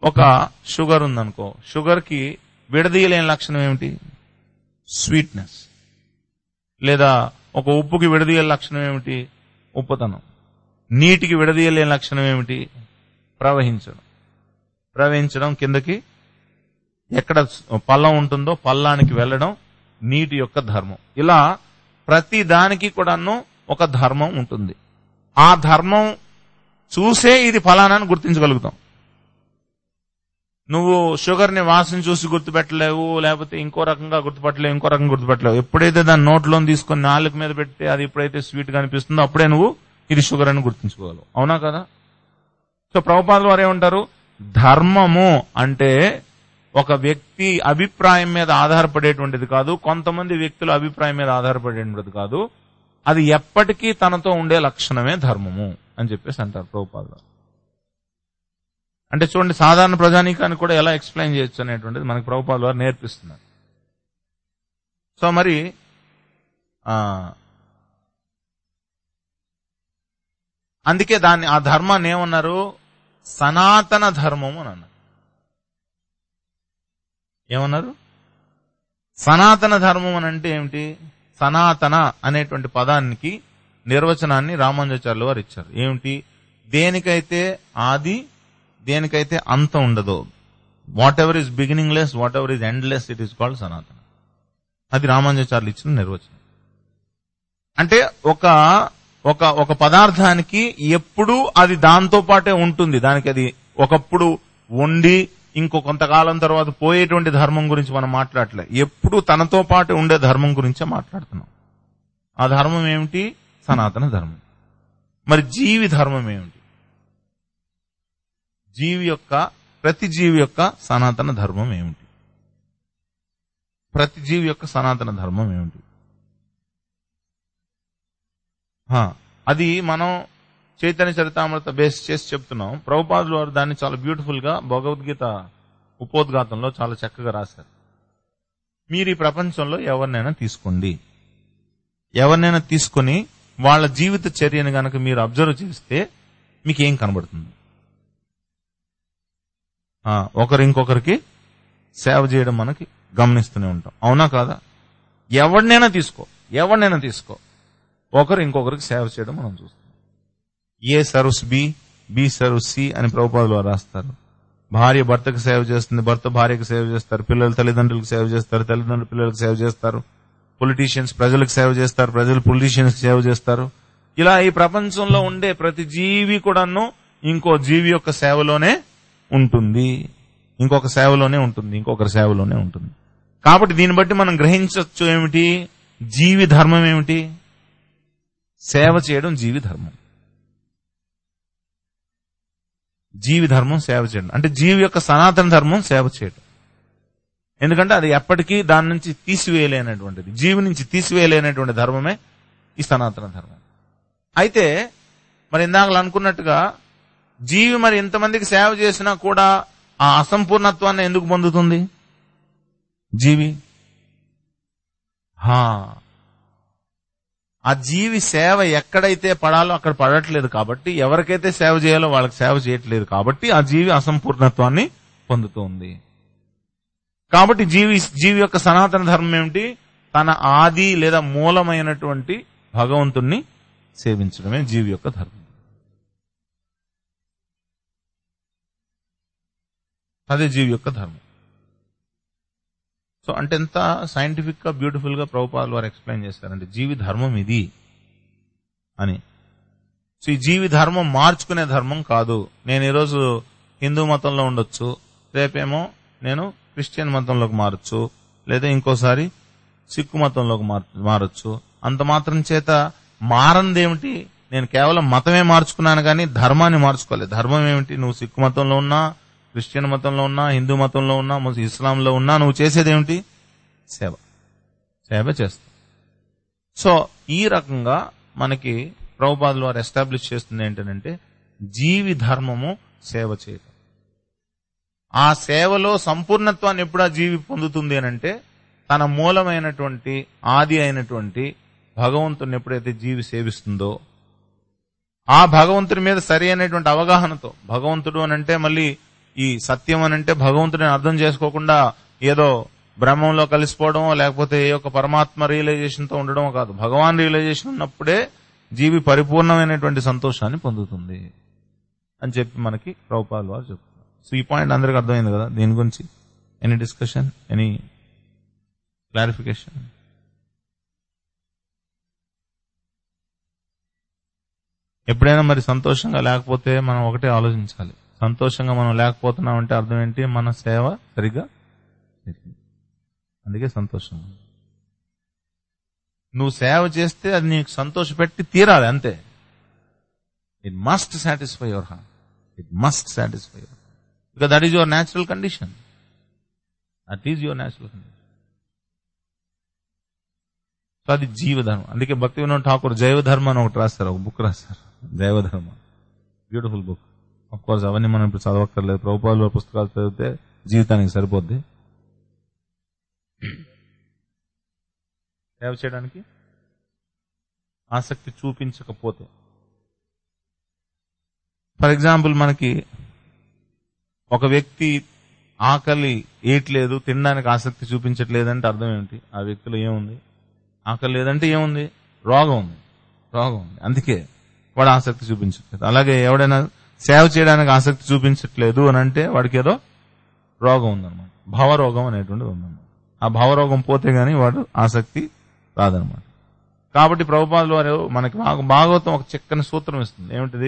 ఒక షుగర్ ఉందనుకో షుగర్ కి విడదీయలేని లక్షణం ఏమిటి స్వీట్నెస్ లేదా ఒక ఉప్పుకి విడదీయలేని లక్షణం ఏమిటి ఉప్పుతనం నీటికి విడదీయలేని లక్షణం ఏమిటి ప్రవహించడం ప్రవహించడం కిందకి ఎక్కడ పల్లం ఉంటుందో పల్లానికి వెళ్ళడం నీటి యొక్క ధర్మం ఇలా ప్రతి దానికి కూడాను ఒక ధర్మం ఉంటుంది ఆ ధర్మం చూసే ఇది ఫలానాన్ని గుర్తించగలుగుతాం నువ్వు షుగర్ ని వాసన చూసి గుర్తుపెట్టలేవు లేకపోతే ఇంకో రకంగా గుర్తుపట్టలేవు ఇంకో రకంగా గుర్తుపెట్టలేవు ఎప్పుడైతే దాన్ని నోట్లో తీసుకొని నాలుగు మీద పెట్టి అది ఎప్పుడైతే స్వీట్ గా అనిపిస్తుందో అప్పుడే నువ్వు ఇది షుగర్ అని గుర్తించుకోగలవు అవునా కదా సో ప్రభుపాదులు వారు ఏమంటారు ధర్మము అంటే ఒక వ్యక్తి అభిప్రాయం మీద ఆధారపడేటువంటిది కాదు కొంతమంది వ్యక్తుల అభిప్రాయం మీద ఆధారపడేటువంటిది కాదు అది ఎప్పటికీ తనతో ఉండే లక్షణమే ధర్మము అని చెప్పేసి అంటారు ప్రభుపాదులు అంటే చూడండి సాధారణ ప్రజానీకాన్ని కూడా ఎలా ఎక్స్ప్లెయిన్ చేయొచ్చు అనేటువంటిది మనకి ప్రభుపాదులు వారు నేర్పిస్తున్నారు సో మరి ఆ అందుకే దాన్ని ఆ ధర్మాన్ని ఏమన్నారు సనాతన ధర్మము అని అన్నారు ఏమన్నారు సనాతన ధర్మం అని అంటే ఏమిటి సనాతన అనేటువంటి పదానికి నిర్వచనాన్ని రామానుజాచార్యులు వారు ఇచ్చారు ఏమిటి దేనికైతే ఆది దేనికైతే అంతం ఉండదో whatever is beginningless whatever is endless it is called sanatana అది రామానుజాచార్యులు ఇచ్చిన నిర్వచనం అంటే ఒక ఒక ఒక పదార్థానికి ఎప్పుడు అది దాంతో పాటే ఉంటుంది దానికి అది ఒకప్పుడు ఉండి ఇంకో కొంతకాలం తర్వాత పోయేటువంటి ధర్మం గురించి మనం మాట్లాడలే ఎప్పుడు తనతో పాటు ఉండే ధర్మం గురించే మాట్లాడుతున్నాం ఆ ధర్మం ఏమిటి సనాతన ధర్మం మరి జీవి ధర్మం ఏమిటి జీవి యొక్క ప్రతి జీవి యొక్క సనాతన ధర్మం ఏమిటి ప్రతి జీవి యొక్క సనాతన ధర్మం ఏమిటి హా, అది మనం చైతన్య చరితామృత బేస్ చేసి చెప్తున్నాం ప్రభుపాదులు వారు దాన్ని చాలా బ్యూటిఫుల్ గా భగవద్గీత ఉపోద్ఘాతంలో చాలా చక్కగా రాశారు మీరు ఈ ప్రపంచంలో ఎవరినైనా తీసుకోండి ఎవరినైనా తీసుకొని వాళ్ళ జీవిత చర్యను గనక మీరు అబ్జర్వ్ చేస్తే మీకు ఏం కనబడుతుంది ఆ, ఒకరు ఇంకొకరికి సేవ చేయడం మనకి గమనిస్తూనే ఉంటాం అవునా కాదా ఎవరినైనా తీసుకో ఎవరినైనా తీసుకో ఒకరు ఇంకొకరికి సేవ చేయడం మనం చూస్తాం A serves B B serves C అని ప్రభుపాదులు వారు రాస్తారు భార్య భర్తకు సేవ చేస్తుంది భర్త భార్యకు సేవ చేస్తారు పిల్లలు తల్లిదండ్రులకు సేవ చేస్తారు తల్లిదండ్రులు పిల్లలకు సేవ చేస్తారు పొలిటీషియన్స్ ప్రజలకు సేవ చేస్తారు ప్రజలు పొలిటీషియన్స్ సేవ చేస్తారు ఇలా ఈ ప్రపంచంలో ఉండే ప్రతి జీవి కూడాను ఇంకో జీవి యొక్క సేవలోనే ఉంటుంది ఇంకొక సేవలోనే ఉంటుంది ఇంకొకరి సేవలోనే ఉంటుంది కాబట్టి దీన్ని బట్టి మనం గ్రహించవచ్చు ఏమిటి జీవి ధర్మం ఏమిటి సేవ చేయడం జీవి ధర్మం జీవి ధర్మం సేవ చేయడం అంటే జీవి యొక్క సనాతన ధర్మం సేవ చేయడం ఎందుకంటే అది ఎప్పటికీ దాని నుంచి తీసివేయలేనటువంటిది జీవి నుంచి తీసివేయలేనటువంటి ధర్మమే ఈ సనాతన ధర్మం అయితే మరి ఇందాక అనుకున్నట్టుగా జీవి మరి ఎంతమందికి సేవ చేసినా కూడా ఆ అసంపూర్ణత్వాన్ని ఎందుకు పొందుతుంది జీవి హా ఆ జీవి సేవ ఎక్కడైతే పడాలో అక్కడ పడట్లేదు కాబట్టి ఎవరికైతే సేవ చేయాలో వాళ్ళకి సేవ చేయట్లేదు కాబట్టి ఆ జీవి అసంపూర్ణత్వాన్ని పొందుతుంది కాబట్టి జీవి జీవి యొక్క సనాతన ధర్మం ఏమిటి తన ఆది లేదా మూలమైనటువంటి భగవంతుణ్ణి సేవించడమే జీవి యొక్క ధర్మం అదే జీవి యొక్క ధర్మం సో అంటే ఎంత సైంటిఫిక్ గా బ్యూటిఫుల్ గా ప్రభుపాల్ వారు ఎక్స్ప్లెయిన్ చేస్తారంటే జీవి ధర్మం ఇది అని సో ఈ జీవి ధర్మం మార్చుకునే ధర్మం కాదు నేను ఈరోజు హిందూ మతంలో ఉండొచ్చు రేపేమో నేను క్రిస్టియన్ మతంలోకి మారచ్చు లేదా ఇంకోసారి సిక్కు మతంలోకి మార్- మారొచ్చు అంత మాత్రం చేత మారందేమిటి నేను కేవలం మతమే మార్చుకున్నాను కానీ ధర్మాన్ని మార్చుకోలేదు ధర్మం ఏమిటి నువ్వు సిక్కు మతంలో ఉన్నా క్రిస్టియన్ మతంలో ఉన్నా హిందూ మతంలో ఉన్నా ముస్లిం ఇస్లాంలో ఉన్నా నువ్వు చేసేది ఏమిటి సేవ సేవ చేస్తావు సో ఈ రకంగా మనకి ప్రభుపాదులు వారు ఎస్టాబ్లిష్ చేస్తుంది ఏంటంటే జీవి ధర్మము సేవ చేయడం ఆ సేవలో సంపూర్ణత్వాన్ని ఎప్పుడు ఆ జీవి పొందుతుంది అని అంటే తన మూలమైనటువంటి ఆది అయినటువంటి భగవంతుని ఎప్పుడైతే జీవి సేవిస్తుందో ఆ భగవంతుని మీద సరి అయినటువంటి అవగాహనతో భగవంతుడు అని అంటే మళ్ళీ ఈ సత్యం అని అంటే భగవంతుడిని అర్థం చేసుకోకుండా ఏదో బ్రహ్మంలో కలిసిపోవడం లేకపోతే ఏ యొక్క పరమాత్మ రియలైజేషన్ తో ఉండడం కాదు భగవాన్ రియలైజేషన్ ఉన్నప్పుడే జీవి పరిపూర్ణమైనటువంటి సంతోషాన్ని పొందుతుంది అని చెప్పి మనకి ప్రభుపాల్ వారు చెప్తున్నారు సో ఈ పాయింట్ అందరికి అర్థమైంది కదా దీని గురించి ఎనీ డిస్కషన్ ఎనీ క్లారిఫికేషన్ ఎప్పుడైనా మరి సంతోషంగా లేకపోతే మనం ఒకటే ఆలోచించాలి సంతోషంగా మనం లేకపోతున్నాం అంటే అర్థం ఏంటి మన సేవ సరిగ్గా జరిగింది. అందుకే సంతోషం నువ్వు సేవ చేస్తే అది నీకు సంతోషపెట్టి తీరాలి అంతే it must satisfy your heart it must satisfy your because that is your natural condition that is your natural condition so అది జీవధర్మం అందుకే భక్తి వినోద్ ఠాకూర్ జైవధర్మ అని ఒకటి రాస్తారు ఒక బుక్ రాస్తారు Jaiva Dharma beautiful book of course అవన్నీ మనం ఇప్పుడు చదవక్కర్లేదు ప్రభుపాలు పుస్తకాలు చదివితే జీవితానికి సరిపోద్ది సేవ చేయడానికి ఆసక్తి చూపించకపోతే ఫర్ ఎగ్జాంపుల్ మనకి ఒక వ్యక్తి ఆకలి ఏట్లేదు తినడానికి ఆసక్తి చూపించట్లేదంటే అర్థం ఏమిటి ఆ వ్యక్తిలో ఏముంది ఆకలి లేదంటే ఏముంది రోగం ఉంది రోగం ఉంది అందుకే వాడు ఆసక్తి చూపించట్లేదు అలాగే ఎవడైనా సేవ చేయడానికి ఆసక్తి చూపించట్లేదు అని అంటే వాడికి ఏదో రోగం ఉందన్నమాట భావరోగం అనేటువంటిది ఉందన్నమాట ఆ భావరోగం పోతే గానీ వాడు ఆసక్తి రాదనమాట కాబట్టి ప్రభుపాదులు వారు మనకి భాగ- భాగవతం ఒక చక్కని సూత్రం ఇస్తుంది ఏమిటిది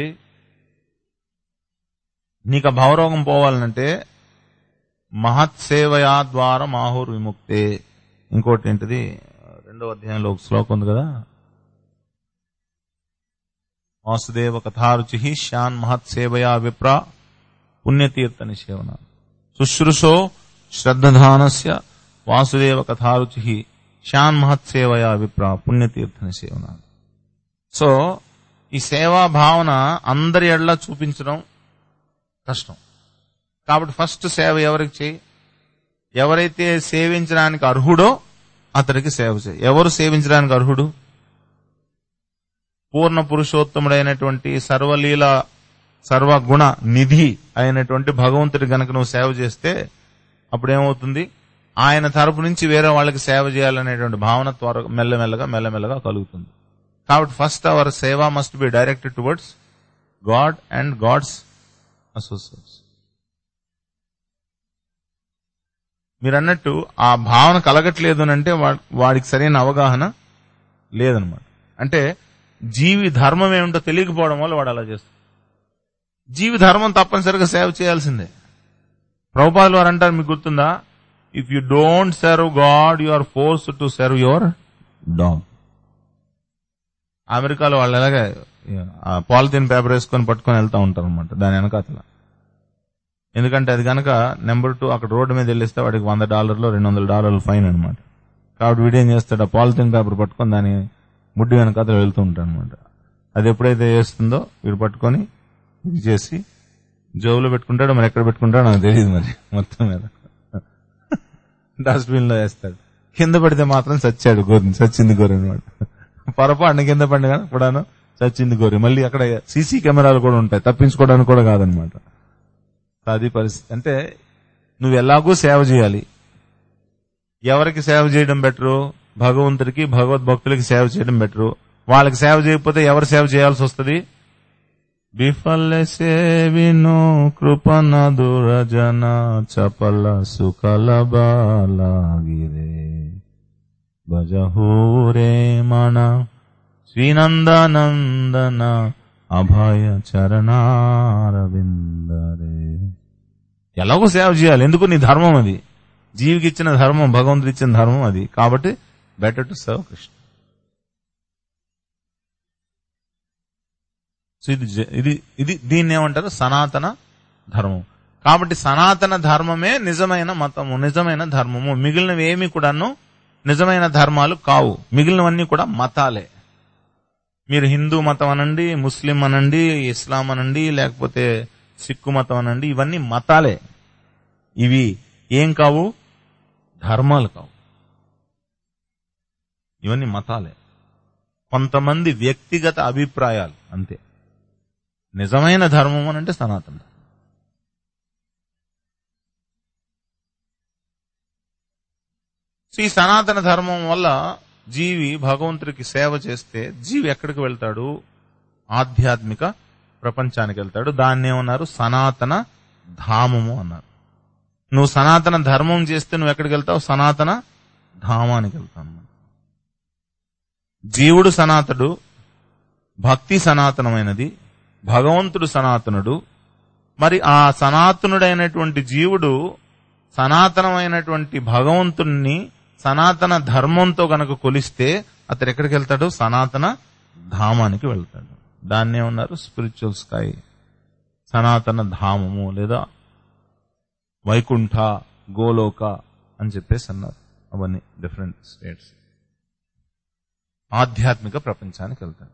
నీకు ఆ భావరోగం పోవాలంటే మహత్ సేవయా ద్వారా మాహూర్ విముక్తే ఇంకోటి ఏంటిది రెండో అధ్యాయంలో ఒక శ్లోకం ఉంది కదా వాసుదేవ కథారుచి శ్యాన్ మహత్ సేవయా విప్ర పుణ్యతీర్థ నిషేవన శుశ్రూషో శ్రద్ధానస్య వాసుదేవ కథారుచి శ్యాన్ మహత్ సేవయా విప్ర పుణ్యతీర్థ నిషేవన సో ఈ సేవా భావన అందరి ఎడలా చూపించడం కష్టం కాబట్టి ఫస్ట్ సేవ ఎవరికి చేయి ఎవరైతే సేవించడానికి అర్హుడో అతడికి సేవ చేయి ఎవరు సేవించడానికి అర్హుడు పూర్ణ పురుషోత్తముడైనటువంటి సర్వలీల సర్వగుణ నిధి అయినటువంటి భగవంతుడి గనక నువ్వు సేవ చేస్తే అప్పుడేమవుతుంది ఆయన తరపు నుంచి వేరే వాళ్ళకి సేవ చేయాలనేటువంటి భావన త్వర మెల్లమెల్లగా మెల్లమెల్లగా కలుగుతుంది కాబట్టి first our seva must be directed towards God and God's associates మీరు అన్నట్టు ఆ భావన కలగట్లేదు అని అంటే వా- వాడికి సరైన అవగాహన లేదనమాట అంటే జీవి ధర్మం ఏమిటో తెలియకపోవడం వల్ల వాడు అలా చేస్తాడు జీవి ధర్మం తప్పనిసరిగా సేవ చేయాల్సిందే ప్రభుపాదులు వారు అంటారు మీకు గుర్తుందా if you don't serve God you are force to serve your dog అమెరికాలో వాళ్ళు ఎలాగే ఆ పాలిథిన్ పేపర్ వేసుకొని పట్టుకొని వెళ్తా ఉంటారు అనమాట దాని వెనకాతల ఎందుకంటే అది కనుక నెంబర్ టూ అక్కడ రోడ్డు మీద వెళ్ళిస్తే వాడికి వంద డాలర్లు రెండు వందల డాలర్లు ఫైన్ అనమాట కాబట్టి వీడు ఏం చేస్తాడు ఆ పాలిథిన్ పేపర్ పట్టుకొని దాని ముడ్డి వెనకాతల వెళ్తూ ఉంటాడు అనమాట అది ఎప్పుడైతే చేస్తుందో వీడు పట్టుకొని ఇది చేసి జోబులో పెట్టుకుంటాడో మరి ఎక్కడ పెట్టుకుంటాడో నాకు తెలియదు మరి మొత్తం మీద డస్ట్బిన్ లో వేస్తాడు కింద పడితే మాత్రం చచ్చాడు గోరి చచ్చింది గోరి అనమాట పొరపాటున కింద పడిన కూడాను చచ్చింది గోరి మళ్ళీ అక్కడ సీసీ కెమెరాలు కూడా ఉంటాయి తప్పించుకోవడానికి కూడా కాదనమాట అది పరిస్థితి అంటే నువ్వు ఎలాగూ సేవ చేయాలి ఎవరికి సేవ చేయడం బెటరు భగవంతుడికి భగవద్భక్తులకి సేవ చేయడం బెటరు వాళ్ళకి సేవ చేయకపోతే ఎవరు సేవ చేయాల్సి వస్తుంది విఫల సేవిను కృపణ దురజన చపల సుకల బాలాగిరే భజహూరే మణ శ్రీనందనందన అభయ చరణారవిందరే ఎలాగో సేవ చేయాలి ఎందుకు నీ ధర్మం అది జీవికి ఇచ్చిన ధర్మం భగవంతుడు ఇచ్చిన ధర్మం అది కాబట్టి better to serve Krishna so ఇది జ- ఇది ఇది దీన్ని ఏమంటారు సనాతన ధర్మం కాబట్టి సనాతన ధర్మమే నిజమైన మతము నిజమైన ధర్మము మిగిలినవి ఏమి కూడాను నిజమైన ధర్మాలు కావు మిగిలినవన్నీ కూడా మతాలే మీరు హిందూ మతం అనండి ముస్లిం అనండి ఇస్లాం అనండి లేకపోతే సిక్కు మతం అనండి ఇవన్నీ మతాలే ఇవి ఏం కావు ధర్మాలు కావు ఇవన్నీ మతాలే కొంతమంది వ్యక్తిగత అభిప్రాయాలు అంతే నిజమైన ధర్మం అని అంటే సనాతన ధర్మం. సో ఈ సనాతన ధర్మం వల్ల జీవి భగవంతుడికి సేవ చేస్తే జీవి ఎక్కడికి వెళ్తాడు ఆధ్యాత్మిక ప్రపంచానికి వెళ్తాడు దాన్ని ఏమన్నారు సనాతన ధామము అన్నారు నువ్వు సనాతన ధర్మం చేస్తే నువ్వు ఎక్కడికి వెళ్తావు సనాతన ధామానికి వెళ్తావు జీవుడు సనాతడు భక్తి సనాతనమైనది భగవంతుడు సనాతనుడు మరి ఆ సనాతనుడైనటువంటి జీవుడు సనాతనమైనటువంటి భగవంతుణ్ణి సనాతన ధర్మంతో గనక కొలిస్తే అతడు ఎక్కడికి వెళ్తాడు సనాతన ధామానికి వెళ్తాడు దాన్నే ఉన్నారు స్పిరిచువల్ స్కై సనాతన ధామము లేదా వైకుంఠ గోలోక అని చెప్పేసి అన్నారు అవన్నీ డిఫరెంట్ స్టేట్స్ ఆధ్యాత్మిక ప్రపంచానికి వెళ్తాడు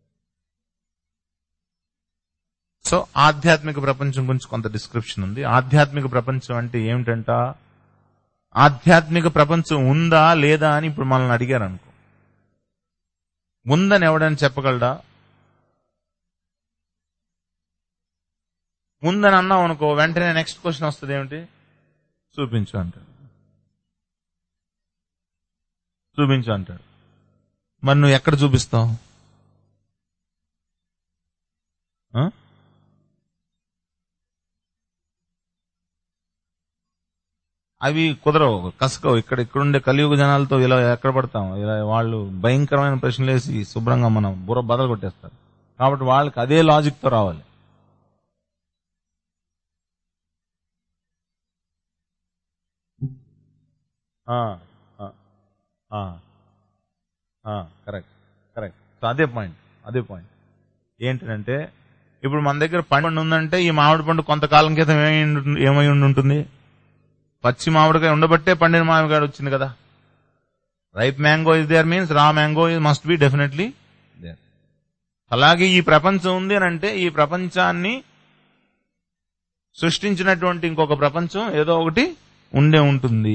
సో ఆధ్యాత్మిక ప్రపంచం గురించి కొంత డిస్క్రిప్షన్ ఉంది ఆధ్యాత్మిక ప్రపంచం అంటే ఏమిటంట ఆధ్యాత్మిక ప్రపంచం ఉందా లేదా అని ఇప్పుడు మనల్ని అడిగారు అనుకో ఉందని ఎవడని చెప్పగలడా ఉందని అన్నావు అనుకో వెంటనే నెక్స్ట్ క్వశ్చన్ వస్తుంది ఏమిటి చూపించు అంటాడు చూపించు అంటాడు మరి నువ్వు ఎక్కడ చూపిస్తావు ఆ? అవి కుదరవు కసకవు ఇక్కడ ఇక్కడుండే కలియుగ జనాలతో ఇలా ఎక్కడ పడతాం ఇలా వాళ్ళు భయంకరమైన ప్రశ్నలు వేసి శుభ్రంగా మనం బుర్ర బదలు కొట్టేస్తారు కాబట్టి వాళ్ళకి అదే లాజిక్ తో రావాలి కరెక్ట్ కరెక్ట్ సో అదే పాయింట్ అదే పాయింట్ ఏంటంటే ఇప్పుడు మన దగ్గర పండు ఉందంటే ఈ మామిడి పండు కొంతకాలం క్రితం ఏమై ఉండు- ఏమై ఉండి ఉంటుంది పచ్చి మామిడికాయ ఉండబట్టే పండిన మామిడికాయ వచ్చింది కదా ripe mango is there means raw mango must be definitely there అలాగే ఈ ప్రపంచం ఉంది అని అంటే ఈ ప్రపంచాన్ని సృష్టించినటువంటి ఇంకొక ప్రపంచం ఏదో ఒకటి ఉండే ఉంటుంది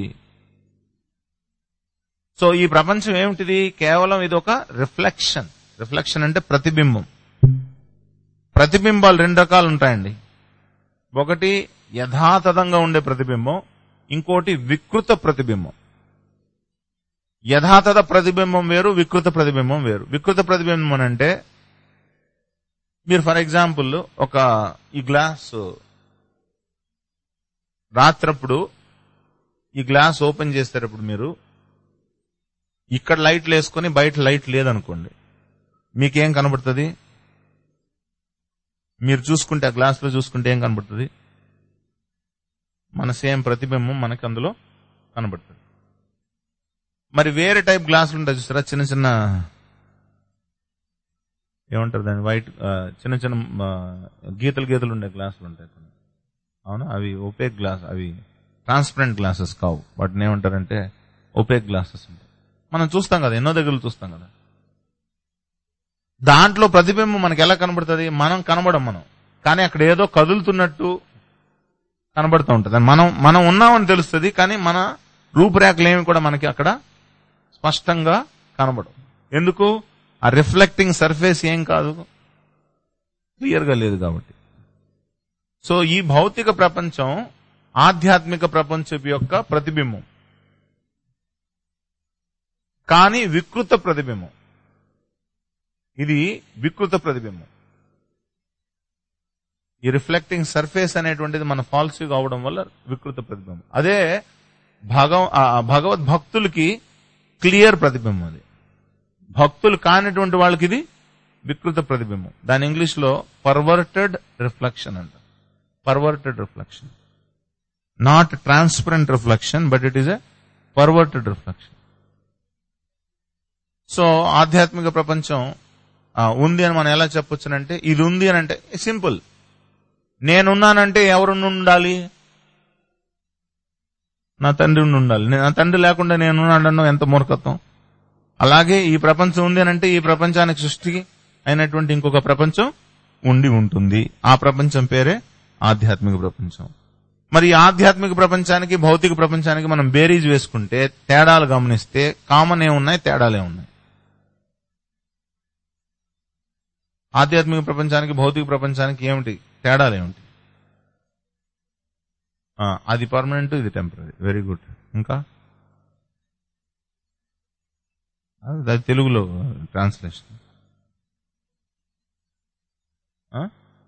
సో ఈ ప్రపంచం ఏమిటిది కేవలం ఇది ఒక రిఫ్లెక్షన్ రిఫ్లెక్షన్ అంటే ప్రతిబింబం ప్రతిబింబాలు రెండు రకాలు ఉంటాయండి ఒకటి యథాతథంగా ఉండే ప్రతిబింబం ఇంకోటి వికృత ప్రతిబింబం యథాతథ ప్రతిబింబం వేరు వికృత ప్రతిబింబం వేరు వికృత ప్రతిబింబం అని అంటే మీరు ఫర్ ఎగ్జాంపుల్ ఒక ఈ గ్లాస్ రాత్రప్పుడు ఈ గ్లాస్ ఓపెన్ చేసేటప్పుడు మీరు ఇక్కడ లైట్లు వేసుకొని బయట లైట్ లేదనుకోండి మీకేం కనబడుతుంది మీరు చూసుకుంటే ఆ గ్లాస్ లో చూసుకుంటే ఏం కనబడుతుంది మన సేమ్ ప్రతిబింబం మనకి అందులో కనబడుతుంది మరి వేరే టైప్ గ్లాసులు ఉంటాయి చూస్తారా చిన్న చిన్న ఏమంటారు దాన్ని వైట్ ఆ, చిన్న చిన్న ఆ, గీతలు గీతలు ఉండే గ్లాసులు ఉంటాయి కొన్ని. అవునా అవి ఒపేక్ గ్లాస్ అవి ట్రాన్స్పరెంట్ గ్లాసెస్ కావు వాటిని ఏమంటారంటే ఒపేక్ గ్లాసెస్ ఉంటాయి మనం చూస్తాం కదా ఎన్నో దగ్గర చూస్తాం కదా దాంట్లో ప్రతిబింబం మనకి ఎలా కనబడుతుంది మనం కనబడం మనం కానీ అక్కడ ఏదో కదులుతున్నట్టు కనబడుతూ ఉంటుంది మనం మనం ఉన్నామని తెలుస్తుంది కానీ మన రూపురేఖలు ఏమి కూడా మనకి అక్కడ స్పష్టంగా కనబడం ఎందుకు ఆ రిఫ్లెక్టింగ్ సర్ఫేస్ ఏం కాదు క్లియర్ గా లేదు కాబట్టి సో ఈ భౌతిక ప్రపంచం ఆధ్యాత్మిక ప్రపంచం యొక్క ప్రతిబింబం కానీ వికృత ప్రతిబింబం ఇది వికృత ప్రతిబింబం ఈ రిఫ్లెక్టింగ్ సర్ఫేస్ అనేటువంటిది మన ఫాల్సివ్ అవడం వల్ల వికృత ప్రతిబింబం అదే భగవ ఆ భగవద్ భక్తులకి క్లియర్ ప్రతిబింబం అది భక్తులు కానిటువంటి వాళ్ళకి ఇది వికృత ప్రతిబింబం దాని ఇంగ్లీష్ లో పర్వర్టెడ్ రిఫ్లెక్షన్ అంట perverted reflection not transparent reflection but it is a perverted reflection so ఆధ్యాత్మిక ప్రపంచం ఆ, ఉంది అని మనం ఎలా చెప్పొచ్చునంటే ఇది ఉంది అని అంటే సింపుల్ నేనున్నానంటే ఎవరు ఉండాలి నా తండ్రి ఉండి ఉండాలి నే- నా తండ్రి లేకుండా నేనున్నాడన్నో ఎంత మూర్ఖత్వం అలాగే ఈ ప్రపంచం ఉంది అని అంటే ఈ ప్రపంచానికి సృష్టి అయినటువంటి ఇంకొక ప్రపంచం ఉండి ఉంటుంది ఆ ప్రపంచం పేరే ఆధ్యాత్మిక ప్రపంచం మరి ఈ ఆధ్యాత్మిక ప్రపంచానికి భౌతిక ప్రపంచానికి మనం బేరీజ్ వేసుకుంటే తేడాలు గమనిస్తే కామన్ ఏమున్నాయి తేడాలే ఉన్నాయి ఆధ్యాత్మిక ప్రపంచానికి భౌతిక ప్రపంచానికి ఏమిటి తేడాలు ఏమిటి ఆ, అది పర్మనెంట్ ఇది టెంపరీ వెరీ గుడ్ ఇంకా అది అది తెలుగులో ట్రాన్స్లేషన్ ఆ?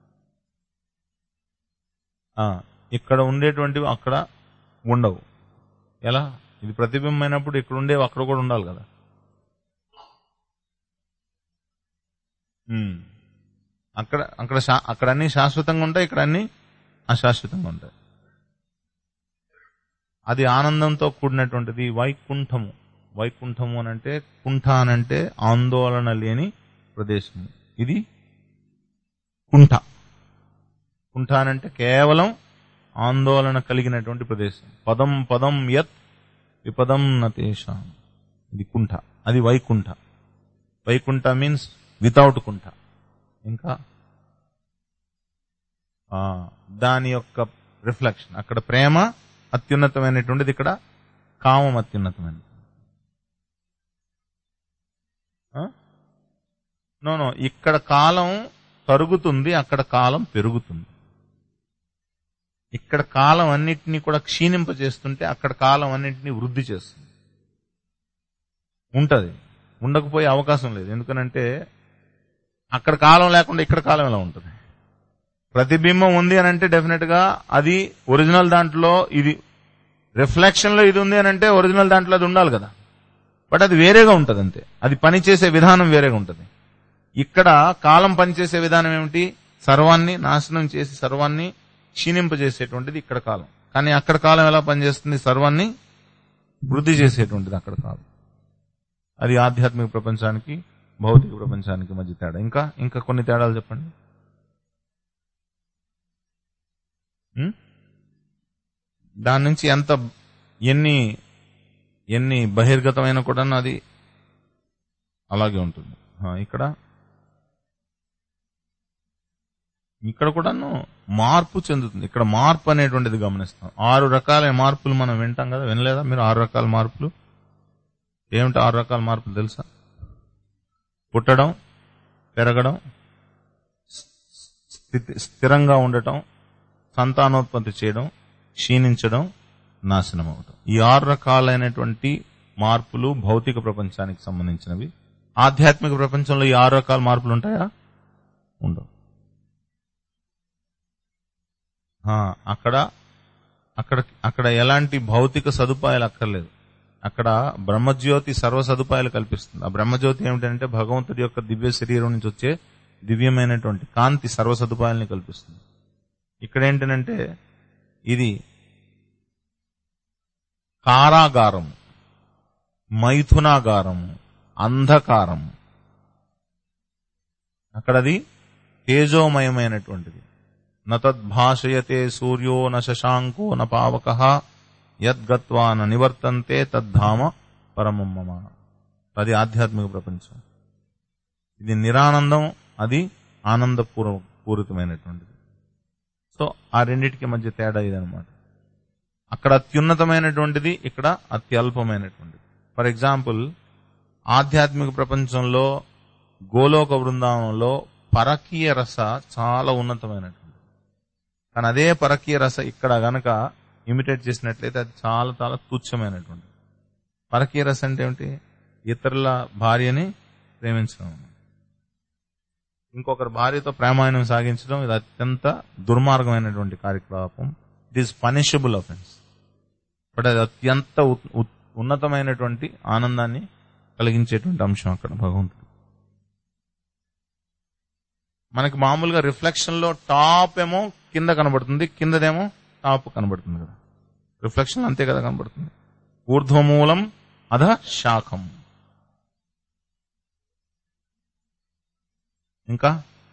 ఆ, ఇక్కడ ఉండేటువంటివి అక్కడ ఉండవు ఎలా ఇది ప్రతిబింబం అయినప్పుడు ఇక్కడ ఉండేవి అక్కడ కూడా ఉండాలి కదా ఉమ్. అక్కడ అక్కడ శా- అక్కడ అన్ని శాశ్వతంగా ఉంటాయి ఇక్కడ అన్ని అశాశ్వతంగా ఉంటాయి అది ఆనందంతో కూడినటువంటిది వైకుంఠము వైకుంఠము అని అంటే కుంఠ అని అంటే ఆందోళన లేని ప్రదేశము ఇది కుంఠ కుంఠ అని అంటే కేవలం ఆందోళన కలిగినటువంటి ప్రదేశం పదం పదం యత్ విపదం నతేషాం ఇది కుంఠ అది వైకుంఠ వైకుంఠ మీన్స్ వితౌట్ కుంఠ ఇంకా ఆ, దాని యొక్క రిఫ్లెక్షన్ అక్కడ ప్రేమ అత్యున్నతమైనటువంటిది ఇక్కడ కామం అత్యున్నతమైనది నో నో ఇక్కడ కాలం తరుగుతుంది అక్కడ కాలం పెరుగుతుంది ఇక్కడ కాలం అన్నిటినీ కూడా క్షీణింపజేస్తుంటే అక్కడ కాలం అన్నిటినీ వృద్ధి చేస్తుంది ఉంటది ఉండకపోయే అవకాశం లేదు ఎందుకనంటే అక్కడ కాలం లేకుండా ఇక్కడ కాలం ఎలా ఉంటుంది ప్రతిబింబం ఉంది అని అంటే డెఫినెట్ గా అది ఒరిజినల్ దాంట్లో ఇది రిఫ్లెక్షన్ లో ఇది ఉంది అని అంటే ఒరిజినల్ దాంట్లో అది ఉండాలి కదా బట్ అది వేరేగా ఉంటది అంతే అది పనిచేసే విధానం వేరేగా ఉంటది ఇక్కడ కాలం పనిచేసే విధానం ఏమిటి సర్వాన్ని నాశనం చేసి సర్వాన్ని క్షీణింపజేసేటువంటిది ఇక్కడ కాలం కానీ అక్కడ కాలం ఎలా పనిచేస్తుంది సర్వాన్ని వృద్ధి చేసేటువంటిది అక్కడ కాలం అది ఆధ్యాత్మిక ప్రపంచానికి భౌతిక ప్రపంచానికి మధ్య తేడా ఇంకా ఇంకా కొన్ని తేడాలు చెప్పండి ఉం? దాని నుంచి ఎంత ఎన్ని ఎన్ని బహిర్గతమైన కూడా అది అలాగే ఉంటుంది ఆ, ఇక్కడ ఇక్కడ కూడాను మార్పు చెందుతుంది ఇక్కడ మార్పు అనేటువంటిది గమనిస్తాం ఆరు రకాల మార్పులు మనం వింటాం కదా వినలేదా మీరు ఆరు రకాల మార్పులు ఏమిటి ఆరు రకాల మార్పులు తెలుసా పుట్టడం పెరగడం స్థితి స్థిరంగా ఉండటం సంతానోత్పత్తి చేయడం క్షీణించడం నాశనం అవటం ఈ ఆరు రకాలైనటువంటి మార్పులు భౌతిక ప్రపంచానికి సంబంధించినవి ఆధ్యాత్మిక ప్రపంచంలో ఈ ఆరు రకాల మార్పులు ఉంటాయా ఉండవు ఆ, అక్కడ అక్కడ అక్కడ ఎలాంటి భౌతిక సదుపాయాలు అక్కర్లేదు అక్కడ బ్రహ్మజ్యోతి సర్వ సదుపాయాలు కల్పిస్తుంది ఆ బ్రహ్మజ్యోతి ఏమిటంటే భగవంతుడి యొక్క దివ్య శరీరం నుంచి వచ్చే దివ్యమైనటువంటి కాంతి సర్వ సదుపాయాలని కల్పిస్తుంది ఇక్కడ ఏంటంటే ఇది కారాగారం మైథునాగారం అంధకారం అక్కడది తేజోమయమైనటువంటిది నతద్భాషయతే సూర్యో న శశాంకో న పావక యద్గత్వా న నివర్తంతే తద్ధామ పరమం మమ అది ఆధ్యాత్మిక ప్రపంచం ఇది నిరానందం అది ఆనందపూర్వ పూరితమైనటువంటిది సో ఆ రెండిటికి మధ్య తేడా ఇదనమాట అక్కడ అత్యున్నతమైనటువంటిది ఇక్కడ అత్యల్పమైనటువంటిది ఫర్ ఎగ్జాంపుల్ ఆధ్యాత్మిక ప్రపంచంలో గోలోక బృందావనంలో పరకీయ రస చాలా ఉన్నతమైనటువంటిది కానీ అదే పరకీయ రస ఇక్కడ గనక ఇమిటేట్ చేసినట్లయితే అది చాలా చాలా తుచ్చమైనటువంటిది పరకీయ రస అంటే ఏమిటి ఇతరుల భార్యని ప్రేమించడం ఇంకొకరి భార్యతో ప్రేమాయణం సాగించడం ఇది అత్యంత దుర్మార్గమైనటువంటి కార్యకలాపం it is punishable offence but అది అత్యంత ఉత్- ఉత్- ఉన్నతమైనటువంటి ఆనందాన్ని కలిగించేటువంటి అంశం అక్కడ భగవంతుడు మనకి మామూలుగా రిఫ్లెక్షన్ లో టాప్ ఏమో కింద కనబడుతుంది కిందదేమో టాప్ కనబడుతుంది కదా రిఫ్లెక్షన్ అంతే కదా కనబడుతుంది ఊర్ధ్వమూలం అధ శాఖం ఇంకా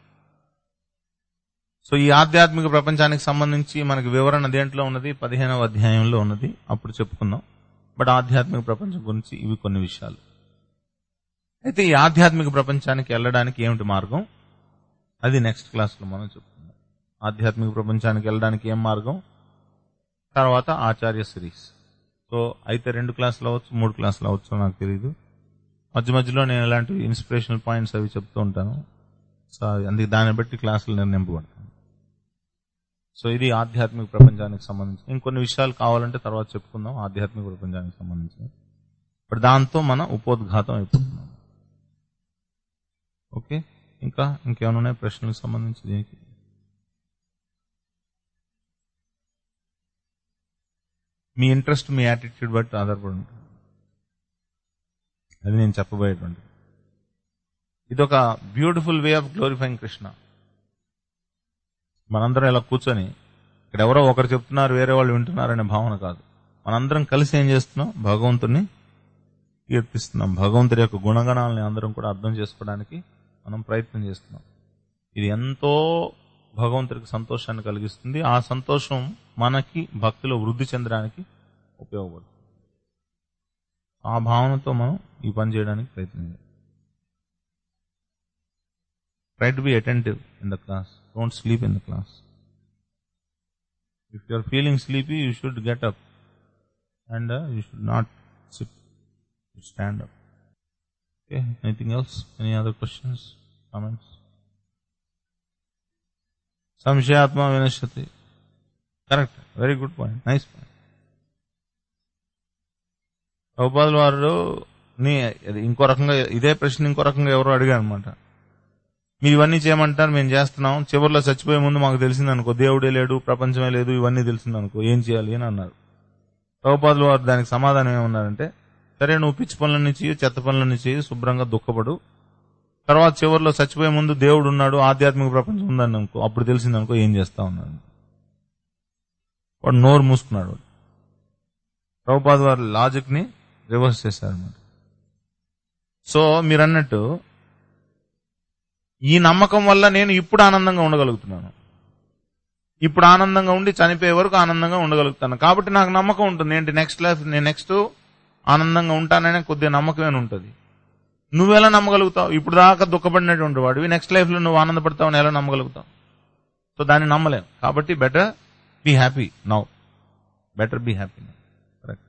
సో ఈ ఆధ్యాత్మిక ప్రపంచానికి సంబంధించి మనకి వివరణ దేంట్లో ఉన్నది పదిహేనవ అధ్యాయంలో ఉన్నది అప్పుడు చెప్పుకుందాం బట్ ఆధ్యాత్మిక ప్రపంచం గురించి ఇవి కొన్ని విషయాలు అయితే ఈ ఆధ్యాత్మిక ప్రపంచానికి వెళ్ళడానికి ఏమిటి మార్గం అది నెక్స్ట్ క్లాస్ లో మనం చెప్పుకుందాం ఆధ్యాత్మిక ప్రపంచానికి వెళ్ళడానికి ఏం మార్గం తర్వాత ఆచార్య సిరీస్ సో అయితే రెండు క్లాసులు అవ్వచ్చు మూడు క్లాసులు అవ్వచ్చు నాకు తెలియదు మధ్య మధ్యలో నేను ఇలాంటి ఇన్స్పిరేషనల్ పాయింట్స్ అవి చెప్తూ ఉంటాను సో అందుకే దాన్ని బట్టి క్లాసులు నిర్ణయింపబడతాను సో ఇది ఆధ్యాత్మిక ప్రపంచానికి సంబంధించి ఇంకొన్ని విషయాలు కావాలంటే తర్వాత చెప్పుకుందాం ఆధ్యాత్మిక ప్రపంచానికి సంబంధించి ఇప్పుడు దాంతో మన ఉపోద్ఘాతం అయిపోతున్నాం ఓకే ఇంకా ఇంకేమైనా ఉన్నాయి ప్రశ్నలకు సంబంధించి దీనికి మీ ఇంట్రెస్ట్ మీ యాటిట్యూడ్ బట్టి ఆధారపడి ఉంటుంది అది నేను చెప్పబోయేటువంటి ఇది ఒక beautiful way of glorifying Krishna మనందరం ఇలా కూర్చొని ఇక్కడ ఎవరో ఒకరు చెప్తున్నారు వేరే వాళ్ళు వింటున్నారనే భావన కాదు మనందరం కలిసి ఏం చేస్తున్నాం భగవంతుని కీర్తిస్తున్నాం భగవంతుడి యొక్క గుణగణాలని అందరం కూడా అర్థం చేసుకోవడానికి మనం ప్రయత్నం చేస్తున్నాం ఇది ఎంతో భగవంతుడికి సంతోషాన్ని కలిగిస్తుంది ఆ సంతోషం మనకి భక్తిలో వృద్ధి చెందడానికి ఉపయోగపడుతుంది ఆ భావనతో మనం ఈ పని చేయడానికి ప్రయత్నం చేయాలి try to be attentive in the class don't sleep in the class if you are feeling sleepy you should get up and you should not sit stand up okay anything else any other questions comments సంశయాత్మ వినశ్యతి correct very good point nice point ప్రభుపాదుల వారు నీ అది ఇంకో రకంగా ఇదే ప్రశ్న ఇంకో రకంగా ఎవరో అడిగారు అనమాట మీరు ఇవన్నీ చేయమంటారు మేము చేస్తున్నాం చివరిలో చచ్చిపోయే ముందు మాకు తెలిసింది అనుకో దేవుడే లేడు ప్రపంచమే లేదు ఇవన్నీ తెలిసింది అనుకో ఏం చేయాలి అని అన్నారు ప్రభుపాదుల వారు దానికి సమాధానం ఏమన్నారంటే సరే నువ్వు పిచ్చి పనులన్నీ చేయి చెత్త పనులన్నీ చేయి శుభ్రంగా దుఃఖపడు తర్వాత చివరిలో చచ్చిపోయే ముందు దేవుడు ఉన్నాడు ఆధ్యాత్మిక ప్రపంచం ఉందని అనుకో అప్పుడు తెలిసింది అనుకో ఏం చేస్తా ఉన్నాడు వాడు నోరు మూసుకున్నాడు వాడు. ప్రభుపాద వారి లాజిక్ ని రివర్స్ చేశారన్నమాట సో మీరు అన్నట్టు ఈ నమ్మకం వల్ల నేను ఇప్పుడు ఆనందంగా ఉండగలుగుతున్నాను ఇప్పుడు ఆనందంగా ఉండి చనిపోయే వరకు ఆనందంగా ఉండగలుగుతాను కాబట్టి నాకు నమ్మకం ఉంటుంది ఏంటి నెక్స్ట్ లైఫ్ నేను నెక్స్ట్ ఆనందంగా ఉంటాననే కొద్దిగా నమ్మకమే ఉంటుంది నువ్వెలా నమ్మగలుగుతావు ఇప్పుడు దాకా దుఃఖపడినటువంటి వాడివి నెక్స్ట్ లైఫ్ లో నువ్వు ఆనందపడతావు అని ఎలా నమ్మగలుగుతావు సో దాన్ని నమ్మలేం కాబట్టి better be happy now better be happy correct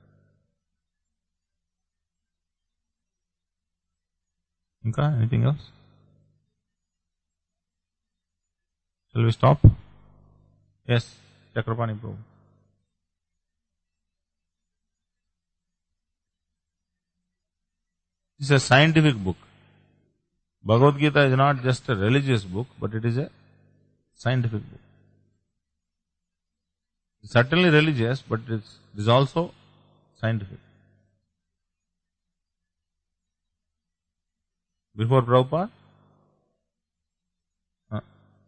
ఇంకా anything else shall we stop yes Chakrapani Prabhu It's a scientific book. Bhagavad Gita is not just a religious book, but it is a scientific book. It's certainly religious, but it's, it is also scientific. Before Prabhupada, uh,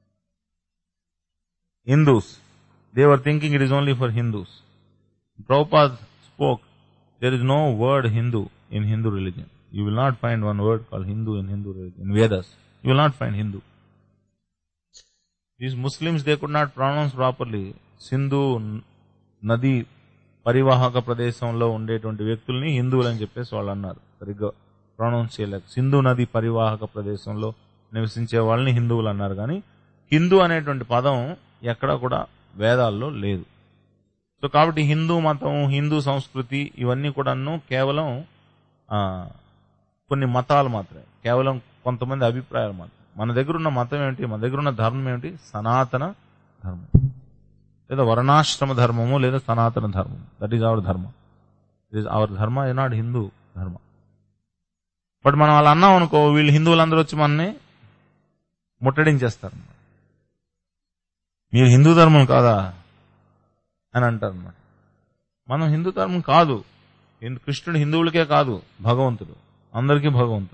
Hindus, they were thinking it is only for Hindus. Prabhupada spoke, there is no word Hindu in Hindu religion. You will not find one word called Hindu in Hindu religion. In Vedas, you will not find Hindu. These Muslims, they could not pronounce properly. Sindhu నది పరివాహక ప్రదేశంలో ఉండేటువంటి వ్యక్తుల్ని హిందువులు అని చెప్పేసి వాళ్ళు అన్నారు సరిగ్గా ప్రొనౌన్స్ చేయలేక సింధు నది పరివాహక ప్రదేశంలో నివసించే వాళ్ళని హిందువులు అన్నారు కానీ హిందూ అనేటువంటి పదం ఎక్కడా కూడా వేదాల్లో లేదు సో కాబట్టి హిందూ మతం హిందూ సంస్కృతి ఇవన్నీ కూడాను కేవలం ఆ, కొన్ని మతాలు మాత్రమే కేవలం కొంతమంది అభిప్రాయాలు మాత్రమే మన దగ్గర ఉన్న మతం ఏమిటి మన దగ్గర ఉన్న ధర్మం ఏమిటి సనాతన ధర్మం లేదా వర్ణాశ్రమ ధర్మము లేదా సనాతన ధర్మం that is our dharma it is our dharma is not Hindu dharma but మనం అలా అన్నాం అనుకో వీళ్ళు హిందువులందరూ వచ్చి మనని ముట్టడించేస్తారు మీరు హిందూ ధర్మం కాదా అని అంటారు అన్నమాట మనం హిందూ ధర్మం కాదు హిందూ- కృష్ణుడు హిందువులకే కాదు భగవంతుడు అందరికీ భగవంతుడు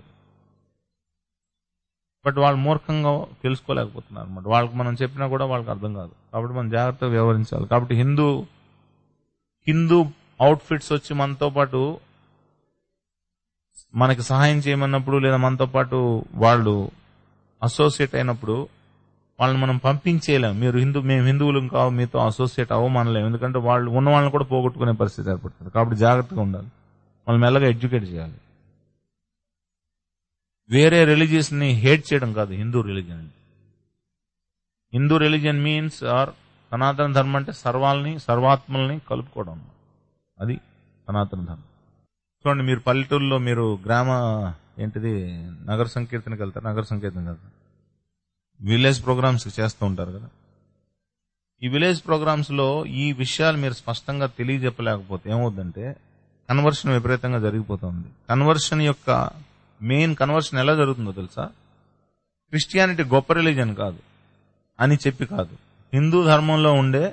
బట్ వాళ్ళు మూర్ఖంగా తెలుసుకోలేకపోతున్నారు అనమాట వాళ్ళకి మనం చెప్పినా కూడా వాళ్ళకి అర్థం కాదు కాబట్టి మనం జాగ్రత్తగా వ్యవహరించాలి కాబట్టి హిందూ హిందూ అవుట్ఫిట్స్ వచ్చి మనతో పాటు మనకి సహాయం చేయమన్నప్పుడు లేదా మనతో పాటు వాళ్ళు అసోసియేట్ అయినప్పుడు వాళ్ళని మనం పంపించేయలేం మీరు హిందూ మేము హిందువులం కావు మీతో అసోసియేట్ అవ్వమనలేం ఎందుకంటే వాళ్ళు ఉన్న వాళ్ళని కూడా పోగొట్టుకునే పరిస్థితి ఏర్పడుతుంది కాబట్టి జాగ్రత్తగా ఉండాలి వాళ్ళు మెల్లగా ఎడ్యుకేట్ చేయాలి వేరే రిలీజియస్ ని హేట్ చేయడం కాదు హిందూ రిలీజియన్ అంటే హిందూ రిలీజియన్ మీన్స్ ఆర్ సనాతన ధర్మం అంటే సర్వాల్ని సర్వాత్మల్ని కలుపుకోవడం అది సనాతన ధర్మం చూడండి మీరు పల్లెటూరులో మీరు గ్రామ ఏంటిది నగర సంకీర్తనకి వెళ్తారు నగర సంకీర్తనకి వెళ్తారు విలేజ్ ప్రోగ్రామ్స్ చేస్తూ ఉంటారు కదా ఈ విలేజ్ ప్రోగ్రామ్స్ లో ఈ విషయాలు మీరు స్పష్టంగా తెలియజెప్పలేకపోతే ఏమవుద్దంటే కన్వర్షన్ విపరీతంగా జరిగిపోతుంది కన్వర్షన్ యొక్క మెయిన్ కన్వర్షన్ ఎలా జరుగుతుందో తెలుసా క్రిస్టియానిటీ గొప్ప రిలీజన్ కాదు అని చెప్పి కాదు హిందూ ధర్మంలో ఉండే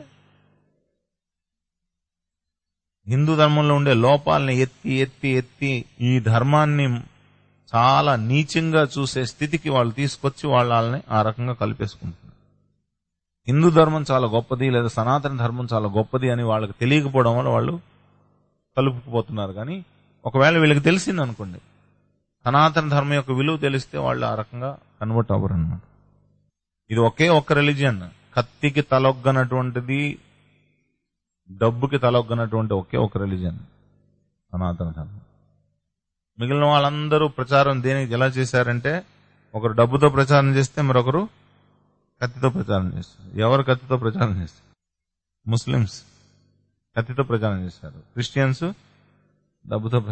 హిందూ ధర్మంలో ఉండే లోపాలని ఎత్తి ఎత్తి ఎత్తి ఈ ధర్మాన్ని చాలా నీచంగా చూసే స్థితికి వాళ్ళు తీసుకొచ్చి వాళ్ళని ఆ రకంగా కలిపేసుకుంటున్నారు హిందూ ధర్మం చాలా గొప్పది లేదా సనాతన ధర్మం చాలా గొప్పది అని వాళ్ళకి తెలియకపోవడం వల్ల వాళ్ళు కలుపుకుపోతున్నారు కానీ ఒకవేళ వీళ్ళకి తెలిసింది అనుకోండి సనాతన ధర్మం యొక్క విలువ తెలిస్తే వాళ్ళు ఆ రకంగా కన్వర్ట్ అవ్వరు అనమాట ఇది ఒకే ఒక్క రిలీజియన్ కత్తికి తలొగ్గనటువంటిది డబ్బుకి తలొగ్గనటువంటి ఒకే ఒక రిలీజియన్ సనాతన ధర్మం మిగిలిన వాళ్ళందరూ ప్రచారం దేనికి ఎలా చేశారంటే ఒకరు డబ్బుతో ప్రచారం చేస్తే మరొకరు కత్తితో ప్రచారం చేస్తారు ఎవరు కత్తితో ప్రచారం చేస్తారు ముస్లిమ్స్ కత్తితో ప్రచారం చేస్తారు క్రిస్టియన్స్ డబ్బుతో